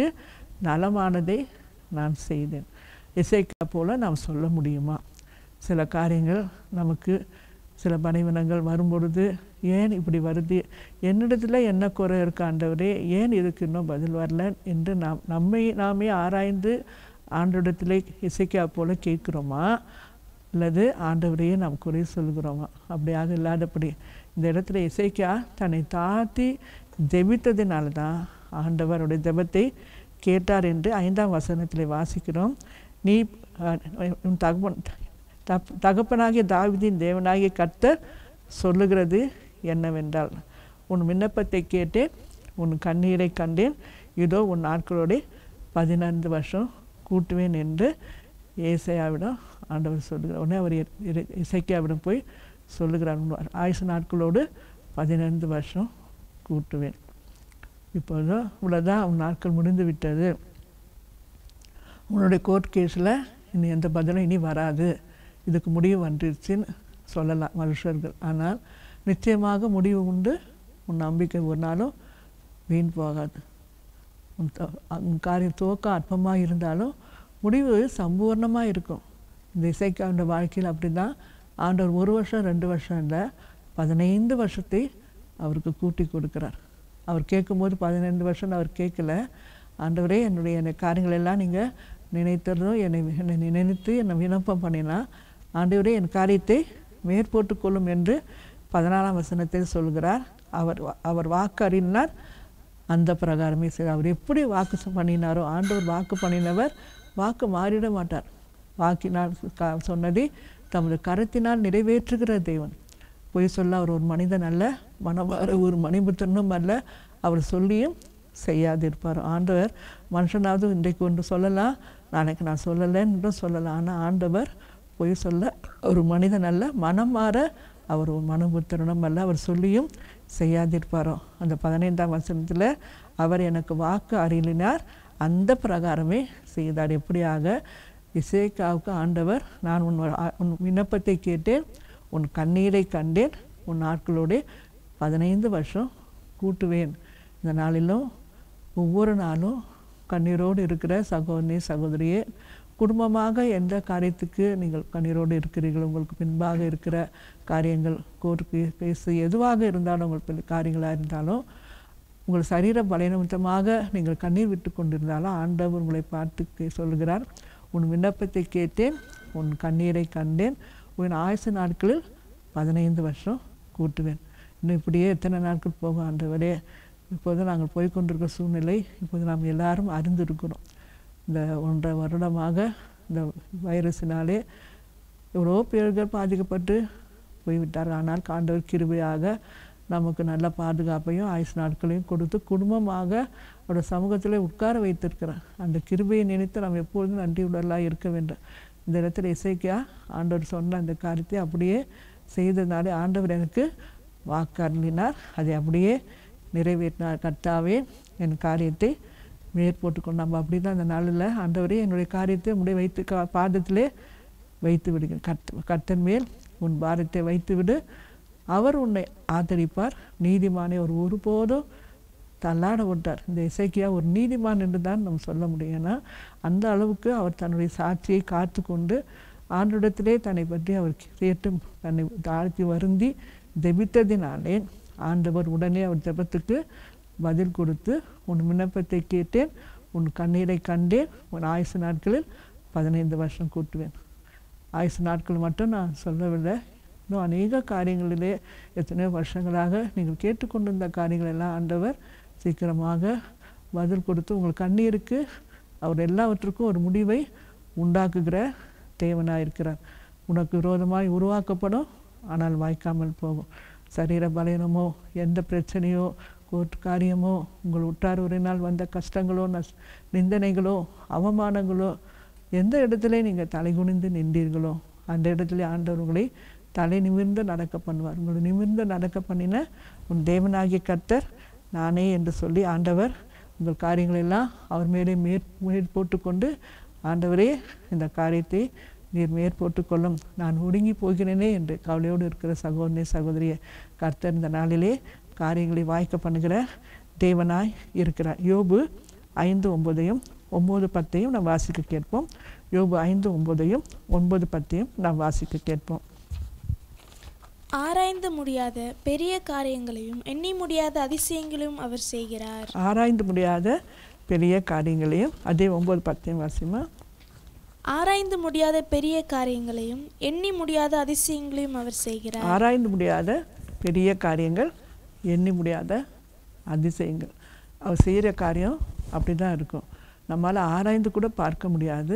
நலமானதை நான் செய்தேன் இசைக்கா போல நாம் சொல்ல முடியுமா சில காரியங்கள் நமக்கு சில பணிவினங்கள் வரும்பொழுது ஏன் இப்படி வருது என்னிடத்துல என்ன குறை இருக்கு ஆண்டவரே ஏன் இதுக்கு இன்னும் பதில் வரல என்று நாம் நம்மை நாமே ஆராய்ந்து ஆண்டோடத்திலே இசைக்கா போல கேட்குறோமா அல்லது ஆண்டவரையே நாம் குறை சொல்கிறோமா அப்படியாக இல்லாதபடி இந்த இடத்துல இசைக்கா தன்னை தாழ்த்தி ஜெபித்ததினால தான் ஆண்டவருடைய ஜெபத்தை கேட்டார் என்று ஐந்தாம் வசனத்தில் வாசிக்கிறோம் நீ அஹ், உன் தகப்பன் தப்- தகப்பனாகிய தாவீதின் தேவனாகிய கர்த்தர் சொல்லுகிறது என்னவென்றால் உன் விண்ணப்பத்தை கேட்டேன் உன் கண்ணீரை கண்டேன் இதோ உன் நாட்களோடு பதினைந்து வருஷம் கூட்டுவேன் என்று ஏசையாவிடம் ஆண்டவர் சொல்லுகிறார் உடனே அவர் இ- இ- இசைக்கியாவிடம் போய் சொல்லுகிறார் "உன் ஆயுசு நாட்களோடு பதினைந்து வருஷம் கூட்டுவேன் இப்போது இவ்வளோதான் உன் நாட்கள் முடிந்து விட்டது உன்னுடைய கோர்ட் கேஸில் இனி எந்த பதிலும் இனி வராது இதுக்கு முடிவு வந்துருச்சுன்னு சொல்லலாம் மனுஷர்கள் ஆனால் நிச்சயமாக முடிவு உண்டு உன் நம்பிக்கை ஒரு நாளும் வீண் போகாது உன் த- உன் காரியம் துவக்கம் அற்பமாக இருந்தாலும் முடிவு சம்பூர்ணமாக இருக்கும் இந்த இசைக்காண்ட வாழ்க்கையில் அப்படி தான் ஆண்டவர் ஒரு வருஷம் ரெண்டு வருஷம் இல்லை பதினைந்து வருஷத்தை அவருக்கு கூட்டி கொடுக்குறார் அவர் கேட்கும்போது பதினைந்து வருஷம் அவர் கேட்கல ஆண்டவரே என்னுடைய என்னை காரியங்கள் எல்லாம் நீங்கள் நினைத்ததும் என்னை என்னை நினைத்து என்னை விண்ணப்பம் பண்ணினா ஆண்டவரே என் காரியத்தை மேற்போட்டுக் கொள்ளும் என்று பதினாலாம் வசனத்தில் சொல்கிறார் அவர் வா- அவர் வாக்கு அறிந்தார் அந்த பிரகாரமே சரி அவர் எப்படி வாக்கு சொ- பண்ணினாரோ ஆண்டவர் வாக்கு பண்ணினவர் வாக்கு மாறிட மாட்டார் வாக்கினால் க- சொன்னதை தமது கரத்தினால் நிறைவேற்றுகிற தேவன் பொய் சொல்ல அவர் ஒரு மனிதன் அல்ல மனமாற ஒரு மணிபுத்தனும் அல்ல அவர் சொல்லியும் செய்யாதிருப்பார் ஆண்டவர் மனுஷனாவது இன்றைக்கு ஒன்று சொல்லலாம் நாளைக்கு நான் சொல்லலைன்னு சொல்லலாம் ஆனால் ஆண்டவர் பொய் சொல்ல ஒரு மனிதன் அல்ல மனம் மாற அவர் ஒரு மனபுத்திரனும் அல்ல அவர் சொல்லியும் செய்யாதிருப்பாரோ அந்த பதினைந்தாம் வசனத்தில் அவர் எனக்கு வாக்கு அருளினார் அந்த பிரகாரமே செய்தார் எப்படியாக இசேக்காவுக்கு ஆண்டவர் நான் உன் வ- உன் விண்ணப்பத்தை கேட்டேன் உன் கண்ணீரை கண்டேன் உன் நாட்களோடு பதினைந்து வருஷம் கூட்டுவேன் இந்த நாளிலும் ஒவ்வொரு நாளும் கண்ணீரோடு இருக்கிற சகோதரி சகோதரியே குடும்பமாக எந்த காரியத்துக்கு நீங்கள் கண்ணீரோடு இருக்கிறீர்கள் உங்களுக்கு பின்பாக இருக்கிற காரியங்கள் கோர்ட்டு கேஸு எதுவாக இருந்தாலும் உங்கள் பின் காரியங்களாக இருந்தாலும் உங்கள் சரீர பலநிமித்தமாக நீங்கள் கண்ணீர் விட்டு கொண்டிருந்தாலும் ஆண்டவர் உங்களை பார்த்து கே- சொல்கிறார் உன் விண்ணப்பத்தை கேட்டேன் உன் கண்ணீரை கண்டேன் உன் ஆயுசு நாட்களில் பதினைந்து வருஷம் கூட்டுவேன் இன்னும் இப்படியே எத்தனை நாட்கள் போகும் ஆண்டவரே இப்போது நாங்கள் போய் கொண்டிருக்கிற சூழ்நிலை இப்போது நாம் எல்லாரும் அறிந்திருக்கிறோம் இந்த ஒன்றரை வருடமாக இந்த வைரஸினாலே எவ்வளோ பேர்கள் பாதிக்கப்பட்டு போய்விட்டார்கள் ஆனால் ஆண்டவர் கிருபையாக நமக்கு நல்ல பாதுகாப்பையும் ஆயுசு நாட்களையும் கொடுத்து குடும்பமாக அவருடைய சமூகத்தில் உட்கார வைத்திருக்கிறார் அந்த கிருபையை நினைத்து நாம் எப்பொழுதும் நன்றி உடலாக இருக்க வேண்டும் இந்த இடத்துல இசைக்கா ஆண்டவர் சொன்ன அந்த காரியத்தை அப்படியே செய்ததுனாலே ஆண்டவர் எனக்கு வாக்கு அருளினார் அதை அப்படியே நிறைவேற்றினார் கர்த்தாவே என் காரியத்தை மேற்போட்டுக்கொண்டு நம்ம அப்படி தான் அந்த நாளில் ஆண்டவரே என்னுடைய காரியத்தை உடைய வைத்து கா பாதத்திலே வைத்து விடுங்க கர்த்த கர்த்தன் மேல் உன் பாரத்தை வைத்து விடு அவர் உன்னை ஆதரிப்பார் நீதிமானை ஒரு ஒருபோதும் தள்ளாட விட்டார் இந்த இசைக்கியா ஒரு நீதிமான் என்று தான் நம்ம சொல்ல முடியும் ஏன்னா அந்த அளவுக்கு அவர் தன்னுடைய சாட்சியை காத்து கொண்டு ஆண்டிடத்திலே தன்னை பற்றி அவர் கேட்டு தன்னை தாழ்த்தி வருந்தி ஜெபித்ததினாலே ஆண்டவர் உடனே அவர் ஜெபத்துக்கு பதில் கொடுத்து உன் விண்ணப்பத்தை கேட்டேன் உன் கண்ணீரை கண்டேன் உன் ஆயுசு நாட்களில் பதினைந்து வருஷம் கூட்டுவேன் ஆயுசு நாட்கள் மட்டும் நான் சொல்லவில்லை இன்னும் அநேக காரியங்களிலே எத்தனையோ வருஷங்களாக நீங்கள் கேட்டுக்கொண்டிருந்த காரியங்கள் எல்லாம் ஆண்டவர் சீக்கிரமாக பதில் கொடுத்து உங்கள் கண்ணீருக்கு அவர் எல்லாவற்றுக்கும் ஒரு முடிவை உண்டாக்குகிற தேவனாக இருக்கிறார் உனக்கு விரோதமாய் உருவாக்கப்படும் ஆனால் வாய்க்காமல் போகும் சரீர பலனமோ எந்த பிரச்சனையோ கோர்ட் காரியமோ உங்கள் உற்றார் உறவினால் வந்த கஷ்டங்களோ நஸ் நிந்தனைகளோ அவமானங்களோ எந்த இடத்துல நீங்கள் தலை குனிந்து நின்றீர்களோ அந்த இடத்துல ஆண்டவர் உங்களை தலை நிமிர்ந்து நடக்க பண்ணுவார் உங்களை நிமிர்ந்து நடக்க பண்ணின உன் தேவனாகிய கர்த்தர் நானே என்று சொல்லி ஆண்டவர் உங்கள் காரியங்களெல்லாம் அவர் மேலே மேற் மேற் போட்டுக்கொண்டு ஆண்டவரே இந்த காரியத்தை நீர் மேற்போட்டுக்கொள்ளும் நான் ஒடுங்கி போகிறேனே என்று கவலையோடு இருக்கிற சகோதரி சகோதரிய கர்த்தர் இந்த நாளிலே காரியங்களை வாய்க்க பண்ணுகிற தேவனாய் இருக்கிறார் யோபு ஐந்து ஒன்பதையும் ஒம்பது பத்தையும் நாம் வாசிக்க கேட்போம் யோபு ஐந்து ஒன்பதையும் ஒன்பது பத்தையும் நாம் வாசிக்க கேட்போம் ஆராய்ந்து முடியாத பெரிய காரியங்களையும் எண்ணி முடியாத அதிசயங்களையும் அவர் செய்கிறார் ஆராய்ந்து முடியாத பெரிய காரியங்களையும் அதே ஒம்பது பத்தையும் வாசிமா ஆராய்ந்து முடியாத பெரிய காரியங்களையும் எண்ணி முடியாத அதிசயங்களையும் அவர் செய்கிறார் ஆராய்ந்து முடியாத பெரிய காரியங்கள் எண்ணி முடியாத அதிசயங்கள் அவர் செய்கிற காரியம் அப்படி தான் இருக்கும் நம்மால் ஆராய்ந்து கூட பார்க்க முடியாது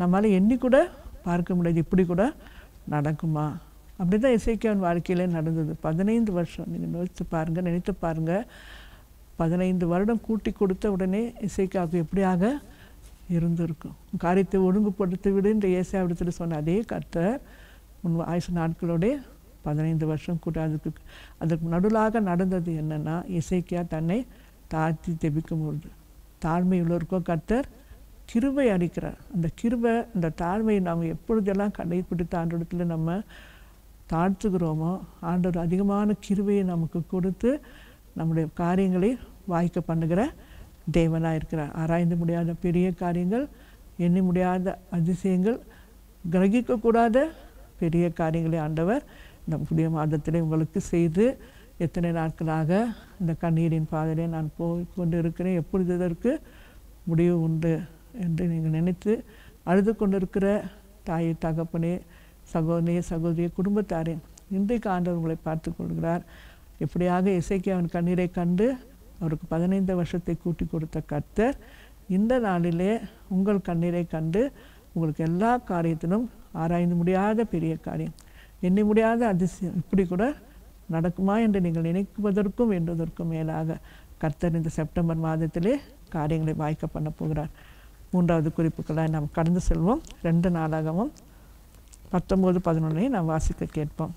நம்மளால் எண்ணி கூட பார்க்க முடியாது இப்படி கூட நடக்குமா அப்படி தான் இசைக்கியாவின் வாழ்க்கையிலே நடந்தது பதினைந்து வருஷம் நீங்கள் யோசித்து பாருங்கள் நினைத்து பாருங்கள் பதினைந்து வருடம் கூட்டி கொடுத்த உடனே இசைக்காவுக்கு எப்படியாக இருந்திருக்கும் காரியத்தை ஒழுங்குபடுத்தி விடு என்று ஏசாவிடத்தில் சொன்ன அதே கர்த்தர் முன் ஆயுசு நாட்களோடே பதினைந்து வருஷம் கூட அதுக்கு அதுக்கு நடுலாக நடந்தது என்னன்னா இசைக்கியா தன்னை தாழ்த்தி தெபிக்கும் பொழுது தாழ்மை உள்ளவருக்கோ கர்த்தர் கிருபை அளிக்கிறார் அந்த கிருபை அந்த தாழ்மையை நாம் எப்பொழுதெல்லாம் கடைப்பிடித்த ஆண்டோடத்தில் நம்ம தாழ்த்துகிறோமோ ஆண்டவர் அதிகமான கிருபையை நமக்கு கொடுத்து நம்முடைய காரியங்களை வாய்க்க பண்ணுகிற தேவனாக இருக்கிறார் ஆராய்ந்து முடியாத பெரிய காரியங்கள் எண்ணி முடியாத அதிசயங்கள் கிரகிக்கக்கூடாத பெரிய காரியங்களை ஆண்டவர் இந்த புதிய மாதத்திலே உங்களுக்கு செய்து எத்தனை நாட்களாக இந்த கண்ணீரின் பாதையிலே நான் போய் கொண்டு இருக்கிறேன் எப்பொழுது இதற்கு முடிவு உண்டு என்று நீங்கள் நினைத்து அழுது கொண்டிருக்கிற தாயை தகப்பனே சகோதரியே சகோதரிய குடும்பத்தாரே இன்றைக்கு ஆண்டவர் உங்களை பார்த்து கொள்கிறார் எப்படியாக இசைக்கு அவன் கண்ணீரை கண்டு அவருக்கு பதினைந்து வருஷத்தை கூட்டி கொடுத்த கர்த்தர் இந்த நாளிலே உங்கள் கண்ணீரை கண்டு உங்களுக்கு எல்லா காரியத்திலும் ஆராய்ந்து முடியாத பெரிய காரியம் எண்ணி முடியாத அதிசயம் இப்படி கூட நடக்குமா என்று நீங்கள் நினைப்பதற்கும் வேண்டுவதற்கும் மேலாக கர்த்தர் இந்த செப்டம்பர் மாதத்திலே காரியங்களை வாய்க்க பண்ண போகிறார் மூன்றாவது குறிப்புகளாக நாம் கடந்து செல்வோம் ரெண்டு நாளாகவும் பத்தொம்போது பதினொன்றை நாம் வாசிக்க கேட்போம்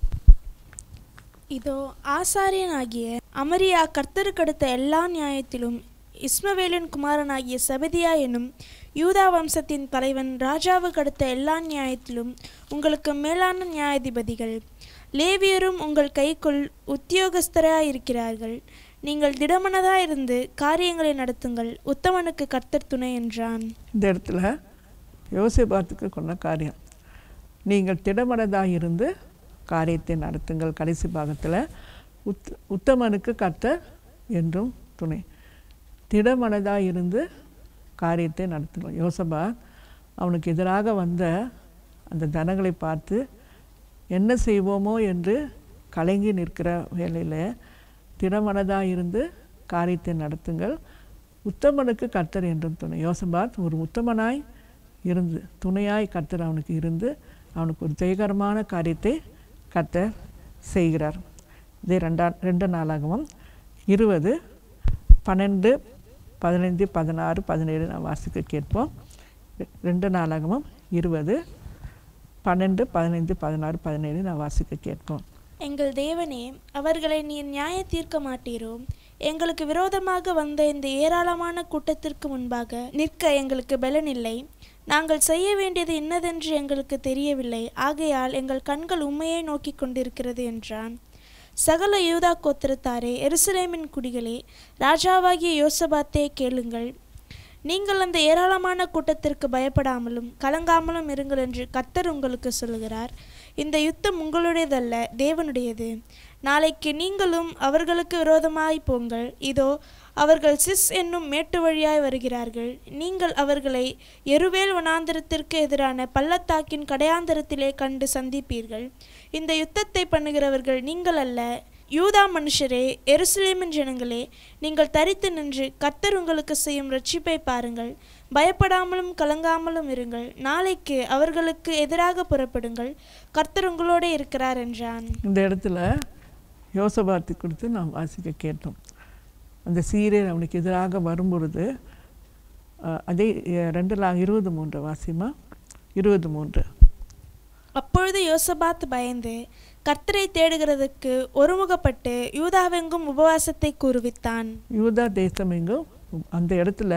இதோ ஆசாரியனாகிய அமரியா கர்த்தருக்கடுத்த எல்லா நியாயத்திலும் இஸ்மவேலின் குமாரனாகிய சபதியா எனும் யூதா வம்சத்தின் தலைவன் ராஜாவுக்கு அடுத்த எல்லா நியாயத்திலும் உங்களுக்கு மேலான நியாயாதிபதிகள் லேவியரும் உங்கள் கைக்குள் உத்தியோகஸ்தராயிருக்கிறார்கள் நீங்கள் திடமனதாயிருந்து காரியங்களை நடத்துங்கள் உத்தமனுக்கு கர்த்தர் துணை என்றான் இந்த இடத்துல யோசிபாத்துக்கு கொண்ட காரியம் நீங்கள் திடமனதாக இருந்து காரியத்தை நடத்துங்கள் கடைசி பாகத்தில் உத் உத்தமனுக்கு கர்த்தர் என்றும் துணை திடமனதாக இருந்து காரியத்தை நடத்துங்கள் யோசபா அவனுக்கு எதிராக வந்த அந்த தனங்களை பார்த்து என்ன செய்வோமோ என்று கலங்கி நிற்கிற வேளையில் திடமனதாக இருந்து காரியத்தை நடத்துங்கள் உத்தமனுக்கு கர்த்தர் என்றும் துணை யோசபாத் ஒரு உத்தமனாய் இருந்து துணையாய் கர்த்தர் அவனுக்கு இருந்து அவனுக்கு ஒரு ஜெயகரமான காரியத்தை கர்த்தர் செய்கிறார் இதே ரெண்டா ரெண்டு நாளாகவும் இருபது பன்னெண்டு பதினைந்து பதினாறு பதினேழு நான் வாசிக்க கேட்போம் ரெ- ரெண்டு நாளாகவும் இருபது பன்னெண்டு பதினைந்து பதினாறு பதினேழு நான் வாசிக்க கேட்போம் எங்கள் தேவனே அவர்களை நீர் நியாய தீர்க்க மாட்டீரோ எங்களுக்கு விரோதமாக வந்த இந்த ஏராளமான கூட்டத்திற்கு முன்பாக நிற்க எங்களுக்கு பலனில்லை நாங்கள் செய்ய வேண்டியது இன்னதென்று எங்களுக்கு தெரியவில்லை ஆகையால் எங்கள் கண்கள் உண்மையை நோக்கி கொண்டிருக்கிறது என்றான் சகல யூதா கோத்திரத்தாரே எருசலேமின் குடிகளே ராஜாவாகிய யோசபாத்தே கேளுங்கள் நீங்கள் அந்த ஏராளமான கூட்டத்திற்கு பயப்படாமலும் கலங்காமலும் இருங்கள் என்று கர்த்தர் உங்களுக்கு சொல்லுகிறார் இந்த யுத்தம் உங்களுடையதல்ல தேவனுடையது நாளைக்கு நீங்களும் அவர்களுக்கு விரோதமாய் போங்கள் இதோ அவர்கள் சிஸ் என்னும் மேட்டு வழியாய் வருகிறார்கள் நீங்கள் அவர்களை எருவேல் வனாந்திரத்திற்கு எதிரான பள்ளத்தாக்கின் கடையாந்தரத்திலே கண்டு சந்திப்பீர்கள் இந்த யுத்தத்தை பண்ணுகிறவர்கள் நீங்கள் அல்ல யூதா மனுஷரே எருசலேமின் ஜனங்களே நீங்கள் தரித்து நின்று கர்த்தர் உங்களுக்கு செய்யும் ரட்சிப்பை பாருங்கள் பயப்படாமலும் கலங்காமலும் இருங்கள் நாளைக்கு அவர்களுக்கு எதிராக புறப்படுங்கள் கர்த்தர் உங்களோட இருக்கிறார் என்றான் இந்த இடத்துல யோசபாத்து கொடுத்து நாம் வாசிக்க கேட்டோம் அந்த சீரியல் அவனுக்கு எதிராக வரும்பொழுது அஹ், அதே அஹ், ரெண்டு லா இருபது மூன்று வாசிமா இருபது மூன்று அப்பொழுது யோசபாத் பயந்து கர்த்தரை தேடுகிறதுக்கு ஒருமுகப்பட்டு யூதாவெங்கும் உபவாசத்தை கூறுவித்தான் யூதா தேசம் எங்கும் அந்த இடத்துல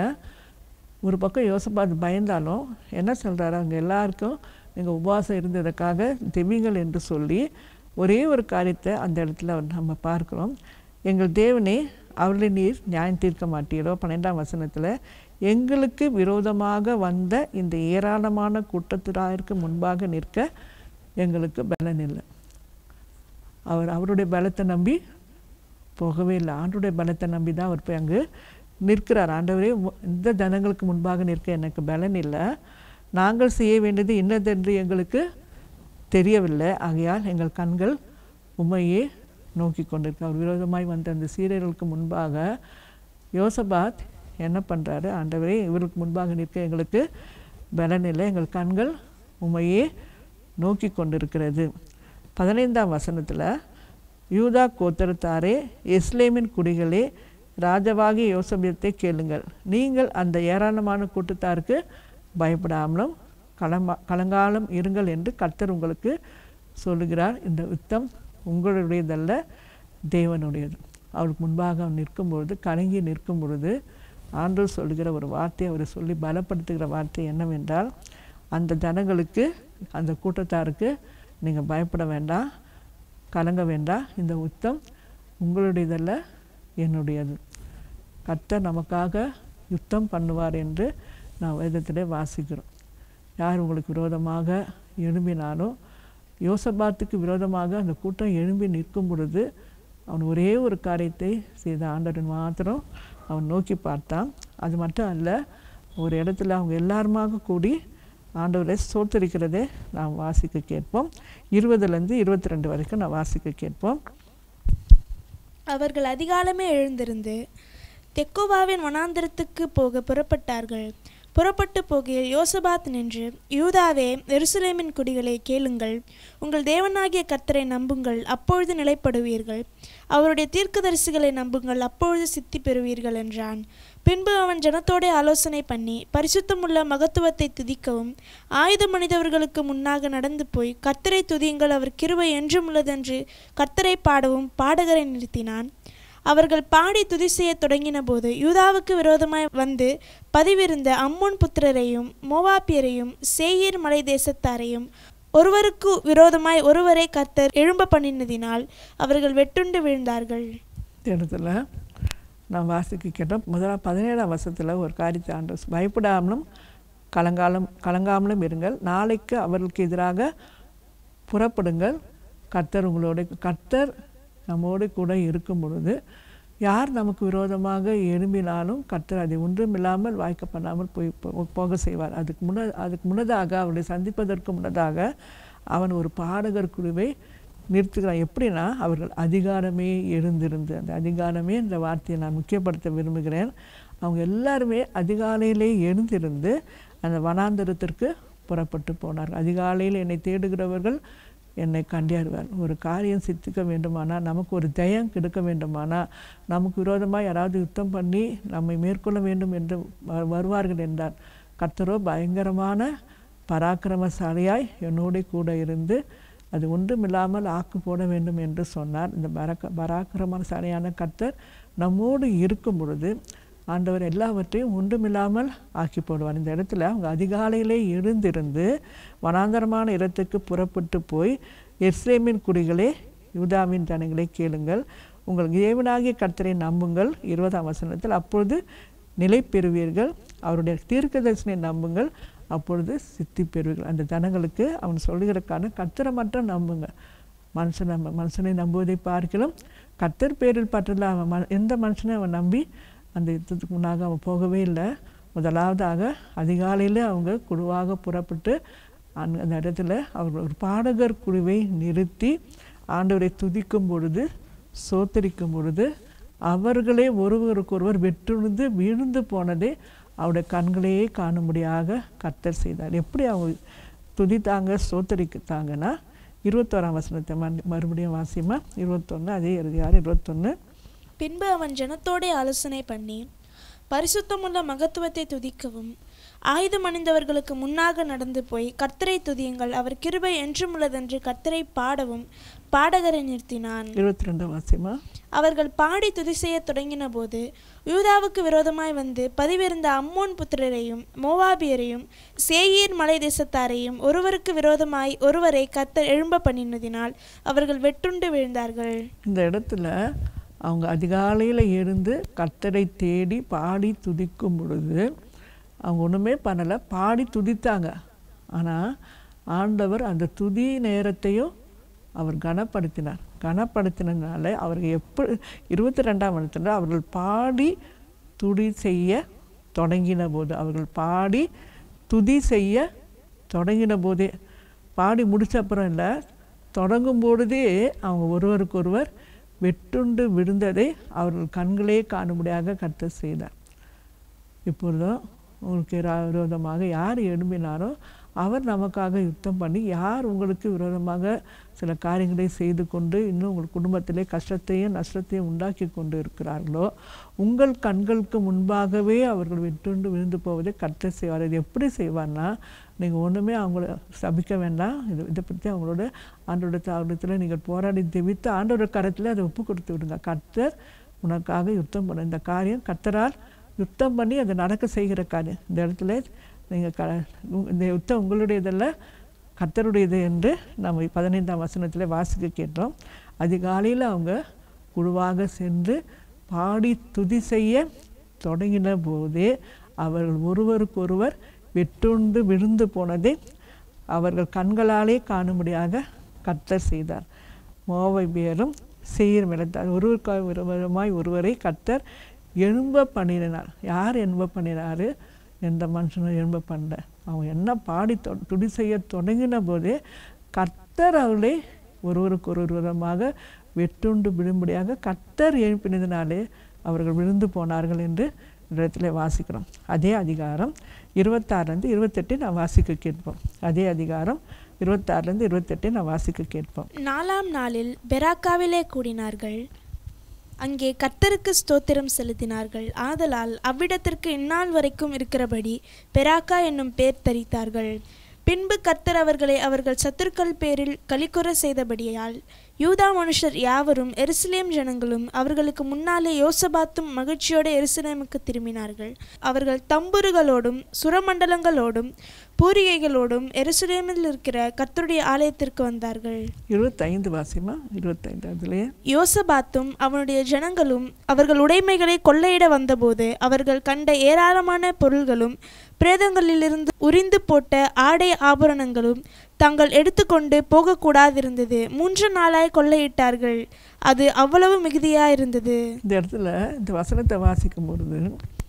ஒரு பக்கம் யோசபாத் பயந்தாலும் என்ன சொல்கிறாரு அவங்க எல்லாருக்கும் நீங்கள் உபவாசம் இருந்ததுக்காக தெவிங்கள் என்று சொல்லி ஒரே ஒரு காரியத்தை அந்த இடத்துல அவர் நம்ம பார்க்குறோம் எங்கள் தேவனே அவர்களை நீர் நியாயம் தீர்க்க மாட்டீரோ பன்னெண்டாம் வசனத்தில் எங்களுக்கு விரோதமாக வந்த இந்த ஏராளமான கூட்டத்தினருக்கு முன்பாக நிற்க எங்களுக்கு பலன் இல்லை அவர் அவருடைய பலத்தை நம்பி போகவே இல்லை ஆண்டுடைய பலத்தை நம்பி தான் அவர் போய் அங்கு நிற்கிறார் ஆண்டவரே உ- இந்த ஜனங்களுக்கு முன்பாக நிற்க எனக்கு பலன் இல்லை நாங்கள் செய்ய வேண்டியது இன்னதென்று எங்களுக்கு தெரியவில்லை ஆகையால் எங்கள் கண்கள் உண்மையே நோக்கி கொண்டிருக்கு அவர் விரோதமாய் வந்த அந்த சீரியர்களுக்கு முன்பாக யோசபாத் என்ன பண்ணுறாரு ஆண்டவரே இவருக்கு முன்பாக நிற்க எங்களுக்கு பலனில் எங்கள் கண்கள் உமையே நோக்கி கொண்டிருக்கிறது பதினைந்தாம் வசனத்தில் யூதா கோத்திரத்தாரே எஸ்லேமின் குடிகளே ராஜாவாகிய யோசபியத்தை கேளுங்கள் நீங்கள் அந்த ஏராளமான கூட்டத்தாருக்கு பயப்படாமலும் களமா கலங்காலம் இருங்கள் என்று கர்த்தர் உங்களுக்கு சொல்லுகிறார் இந்த யுத்தம் உங்களுடையதல்ல தேவனுடையது அவருக்கு முன்பாக அவன் நிற்கும் பொழுது கலங்கி நிற்கும் பொழுது ஆண்டவர் சொல்லுகிற ஒரு வார்த்தை அவரை சொல்லி பலப்படுத்துகிற வார்த்தை என்னவென்றால் அந்த ஜனங்களுக்கு அந்த கூட்டத்தாருக்கு நீங்கள் பயப்பட வேண்டாம் கலங்க வேண்டாம் இந்த யுத்தம் உங்களுடையதல்ல என்னுடையது கர்த்தர் நமக்காக யுத்தம் பண்ணுவார் என்று நான் வேதத்திலே வாசிக்கிறோம் யார் உங்களுக்கு விரோதமாக எழும்பினாலும் யோசபாத்துக்கு விரோதமாக அந்த கூட்டம் எழும்பி நிற்கும் பொழுது அவன் ஒரே ஒரு காரியத்தை செய்த ஆண்டவன் மாத்திரம் அவன் நோக்கி பார்த்தான் அது மட்டும் அல்ல ஒரு இடத்துல அவங்க எல்லாருமாக கூடி ஆண்டவரை சோத்தரிக்கிறதை நாம் வாசிக்க கேட்போம் இருபதுலேருந்து இருபத்தி ரெண்டு வரைக்கும் நான் வாசிக்க கேட்போம் அவர்கள் அதிகாலமே எழுந்திருந்து தெக்கோவாவின் வனாந்திரத்துக்கு போக புறப்பட்டார்கள் புறப்பட்டு போகையில் யோசபாத் நின்று யூதாவே எருசலேமின் குடிகளே கேளுங்கள் உங்கள் தேவனாகிய கர்த்தரை நம்புங்கள் அப்பொழுது நிலைப்படுவீர்கள் அவருடைய தீர்க்கதரிசிகளை நம்புங்கள் அப்பொழுது சித்தி பெறுவீர்கள் என்றான் பின்பு அவன் ஜனத்தோடே ஆலோசனை பண்ணி பரிசுத்தமுள்ள மகத்துவத்தை துதிக்கவும் ஆயுத மனிதவர்களுக்கு முன்னாக நடந்து போய் கர்த்தரை துதியுங்கள் அவர் கிருபை என்றும் உள்ளதென்று கர்த்தரை பாடவும் பாடகரை நிறுத்தினான் அவர்கள் பாடி துதி செய்யத் தொடங்கின போது யூதாவுக்கு விரோதமாய் வந்து பதிவிருந்த அம்மோன் புத்திரரையும் மோவாப்பியரையும் சேயீர் மலை தேசத்தாரையும் ஒருவருக்கு விரோதமாய் ஒருவரை கர்த்தர் எழும்ப பண்ணினதினால் அவர்கள் வெட்டுண்டு விழுந்தார்கள் இந்த இடத்துல நான் வாசிக்க கேட்டோம் முதல்ல பதினேழாம் வருஷத்தில் ஒரு காரியத்தை ஆண்டு பயப்படாமலும் கலங்காலம் கலங்காமலும் இருங்கள் நாளைக்கு அவர்களுக்கு எதிராக புறப்படுங்கள் கர்த்தர் உங்களோட கர்த்தர் நம்மோடு கூட இருக்கும் பொழுது யார் நமக்கு விரோதமாக எழும்பினாலும் கர்த்தர் அதை ஒன்றுமில்லாமல் வாய்க்க பண்ணாமல் போய் போ- போக செய்வார் அதுக்கு முன்ன அதுக்கு முன்னதாக அவரை சந்திப்பதற்கு முன்னதாக அவன் ஒரு பாடகர் குழுவை நிறுத்துகிறான் எப்படின்னா அவர்கள் அதிகாரமே எழுந்திருந்து அந்த அதிகாரமே இந்த வார்த்தையை நான் முக்கியப்படுத்த விரும்புகிறேன் அவங்க எல்லாருமே அதிகாலையிலே எழுந்திருந்து அந்த வனாந்தரத்திற்கு புறப்பட்டு போனார்கள் அதிகாலையில் என்னை தேடுகிறவர்கள் என்னை கண்டியாடுவார் ஒரு காரியம் சித்திக்க வேண்டுமானால் நமக்கு ஒரு ஜெயம் கிடைக்க வேண்டுமானால் நமக்கு விரோதமாக யாராவது யுத்தம் பண்ணி நம்மை மேற்கொள்ள வேண்டும் என்று வ- வருவார்கள் என்றார் கர்த்தரோ பயங்கரமான பராக்கிரமசாலியாய் என்னோட கூட இருந்து அது ஒன்றுமில்லாமல் ஆக்கு போட வேண்டும் என்று சொன்னார் இந்த பராக்க பராக்கிரமசாலியான கர்த்தர் நம்மோடு இருக்கும் பொழுது ஆண்டவர் எல்லாவற்றையும் ஒன்றுமில்லாமல் ஆக்கி போடுவார் இந்த இடத்துல அவங்க அதிகாலையிலே எழுந்திருந்து வனாந்தரமான இடத்துக்கு புறப்பட்டு போய் எர்ஸ்லேமின் குடிகளே யூதாவின் ஜனங்களை கேளுங்கள் உங்கள் தேவனாகிய கர்த்தரை நம்புங்கள் இருபதாம் வசனத்தில் அப்பொழுது நிலை பெறுவீர்கள் அவருடைய தீர்க்கதரிசனை நம்புங்கள் அப்பொழுது சித்தி பெறுவீர்கள் அந்த ஜனங்களுக்கு அவன் சொல்லுகிறக்கான கர்த்தரை மட்டும் நம்புங்க மனுஷனை மனுஷனை நம்புவதை பார்க்கலாம் கர்த்தர் பேரில் பற்றில் அவன் ம- எந்த மனுஷனை அவன் நம்பி அந்த யுத்தத்துக்கு முன்னாக அவன் போகவே இல்லை முதலாவதாக அதிகாலையில் அவங்க குழுவாக புறப்பட்டு அந்த அந்த இடத்துல அவர்கள் ஒரு பாடகர் குழுவை நிறுத்தி ஆண்டவரை துதிக்கும் பொழுது சோத்தரிக்கும் பொழுது அவர்களே ஒருவருக்கொருவர் வெற்றுந்து விழுந்து போனதே அவருடைய கண்களையே காணும்படியாக கர்த்தர் செய்தார் எப்படி அவங்க துதித்தாங்க சோத்தரித்தாங்கன்னா இருபத்தோராம் வசனத்தை மறு- மறுபடியும் வாசிமா இருபத்தொன்று அதே இறுதியார் இருபத்தொன்று பின்பு அவன் ஜனத்தோடே ஆலோசனை பண்ணி பரிசுத்தமுள்ள மகத்துவத்தை துதிக்கவும் ஆயுதம் அணிந்தவர்களுக்கு முன்னாக நடந்து போய் கர்த்தரை துதியுங்கள் அவர் கிருபை என்றும் உள்ளதென்று கர்த்தரை பாடவும் பாடகரை நிறுத்தினான் இருபத்தி ரெண்டாம் வாசிமா அவர்கள் பாடி துதி செய்யத் தொடங்கின போது யூதாவுக்கு விரோதமாய் வந்து பதிவிருந்த அம்மோன் புத்திரரையும் மோவாபியரையும் சேயீர் மலை தேசத்தாரையும் ஒருவருக்கு விரோதமாய் ஒருவரை கர்த்தர் எழும்ப பண்ணினதினால் அவர்கள் வெட்டுண்டு விழுந்தார்கள் இந்த இடத்துல அவங்க அதிகாலையில் எழுந்து கர்த்தரை தேடி பாடி துதிக்கும் பொழுது அவங்க ஒன்றுமே பண்ணலை பாடி துதித்தாங்க ஆனால் ஆண்டவர் அந்த துதி நேரத்தையும் அவர் கனப்படுத்தினார் கனப்படுத்தினதுனால அவர்கள் எப்படி இருபத்தி ரெண்டாம் வருடத்தில் அவர்கள் பாடி துதி செய்ய தொடங்கின போது அவர்கள் பாடி துதி செய்ய தொடங்கின போதே பாடி முடிச்ச அப்புறம் இல்லை தொடங்கும் பொழுதே அவங்க ஒருவருக்கொருவர் வெட்டுண்டு விழுந்ததை அவர்கள் கண்களே காணும்படியாக கர்த்தர் செய்தார் இப்பொழுதும் உங்களுக்கு எதிரா- விரோதமாக யார் எழும்பினாரோ அவர் நமக்காக யுத்தம் பண்ணி யார் உங்களுக்கு விரோதமாக சில காரியங்களை செய்து கொண்டு இன்னும் உங்கள் குடும்பத்திலே கஷ்டத்தையும் நஷ்டத்தையும் உண்டாக்கி கொண்டு இருக்கிறார்களோ உங்கள் கண்களுக்கு முன்பாகவே அவர்கள் விட்டுண்டு விழுந்து போவதை கர்த்தர் செய்வார் இது எப்படி செய்வார்னா நீங்கள் ஒன்றுமே அவங்கள சபிக்க வேண்டாம் இது இதை பற்றி அவங்களோட ஆண்டோட தாவரத்தில் நீங்கள் போராடி தெவித்து ஆண்டோட கரத்தில் அதை ஒப்பு கொடுத்து விடுங்க கர்த்தர் உனக்காக யுத்தம் பண்ண இந்த காரியம் கர்த்தரால் யுத்தம் பண்ணி அதை நடக்க செய்கிற காரியம் இந்த இடத்துல நீங்கள் க உங்க- இந்த யுத்தம் உங்களுடையதல்ல கர்த்தருடையது என்று நம்ம பதினைந்தாம் வசனத்தில் வாசிக்க கேட்டோம் அதிகாலையில் அவங்க குழுவாக சென்று பாடி துதி செய்ய தொடங்கின போதே அவர்கள் ஒருவருக்கொருவர் வெட்டுண்டு விழுந்து போனதை அவர்கள் கண்களாலே காணும்படியாக கர்த்தர் செய்தார் மோவைபியரும் செய்யர் விளைத்தார் ஒருவருக்காய் ஒருவருமாய் ஒருவரை கர்த்தர் எழும்ப பண்ணினார் யார் எழும்ப பண்ணினார் எந்த மனுஷனும் எழும்ப பண்ணல அவங்க என்ன பாடி தொ துடி செய்ய தொடங்கின போதே கர்த்தர் அவர்களை ஒருவருக்கு ஒரு விதமாக வெட்டுண்டு விழும்படியாக கர்த்தர் எழுப்பினதினாலே அவர்கள் விழுந்து போனார்கள் என்று இந்த இடத்துல வாசிக்கிறோம் அதே அதிகாரம் இருபத்தாறுலேருந்து இருபத்தெட்டு நான் வாசிக்க கேட்போம் அதே அதிகாரம் இருபத்தாறுலேருந்து இருபத்தெட்டு நான் வாசிக்க கேட்போம் நாலாம் நாளில் பெராக்காவிலே கூடினார்கள் அங்கே கர்த்தருக்கு ஸ்தோத்திரம் செலுத்தினார்கள் ஆதலால் அவ்விடத்திற்கு இந்நாள் வரைக்கும் இருக்கிறபடி பெராக்கா என்னும் பேர் தரித்தார்கள் பின்பு கர்த்தர் அவர்களை அவர்கள் சத்துருக்கள் பேரில் கலிக்குற செய்தபடியால் யூதா மனுஷர் யாவரும் எருசலேம் ஜனங்களும் அவர்களுக்கு முன்னாலே யோசபாத்தும் மகிழ்ச்சியோடு எருசலேமுக்கு திரும்பினார்கள் அவர்கள் தம்புருகளோடும் சுரமண்டலங்களோடும் பூரிகைகளோடும் எருசலேமில் இருக்கிற கர்த்தருடைய ஆலயத்திற்கு வந்தார்கள் இருபத்தைந்து வாசிமா இருபத்தைந்து அதுலேயே யோசபாத்தும் அவனுடைய ஜனங்களும் அவர்கள் உடைமைகளை கொள்ளையிட வந்தபோது அவர்கள் கண்ட ஏராளமான பொருள்களும் பிரேதங்களிலிருந்து உரிந்து போட்ட ஆடை ஆபரணங்களும் தாங்கள் எடுத்துக்கொண்டு போகக்கூடாதிருந்தது மூன்று நாளாய் கொள்ளையிட்டார்கள் அது அவ்வளவு மிகுதியாயிருந்தது இந்த இடத்துல இந்த வசனத்தை வாசிக்கும் பொழுது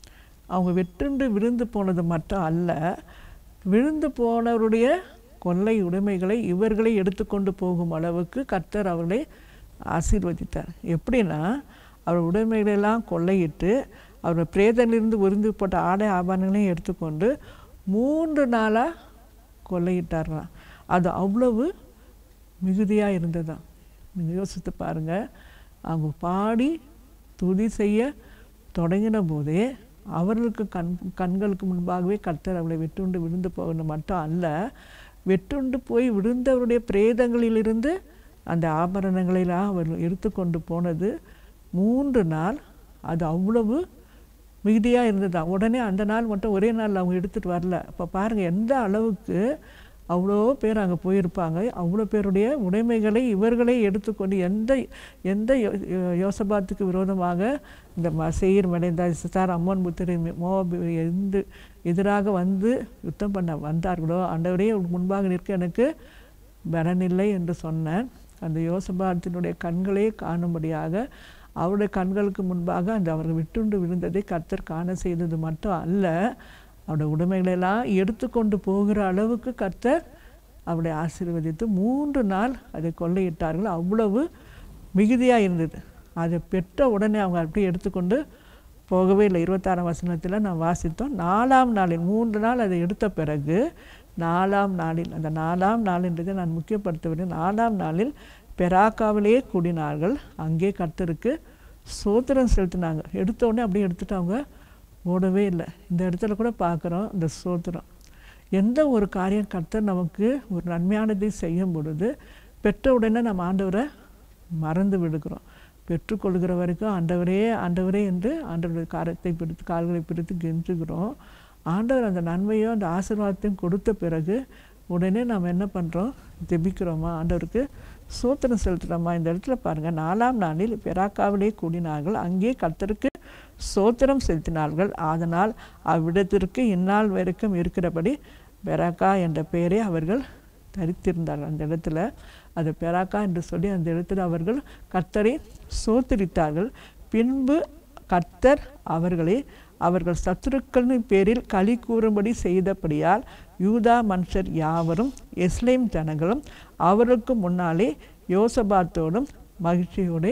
அவங்க வெற்றுண்டு விழுந்து போனது மட்டும் அல்ல விழுந்து போனவருடைய கொள்ளை உடைமைகளை இவர்களை எடுத்துக்கொண்டு போகும் அளவுக்கு கர்த்தர் அவர்களை ஆசீர்வதித்தார் எப்படின்னா அவர் உடைமைகளெல்லாம் கொள்ளையிட்டு அவர் பிரேதனிலிருந்து உறிந்து போட்ட ஆடை ஆபரணங்களையும் எடுத்துக்கொண்டு மூன்று நாளாக கொள்ளையிட்டார்களாம் அது அவ்வளவு மிகுதியாக இருந்ததாம் நீங்கள் யோசித்து பாருங்கள் அவங்க பாடி துதி செய்ய தொடங்கின போதே அவர்களுக்கு கண் கண்களுக்கு முன்பாகவே கர்த்தர் அவளை வெட்டுண்டு விழுந்து போகணும் மட்டும் அல்ல வெட்டுண்டு போய் விழுந்தவருடைய பிரேதங்களிலிருந்து அந்த ஆபரணங்களெல்லாம் அவர்கள் எடுத்துக்கொண்டு போனது மூன்று நாள் அது அவ்வளவு மிகுதியாக இருந்ததா உடனே அந்த நாள் மட்டும் ஒரே நாள் அவங்க எடுத்துகிட்டு வரல அப்போ பாருங்கள் எந்த அளவுக்கு அவ்வளோ பேர் அங்கே போயிருப்பாங்க அவ்வளோ பேருடைய உடைமைகளை இவர்களே எடுத்துக்கொண்டு எந்த எந்த யோ- யோ- யோசபாத்துக்கு விரோதமாக இந்த ம செயிர் மலைந்த சித்தார் அம்மன் புத்திரி மோபி எந்த எதிராக வந்து யுத்தம் பண்ண வந்தார்களோ ஆண்டவரே உனக்கு முன்பாக நிற்க எனக்கு பலனில்லை என்று சொன்னேன் அந்த யோசபாத்தினுடைய கண்களே காணும்படியாக அவருடைய கண்களுக்கு முன்பாக அந்த அவர்கள் விட்டுண்டு விழுந்ததை கர்த்தர் காண செய்தது மட்டும் அல்ல அவருடைய உடைமைகளெல்லாம் எடுத்துக்கொண்டு போகிற அளவுக்கு கர்த்தர் அவளை ஆசீர்வதித்து மூன்று நாள் அதை கொள்ளையிட்டார்கள் அவ்வளவு மிகுதியாக இருந்தது அதை பெற்ற உடனே அவங்க அப்படியே எடுத்துக்கொண்டு போகவே இல்லை இருபத்தாறாம் வசனத்தில் நான் வாசித்தோம் நாலாம் நாளில் மூன்று நாள் அதை எடுத்த பிறகு நாலாம் நாளில் அந்த நாலாம் நாளின்றதை நான் முக்கியப்படுத்தவில்லை நாலாம் நாளில் பெராக்காவிலேயே கூடினார்கள் அங்கே கர்த்தருக்கு சோத்திரம் செலுத்தினாங்க எடுத்த உடனே அப்படியே எடுத்துட்டு அவங்க ஓடவே இல்லை இந்த இடத்துல கூட பார்க்குறோம் இந்த சோத்திரம் எந்த ஒரு காரியம் கர்த்தர் நமக்கு ஒரு நன்மையானதை செய்யும் பொழுது பெற்ற உடனே நம்ம ஆண்டவரை மறந்து விடுகிறோம் பெற்றுக்கொள்கிற வரைக்கும் ஆண்டவரே ஆண்டவரே என்று ஆண்டவருடைய காரத்தை பிடித்து கால்களை பிடித்து கெஞ்சுகிறோம் ஆண்டவர் அந்த நன்மையும் அந்த ஆசீர்வாதத்தையும் கொடுத்த பிறகு உடனே நாம் என்ன பண்ணுறோம் ஜெபிக்கிறோமா ஆண்டவருக்கு சோத்திரம் செலுத்துகிறோமா இந்த இடத்துல பாருங்கள் நாலாம் நாளில் பெராக்காவிலே கூடினார்கள் அங்கே கர்த்தருக்கு சோத்திரம் செலுத்தினார்கள் அதனால் அவ்விடத்திற்கு இந்நாள் வரைக்கும் இருக்கிறபடி பெராக்கா என்ற பெயரை அவர்கள் தரித்திருந்தார்கள் அந்த இடத்துல அது பெராக்கா என்று சொல்லி அந்த இடத்துல அவர்கள் கர்த்தரை சோத்தரித்தார்கள் பின்பு கர்த்தர் அவர்களை அவர்கள் சத்துருக்களின் பேரில் களி கூறும்படி செய்தபடியால் யூதா மனுஷர் யாவரும் எஸ்லேம் ஜனங்களும் அவருக்கு முன்னாலே யோசபாத்தோடும் மகிழ்ச்சியோடு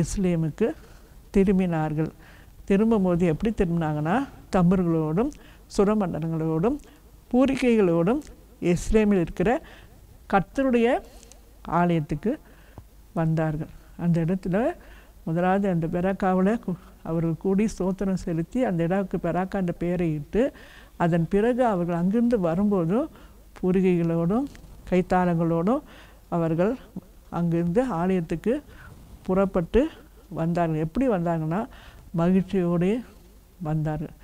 எஸ்லேமுக்கு திரும்பினார்கள் திரும்பும்போது எப்படி திரும்பினாங்கன்னா தம்பர்களோடும் சுரமண்டலங்களோடும் பூரிக்கைகளோடும் எஸ்ரேமில் இருக்கிற கர்த்தருடைய ஆலயத்துக்கு வந்தார்கள் அந்த இடத்துல முதலாவது அந்த பெராக்காவில் அவர்கள் கூடி ஸ்தோத்திரம் செலுத்தி அந்த இடத்துக்கு பெராக்கா என்ற பெயரை இட்டு அதன் பிறகு அவர்கள் அங்கிருந்து வரும்போதும் பூரிகைகளோடும் கைத்தாளங்களோடும் அவர்கள் அங்கிருந்து ஆலயத்துக்கு புறப்பட்டு வந்தார்கள் எப்படி வந்தாங்கன்னா மகிழ்ச்சியோடு வந்தார்கள்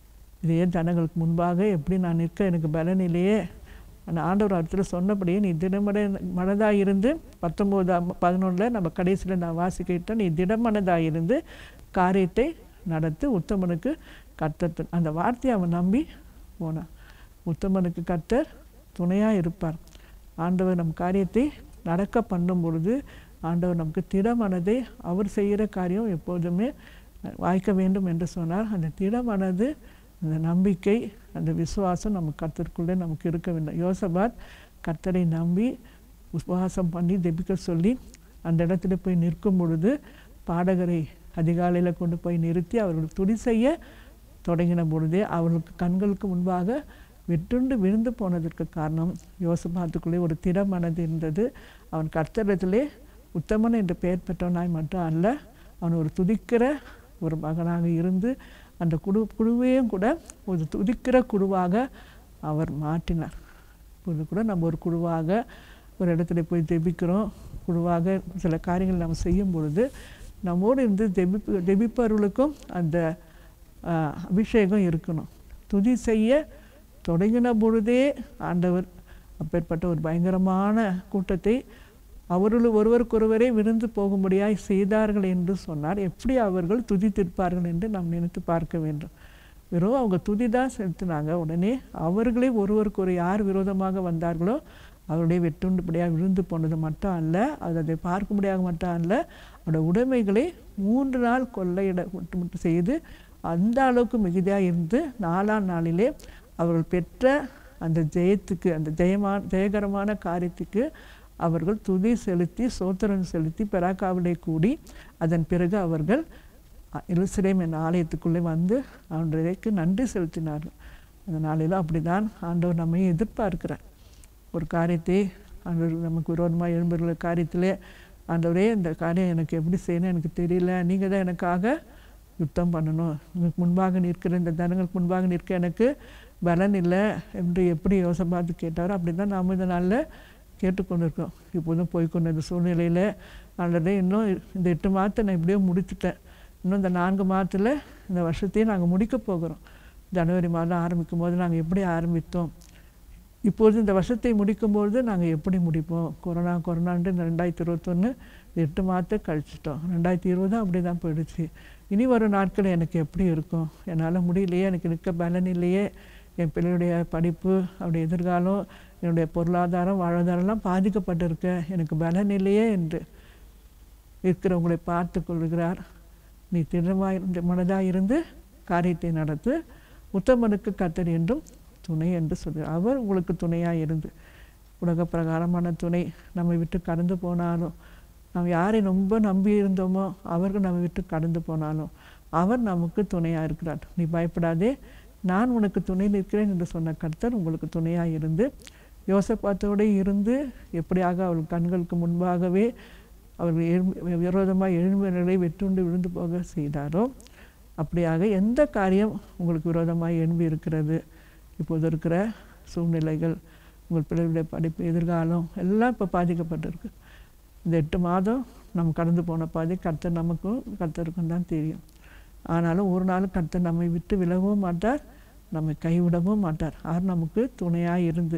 இதே ஜனங்களுக்கு முன்பாக எப்படி நான் நிற்க எனக்கு பலன் இல்லையே அந்த ஆண்டவர் இடத்துல சொன்னபடியே நீ திடமட மனதாக இருந்து பத்தொம்போது பதினொன்றில் நம்ம கடைசியில் நான் வாசிக்கிட்டேன் நீ திடமனதாக இருந்து காரியத்தை நடத்து உத்தமனுக்கு கர்த்தர் அந்த வார்த்தையை அவன் நம்பி போனான் உத்தமனுக்கு கர்த்தர் துணையாக இருப்பார் ஆண்டவர் நம் காரியத்தை நடக்க பண்ணும் பொழுது ஆண்டவர் நமக்கு திடமனதை அவர் செய்கிற காரியம் எப்போதுமே வாய்க்க வேண்டும் என்று சொன்னார் அந்த திடமனது அந்த நம்பிக்கை அந்த விசுவாசம் நம்ம கர்த்தருக்குள்ளே நமக்கு இருக்க வேண்டும் யோசபாத் கர்த்தரை நம்பி உபவாசம் பண்ணி ஜெபிக்க சொல்லி அந்த இடத்துல போய் நிற்கும் பொழுது பாடகரை அதிகாலையில் கொண்டு போய் நிறுத்தி அவர்கள் துடி செய்ய தொடங்கின பொழுதே அவர்களுக்கு கண்களுக்கு முன்பாக வெட்டுண்டு விழுந்து போனதற்கு காரணம் யோசபாத்துக்குள்ளே ஒரு திட மனது இருந்தது அவன் கர்த்தரத்திலே உத்தமன் என்று பெயர் பெற்றவனாய் மட்டும் அல்ல அவன் ஒரு துதிக்கிற ஒரு மகனாக இருந்து அந்த குழு குழுவையும் கூட ஒரு துதிக்கிற குழுவாக அவர் மாற்றினார் இப்போது கூட நம்ம ஒரு குழுவாக ஒரு இடத்துல போய் ஜெபிக்கிறோம் குழுவாக சில காரியங்கள் நம்ம செய்யும் பொழுது நம்மோடு இருந்து ஜெபிப்பு ஜெபிப்பவர்களுக்கும் அந்த ஆஹ், அபிஷேகம் இருக்கணும் துதி செய்ய தொடங்கின பொழுதே ஆண்டவர் அப்பேற்பட்ட ஒரு பயங்கரமான கூட்டத்தை அவர்கள் ஒருவருக்கொருவரே விருந்து போகும்படியாய் செய்தார்கள் என்று சொன்னார் எப்படி அவர்கள் துதித்திருப்பார்கள் என்று நாம் நினைத்து பார்க்க வேண்டும் வெறும் அவங்க துதி தான் செலுத்தினாங்க உடனே அவர்களே ஒருவருக்கு ஒரு யார் விரோதமாக வந்தார்களோ அவருடைய வெட்டுண்டுபடியாக விழுந்து போனது மட்டும் அல்ல அது அதை பார்க்க முடியாத மட்டும் அல்ல அவருடைய உடைமைகளை மூன்று நாள் கொள்ளையிட விட்டு விட்டு செய்து அந்த அளவுக்கு மிகுதியாக இருந்து நாலாம் நாளிலே அவர்கள் பெற்ற அந்த ஜெயத்துக்கு அந்த ஜெயமான ஜெயகரமான காரியத்துக்கு அவர்கள் துதி செலுத்தி சோத்திரம் செலுத்தி பெராக்காவிலே கூடி அதன் பிறகு அவர்கள் அ- எருசலேம் என்ற ஆலயத்துக்குள்ளே வந்து ஆண்டவருக்கு நன்றி செலுத்தினார்கள் அந்த நாளில் அப்படிதான் ஆண்டவர் நம்மை எதிர்பார்க்கிறார் ஒரு காரியத்தை ஆண்டவர் நமக்கு விரோதமாக எழும்புகிற காரியத்திலே ஆண்டவரே இந்த காரியம் எனக்கு எப்படி செய்யணும் எனக்கு தெரியல நீங்கள் தான் எனக்காக யுத்தம் பண்ணணும் உங்களுக்கு முன்பாக நிற்கிற இந்த ஜனங்களுக்கு முன்பாக நிற்க எனக்கு பலன் இல்லை என்று எப்படி யோசனை பார்த்து கேட்டாரோ அப்படி தான் நாம் இந்த நாளில் கேட்டுக்கொண்டிருக்கோம் இப்போதும் போய்க்கொண்ட இந்த சூழ்நிலையில் ஆண்டவரே இன்னும் இந்த எட்டு மாதத்தை நான் எப்படியோ முடித்துட்டேன் இன்னும் இந்த நான்கு மாதத்தில் இந்த வருஷத்தையும் நாங்கள் முடிக்க போகிறோம் ஜனவரி மாதம் ஆரம்பிக்கும் போது நாங்கள் எப்படி ஆரம்பித்தோம் இப்போது இந்த வருஷத்தை முடிக்கும்போது நாங்கள் எப்படி முடிப்போம் கொரோனா கொரோனான்ட்டு இந்த ரெண்டாயிரத்தி இருபத்தொன்று எட்டு மாதத்தை கழிச்சிட்டோம் ரெண்டாயிரத்தி இருபதும் அப்படி தான் போயிடுச்சு இனி வரும் நாட்கள் எனக்கு எப்படி இருக்கும் என்னால் முடியலையே எனக்கு நிற்க பலன் இல்லையே என் பிள்ளையுடைய படிப்பு அவருடைய எதிர்காலம் என்னுடைய பொருளாதாரம் வாழ்வாதாரம்லாம் பாதிக்கப்பட்டிருக்க எனக்கு பலன் இல்லையே என்று இருக்கிறவங்களை பார்த்து கொள்கிறார் நீ திடமாய் மனதாக இருந்து காரியத்தை நடத்து உத்தமனுக்கு கத்தர் என்றும் துணை என்று சொல்கிறார் அவர் உங்களுக்கு துணையாக இருந்து உலக பிரகாரமான துணை நம்மை விட்டு கடந்து போனாலும் நாம் யாரை ரொம்ப நம்பி இருந்தோமோ அவர்கள் நம்மை விட்டு கடந்து போனாலும் அவர் நமக்கு துணையாக இருக்கிறார் நீ பயப்படாதே நான் உனக்கு துணை நிற்கிறேன் என்று சொன்ன கர்த்தர் உங்களுக்கு துணையாக இருந்து யோசப்பாத்தோடு இருந்து எப்படியாக அவள் கண்களுக்கு முன்பாகவே அவர்கள் எழும்பி விரோதமாக எழும்பினர்களை வெட்டுண்டு விழுந்து போக செய்தாரோ அப்படியாக எந்த காரியம் உங்களுக்கு விரோதமாக எழும்பி இருக்கிறது இப்போது இருக்கிற சூழ்நிலைகள் உங்கள் பிள்ளைகளுடைய படிப்பு எதிர்காலம் எல்லாம் இப்போ பாதிக்கப்பட்டிருக்கு இந்த எட்டு மாதம் நம்ம கடந்து போன பாதி கர்த்தர் நமக்கும் கர்த்தருக்கும் தான் தெரியும் ஆனாலும் ஒரு நாள் கர்த்தர் நம்மை விட்டு விலகவும் மாட்டார் நம்மை கைவிடவும் மாட்டார் அவர் நமக்கு துணையாக இருந்து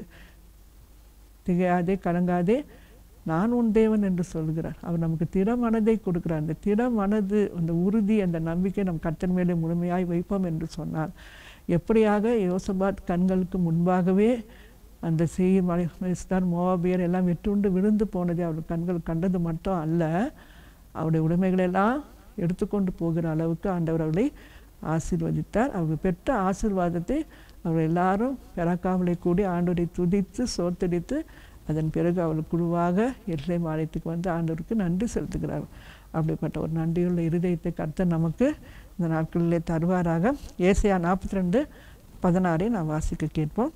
திகையாதே கலங்காதே நான் உன் தேவன் என்று சொல்கிறார் அவர் நமக்கு திட மனதை கொடுக்கிறார் அந்த திட மனது அந்த உறுதி அந்த நம்பிக்கை நம் கர்த்தர் மேலே முழுமையாய் வைப்போம் என்று சொன்னார் எப்படியாக யோசபாத் கண்களுக்கு முன்பாகவே அந்த செய் மலைஸ்தான் மோவாபியர் எல்லாம் வெட்டுண்டு விழுந்து போனதை அவர் கண்கள் கண்டது மட்டும் அல்ல அவருடைய உடைமைகளெல்லாம் எடுத்துக்கொண்டு போகிற அளவுக்கு ஆண்டவர் அவர்களை ஆசீர்வதித்தார் அவர்கள் பெற்ற ஆசீர்வாதத்தை அவர்கள் எல்லாரும் பெறாக்காமலே கூடி ஆண்டவரை துதித்து சோத்தடித்து அதன் பிறகு அவள் குழுவாக எல்லை மாலயத்துக்கு வந்து ஆண்டவருக்கு நன்றி செலுத்துகிறார்கள் அப்படிப்பட்ட ஒரு நன்றியுள்ள இருதயத்தை கர்த்தர் நமக்கு இந்த நாட்களிலே தருவாராக ஏசையா நாற்பத்தி ரெண்டு பதினாறை நாம் வாசிக்க கேட்போம்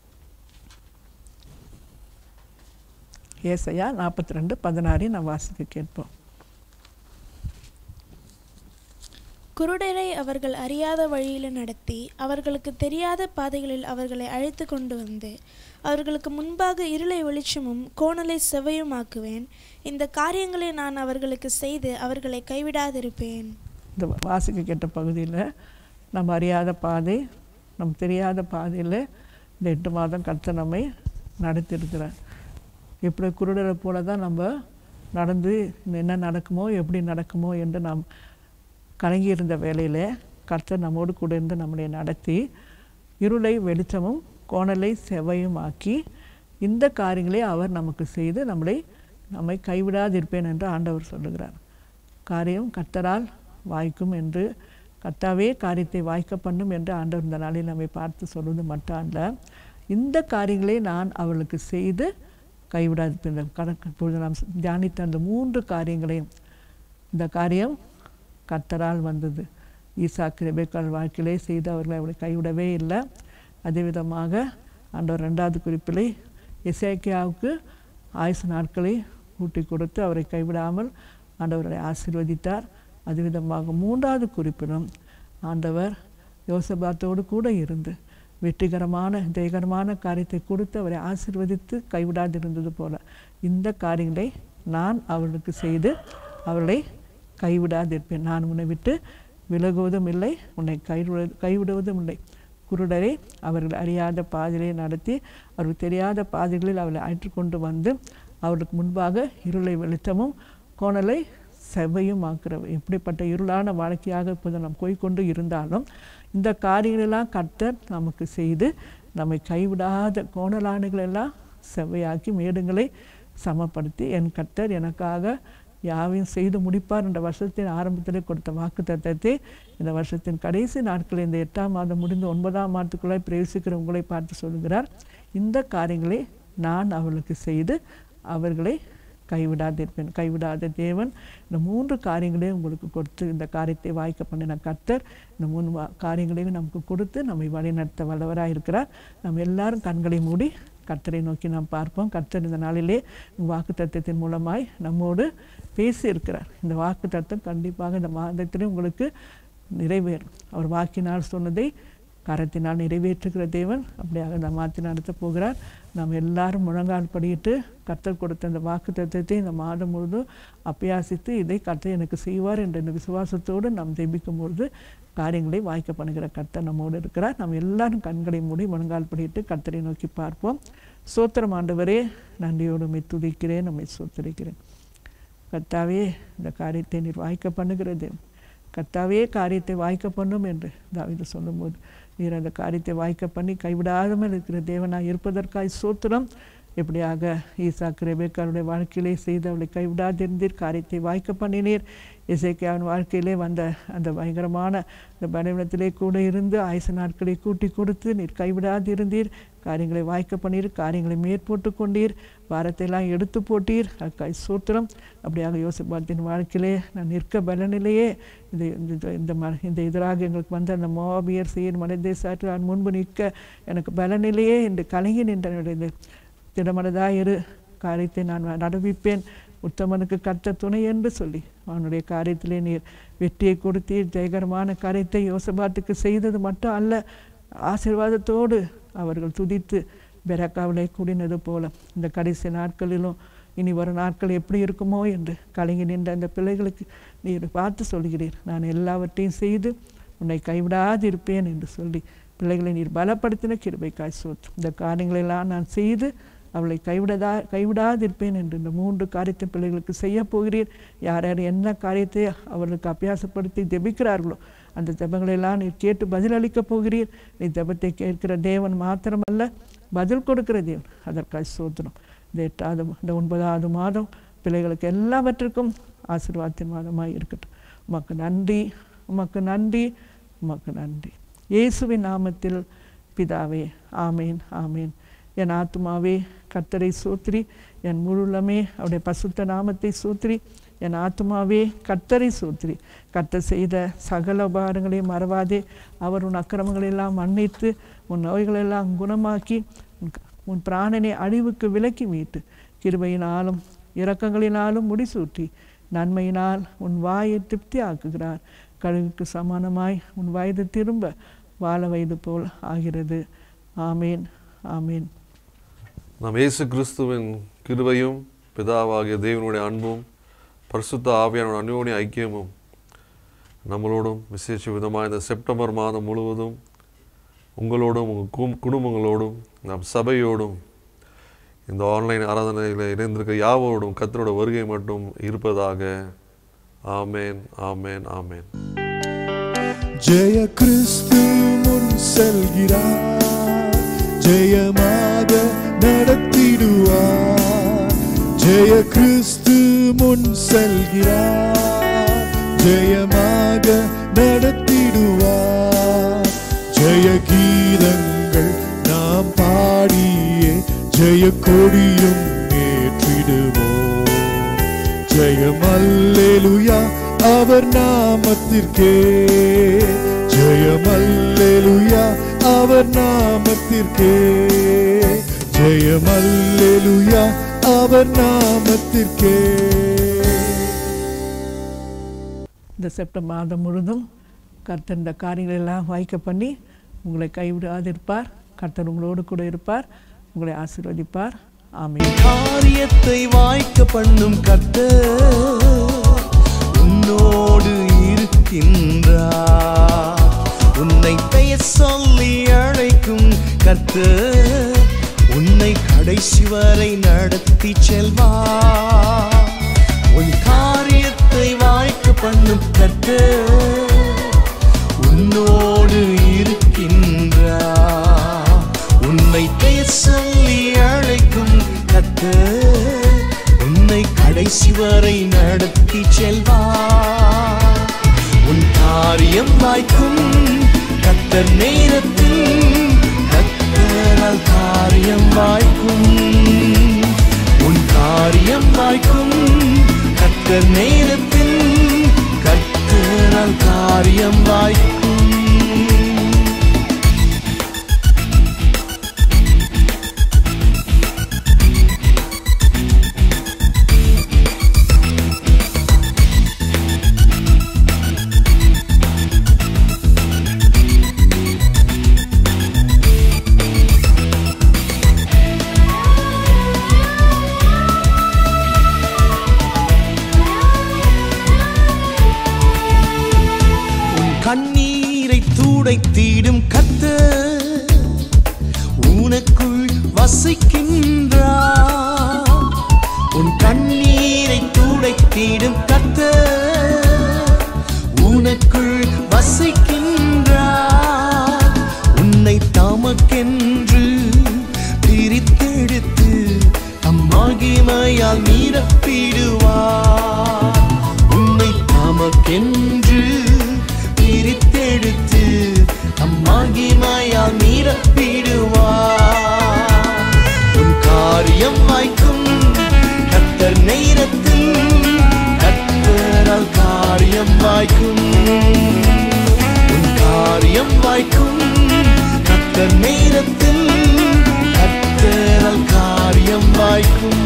ஏசையா நாற்பத்தி ரெண்டு பதினாறை நாம் வாசிக்க கேட்போம் குருடரை அவர்கள் அறியாத வழியில் நடத்தி அவர்களுக்கு தெரியாத பாதைகளில் அவர்களை அழைத்து கொண்டு வந்து அவர்களுக்கு முன்பாக இருளை வெளிச்சமும் கோணலை செவ்வையுமாக்குவேன் இந்த காரியங்களை நான் அவர்களுக்கு செய்து அவர்களை கைவிடாதிருப்பேன் இந்த வாசிக்க கேட்ட பகுதியில் நம்ம அறியாத பாதை நம்ம தெரியாத பாதையில் இந்த எட்டு மாதம் கர்த்தர் நம்மை நடத்தியிருக்கிறார் எப்படி குருடரை போல தான் நம்ம நடந்து என்ன நடக்குமோ எப்படி நடக்குமோ என்று நாம் கலங்கியிருந்த வேளையில் கர்த்தர் நம்மோடு கூட இருந்து நம்மளை நடத்தி இருளை வெளிச்சமும் கோணலை செவ்வையும் ஆக்கி இந்த காரியங்களை அவர் நமக்கு செய்து நம்மளை நம்மை கைவிடாதிருப்பேன் என்று ஆண்டவர் சொல்லுகிறார் காரியம் கர்த்தரால் வாய்க்கும் என்று கர்த்தாவே காரியத்தை வாய்க்க பண்ணும் என்று ஆண்டவர் இந்த நாளில் நம்மை பார்த்து சொல்வது மட்டும் அல்ல இந்த காரியங்களை நான் அவளுக்கு செய்து கைவிடாதிருப்பேன் இந்த கணக்கு இப்பொழுது நாம் தியானித்த அந்த மூன்று காரியங்களையும் இந்த காரியம் கர்த்தரால் வந்தது ஈசாக்கு ரெபேக்கால் வாழ்க்கையிலே செய்து அவர்களை அவளை கைவிடவே இல்லை அதே விதமாக ஆண்டவர் ரெண்டாவது குறிப்பிலே இசைக்கியாவுக்கு ஆயுசு நாட்களை கூட்டி கொடுத்து அவரை கைவிடாமல் ஆண்டவரை ஆசீர்வதித்தார் அது விதமாக மூன்றாவது குறிப்பிலும் ஆண்டவர் யோசபாத்தோடு கூட இருந்து வெற்றிகரமான ஜெயகரமான காரியத்தை கொடுத்து அவரை ஆசீர்வதித்து கைவிடாதிருந்தது போல இந்த காரியங்களை நான் அவர்களுக்கு செய்து அவர்களை கைவிடாதிருப்பேன் நான் உன்னை விட்டு விலகுவதும் இல்லை உன்னை கைவிட கைவிடுவதும் இல்லை குருடரை அவர்கள் அறியாத பாதையை நடத்தி அவர்களுக்கு தெரியாத பாதைகளில் அவளை அழைத்துக்கொண்டு வந்து அவர்களுக்கு முன்பாக இருளை வெளிச்சமும் கோணலை செவ்வையும் ஆக்குறவர் எப்படிப்பட்ட இருளான வாழ்க்கையாக இப்போது நாம் போய்க்கொண்டு இருந்தாலும் இந்த காரியங்களெல்லாம் கர்த்தர் நமக்கு செய்து நம்மை கைவிடாத கோணலானுகளெல்லாம் செவ்வையாக்கி மேடுங்களை சமப்படுத்தி என் கர்த்தர் எனக்காக யாவையும் செய்து முடிப்பார் என்ற வருஷத்தின் ஆரம்பத்திலே கொடுத்த வாக்கு தத்தத்தை இந்த வருஷத்தின் கடைசி நாட்களில் இந்த எட்டாம் மாதம் முடிந்து ஒன்பதாம் மாதத்துக்குள்ளே பிரவேசிக்கிற உங்களை பார்த்து சொல்கிறார் இந்த காரியங்களை நான் அவர்களுக்கு செய்து அவர்களை கைவிடாதிருப்பேன் கைவிடாத தேவன் இந்த மூன்று காரியங்களையும் உங்களுக்கு கொடுத்து இந்த காரியத்தை வாய்க்க பண்ணின கர்த்தர் இந்த மூணு வா- காரியங்களையும் நமக்கு கொடுத்து நம்மை வழிநடத்த வல்லவராக இருக்கிறார் நம்ம எல்லாரும் கண்களை மூடி கர்த்தரை நோக்கி நாம் பார்ப்போம் கர்த்தர் இந்த நாளிலே வாக்கு தத்துவத்தின் மூலமாய் நம்மோடு பேசி இருக்கிறார் இந்த வாக்கு தத்துவம் கண்டிப்பாக இந்த மாதத்திலே உங்களுக்கு நிறைவேறும் அவர் வாக்கினால் சொன்னதை கரத்தினால் நிறைவேற்றுகிற தேவன் அப்படியாக இந்த மாற்றி நடத்த போகிறார் நாம் எல்லாரும் முழங்கால் படியிட்டு கர்த்தர் கொடுத்த அந்த வாக்கு தத்துவத்தை இந்த மாதம் முழுதும் அபியாசித்து இதை கர்த்தர் எனக்கு செய்வார் என்ற இந்த விசுவாசத்தோடு நாம் ஜெபிக்கும் பொழுது காரியங்களை வாய்க்க பண்ணுகிற கர்த்தர் நம்மோடு இருக்கிறார் நாம் எல்லாரும் கண்களை மூடி முழங்கால் படியிட்டு கர்த்தரை நோக்கி பார்ப்போம் சோத்திரம் ஆண்டவரே நன்றியோடு உம்மை துதிக்கிறேன் நம்மை சோத்தரிக்கிறேன் கர்த்தாவே இந்த காரியத்தை நீர் வாய்க்க பண்ணுகிற தேவன் கர்த்தாவே காரியத்தை வாய்க்க பண்ணும் என்று தாவீது சொல்லும்போது நீர் அந்த காரியத்தை வாய்க்க பண்ணி கைவிடாமல் இருக்கிற தேவனாய் இருப்பதற்காய் சோத்திரம் எப்படியாக ஈசாக்கு ரெபேக்காருடைய வாழ்க்கையிலே செய்து அவளை கைவிடாதிருந்தீர் காரியத்தை வாய்க்க பண்ணினீர் இசைக்கியாவின் வாழ்க்கையிலே வந்த அந்த பயங்கரமான அந்த பலவீனத்திலே கூட இருந்து ஆயுச நாட்களை கூட்டி கொடுத்து நீர் கைவிடாதிருந்தீர் காரியங்களை வாய்க்க பண்ணீர் காரியங்களை மேற்போட்டு கொண்டீர் பாரத்தை எல்லாம் எடுத்து போட்டீர் அக்காய் சூத்திரம் அப்படியாக யோசிப்பாத்தின் வாழ்க்கையிலே நான் நிற்க பலனிலேயே இந்த இந்த- இந்த ம இந்த எதிராக எங்களுக்கு வந்த அந்த மோபியர் செய்யர் மனதேசாற்று நான் முன்பு நிற்க எனக்கு பலனிலேயே என்று கலங்கி நின்ற திடமனதாக இரு காரியத்தை நான் நடவிப்பேன் உத்தமனுக்கு கர்த்த துணை என்று சொல்லி அவனுடைய காரியத்திலே நீர் வெற்றியை கொடுத்தீர் ஜெயகரமான காரியத்தை யோசபாத்துக்கு செய்தது மட்டும் அல்ல ஆசீர்வாதத்தோடு அவர்கள் துதித்து பெரக்காவிலே கூடினது போல இந்த கடைசி நாட்களிலும் இனி வரும் நாட்கள் எப்படி இருக்குமோ என்று கலங்கி நின்ற அந்த பிள்ளைகளுக்கு நீர் பார்த்து சொல்கிறீர் நான் எல்லாவற்றையும் செய்து உன்னை கைவிடாதிருப்பேன் என்று சொல்லி பிள்ளைகளை நீர் பலப்படுத்தின கிருபைக்காய் சோற்று இந்த காரியங்களெல்லாம் நான் செய்து அவளை கைவிடதா கைவிடாதிருப்பேன் என்று இந்த மூன்று காரியத்தை பிள்ளைகளுக்கு செய்ய போகிறீர் யார் யார் என்ன காரியத்தை அவர்களுக்கு அபியாசப்படுத்தி ஜெபிக்கிறார்களோ அந்த ஜெபங்களெல்லாம் நீர் கேட்டு பதிலளிக்கப் போகிறீர் நீ ஜெபத்தை கேட்கிற தேவன் மாத்திரமல்ல பதில் கொடுக்கிற தேவன் அதற்காக சோதனம் இந்த எட்டாவது இந்த ஒன்பதாவது மாதம் பிள்ளைகளுக்கு எல்லாவற்றுக்கும் ஆசீர்வாதத்தின் மாதமாக இருக்கட்டும் உமக்கு நன்றி உமக்கு நன்றி உமக்கு நன்றி இயேசுவின் நாமத்தில் பிதாவே ஆமேன் ஆமேன் என் ஆத்துமாவே கர்த்தரை சோத்திரி என் முழுலமே அவருடைய பசுத்த நாமத்தை சோத்திரி என் ஆத்மாவே கர்த்தரை சூத்திரி கர்த்தர் செய்த சகல உபகாரங்களையும் மறவாதே அவர் உன் அக்கிரமங்களெல்லாம் மன்னித்து உன் நோய்களெல்லாம் குணமாக்கி உன் க- உன் பிராணனை அழிவுக்கு விலக்கி மீட்டு கிருபையினாலும் இரக்கங்களினாலும் முடிசூட்டி நன்மையினால் உன் வாயை திருப்தி ஆக்குகிறார் கழுகுக்கு சமானமாய் உன் வயது திரும்ப வாழ வயது போல் ஆகிறது ஆமேன் ஆமேன் நாம் இயேசு கிறிஸ்துவின் கிருபையும் பிதாவாகிய தேவனுடைய அன்பும் பரிசுத்த ஆவியான அந்யோன்ய ஐக்கியமும் நம்மளோடும் விசேஷ விதமாக இந்த செப்டம்பர் மாதம் முழுவதும் உங்களோடும் உங்கள் கும் குடும்பங்களோடும் நம் சபையோடும் இந்த ஆன்லைன் ஆராதனையில் இணைந்திருக்க யாவோடும் கர்த்தரோட வருகை மட்டும் இருப்பதாக ஆமேன் ஆமேன் ஆமேன் ஜெய கிறிஸ்து முன் செல்கிறார் ஜெயமாக நடத்திடுவார் ஜெய கிறிஸ்து முன் செல்கிறார் ஜெயமாக நடத்திடுவார் ஜெய கீதங்கள் நாம் பாடியே ஜெய கொடியும் ஏற்றிடுவோம் ஜெயம் அல்லேலுயா அவர் நாமத்திற்கே ஜெயம் அல்லேலுயா அவர் நாமத்திற்கே ஜெயம் அல்லேலுயா அவர் நாமத்திற்கே இந்த செப்டம்பர் மாதம் முழுதும் கர்த்தர் இந்த காரியங்களை எல்லாம் வாய்க்க பண்ணி உங்களை கைவிடாதிருப்பார் கர்த்தர் உங்களோடு கூட இருப்பார் உங்களை ஆசீர்வதிப்பார் ஆமென் காரியத்தை வாய்க்க பண்ணும் கர்த்தர் உன்னோடு இருக்கின்றார் உன்னை பெயர் சொல்லி அழைக்கும் கர்த்தர் உன்னை கடைசி வரை நடத்தி செல்வார் உன் காரியத்தை வாய்க்க பண்ணும் கர்த்தர் உன்னோடு இருக்கின்றார் உன்னை பெயர் சொல்லி அழைக்கும் கர்த்தர் உன்னை கடைசி வரை நடத்தி செல்வார் உன் காரியம் வாய்க்கும் கர்த்தர் நேரத்தில் கர்த்தரால் காரியம் வாய்க்கும் உன் காரியம் வாய்க்கும் கர்த்தர் நேரத்தில் கர்த்தரால் காரியம் வாய்க்கும் உன் கண்ணீரை துடைத்திடும் கர்த்தர் உனக்குள் வசிக்கின்றார் உன் கண்ணீரை துடைத்திடும் கர்த்தர் உனக்குள் வசிக்கின்றார் உன்னை தமக்கென்று பிரித்தெடுத்து அம்மாகிமையால் நிரப்பிடுவார் உன்னை தமக்கென்று பிரித்தெடுத்து அம்மாகிமையால் நிரப்பிடுவார் உன் காரியம் வாய்க்கும் கத்தர் நேரத்தில் கத்தரால் காரியம் வாய்க்கும் உன் காரியம் வாய்க்கும் கத்தர் நேரத்தில் கத்தரால் காரியம் வாய்க்கும்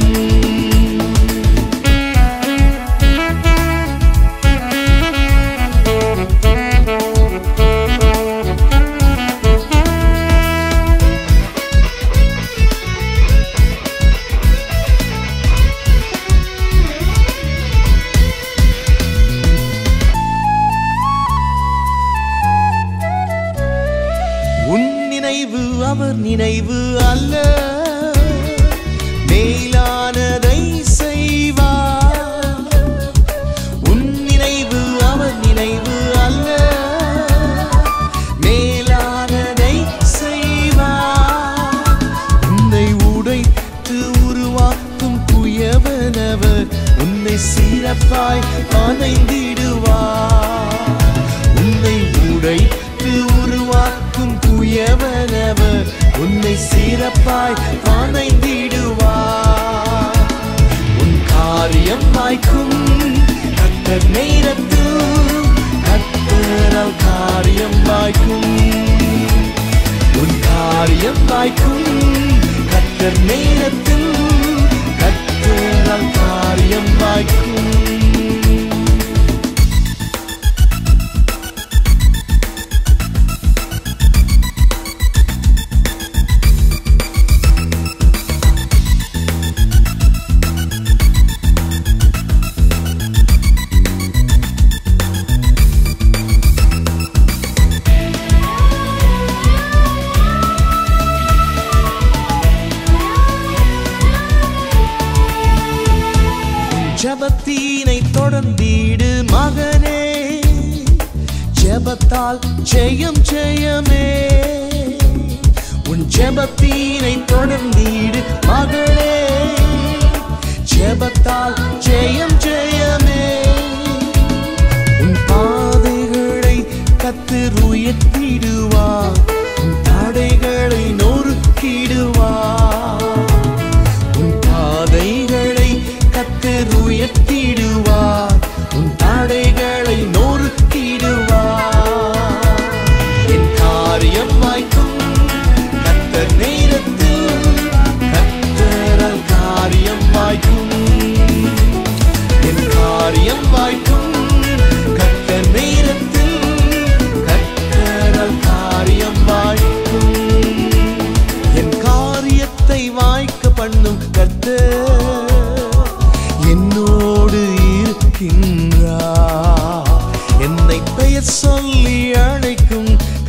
உன் நினைவு அவர் நினைவு அல்ல மேலானதை செய்வார் உன் நினைவு அவர் நினைவு அல்ல மேலானதை செய்வார் உன்னை உடைத்து உருவாக்கும் குயவனவர் உன்னை சிறப்பாய் அணைந்திடுவார் உன்னை உடைத்து உருவாக்கும் குயவனவர் உன்னை சிறப்பாய் அணைந்திடுவார் உன் காரியம் வாய்க்கும் கத்தர் நேரத்தில் கத்தரால் காரியம் வாய்க்கும் உன் காரியம் வாய்க்கும் கத்தர் நேரத்தில் கத்தரால் காரியம் வாய்க்கும் ஜபத்தீனை தொடர்ந்தீடு மகனே ஜபத்தால் ஜெயம் ஜெயமே உன் ஜபத்தீனை தொடர்ந்தீடு மகளே ஜபத்தால் ஜெயம் ஜெயமே உன் பாதைகளை கத்தர் உயர்த்திடுவார் உன் தடைகளை நொறுக்கிடுவார் உன் பாதைகளை கத்தர் உயர்த்திடுவார் உன் தடைகளை நொறுக்கிடுவார் என் காரியம் வாய்க்கும் கத்தர் நேரத்தில் கத்தரால் காரியம் வாய்க்கும் என் காரியம் வாய்க்கும் கத்தர் நேரத்தில் கத்தரால் காரியம் வாய்க்கும் என் காரியத்தை வாய்க்க பண்ணும் கர்த்தர் என்னோடு இருக்கின்றார் என்னை பெயர் சொல்லி அழைக்கும்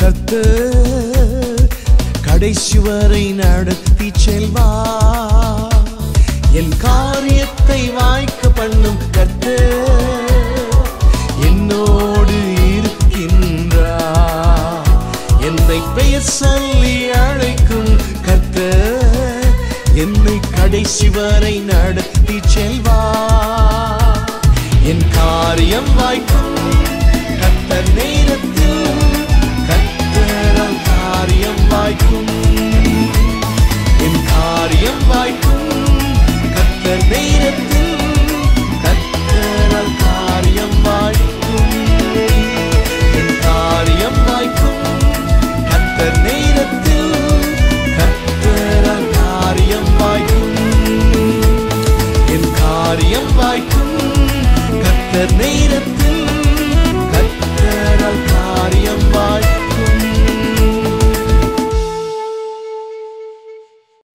கர்த்தர் கடைசி வரை நடத்தி செல்வார் என் காரியத்தை வாய்க்க பண்ணும் கர்த்தர் என்னோடு இருக்கின்றார் என்னை பெயர் சொல்லி அழைக்கும் கர்த்தர் என்னை கடைசி வரை நடத்தி செல்வார் என் காரியம் வாய்க்கும் கர்த்தர் நேரத்தில் கர்த்தரால் காரியம் வாய்க்கும் என் காரியம் வாய்க்கும் கர்த்தர் நேரத்தில் கர்த்தரால் காரியம் வாய்க்கும் என் காரியம் வாய்க்கும் கர்த்தர் நேரத்தில் கர்த்தரால் காரியம் வாய்க்கும் என் காரியம் வாய்க்கும் கர்த்தர் நேரத்தில் கர்த்தரால் காரியம் வாய்க்கும்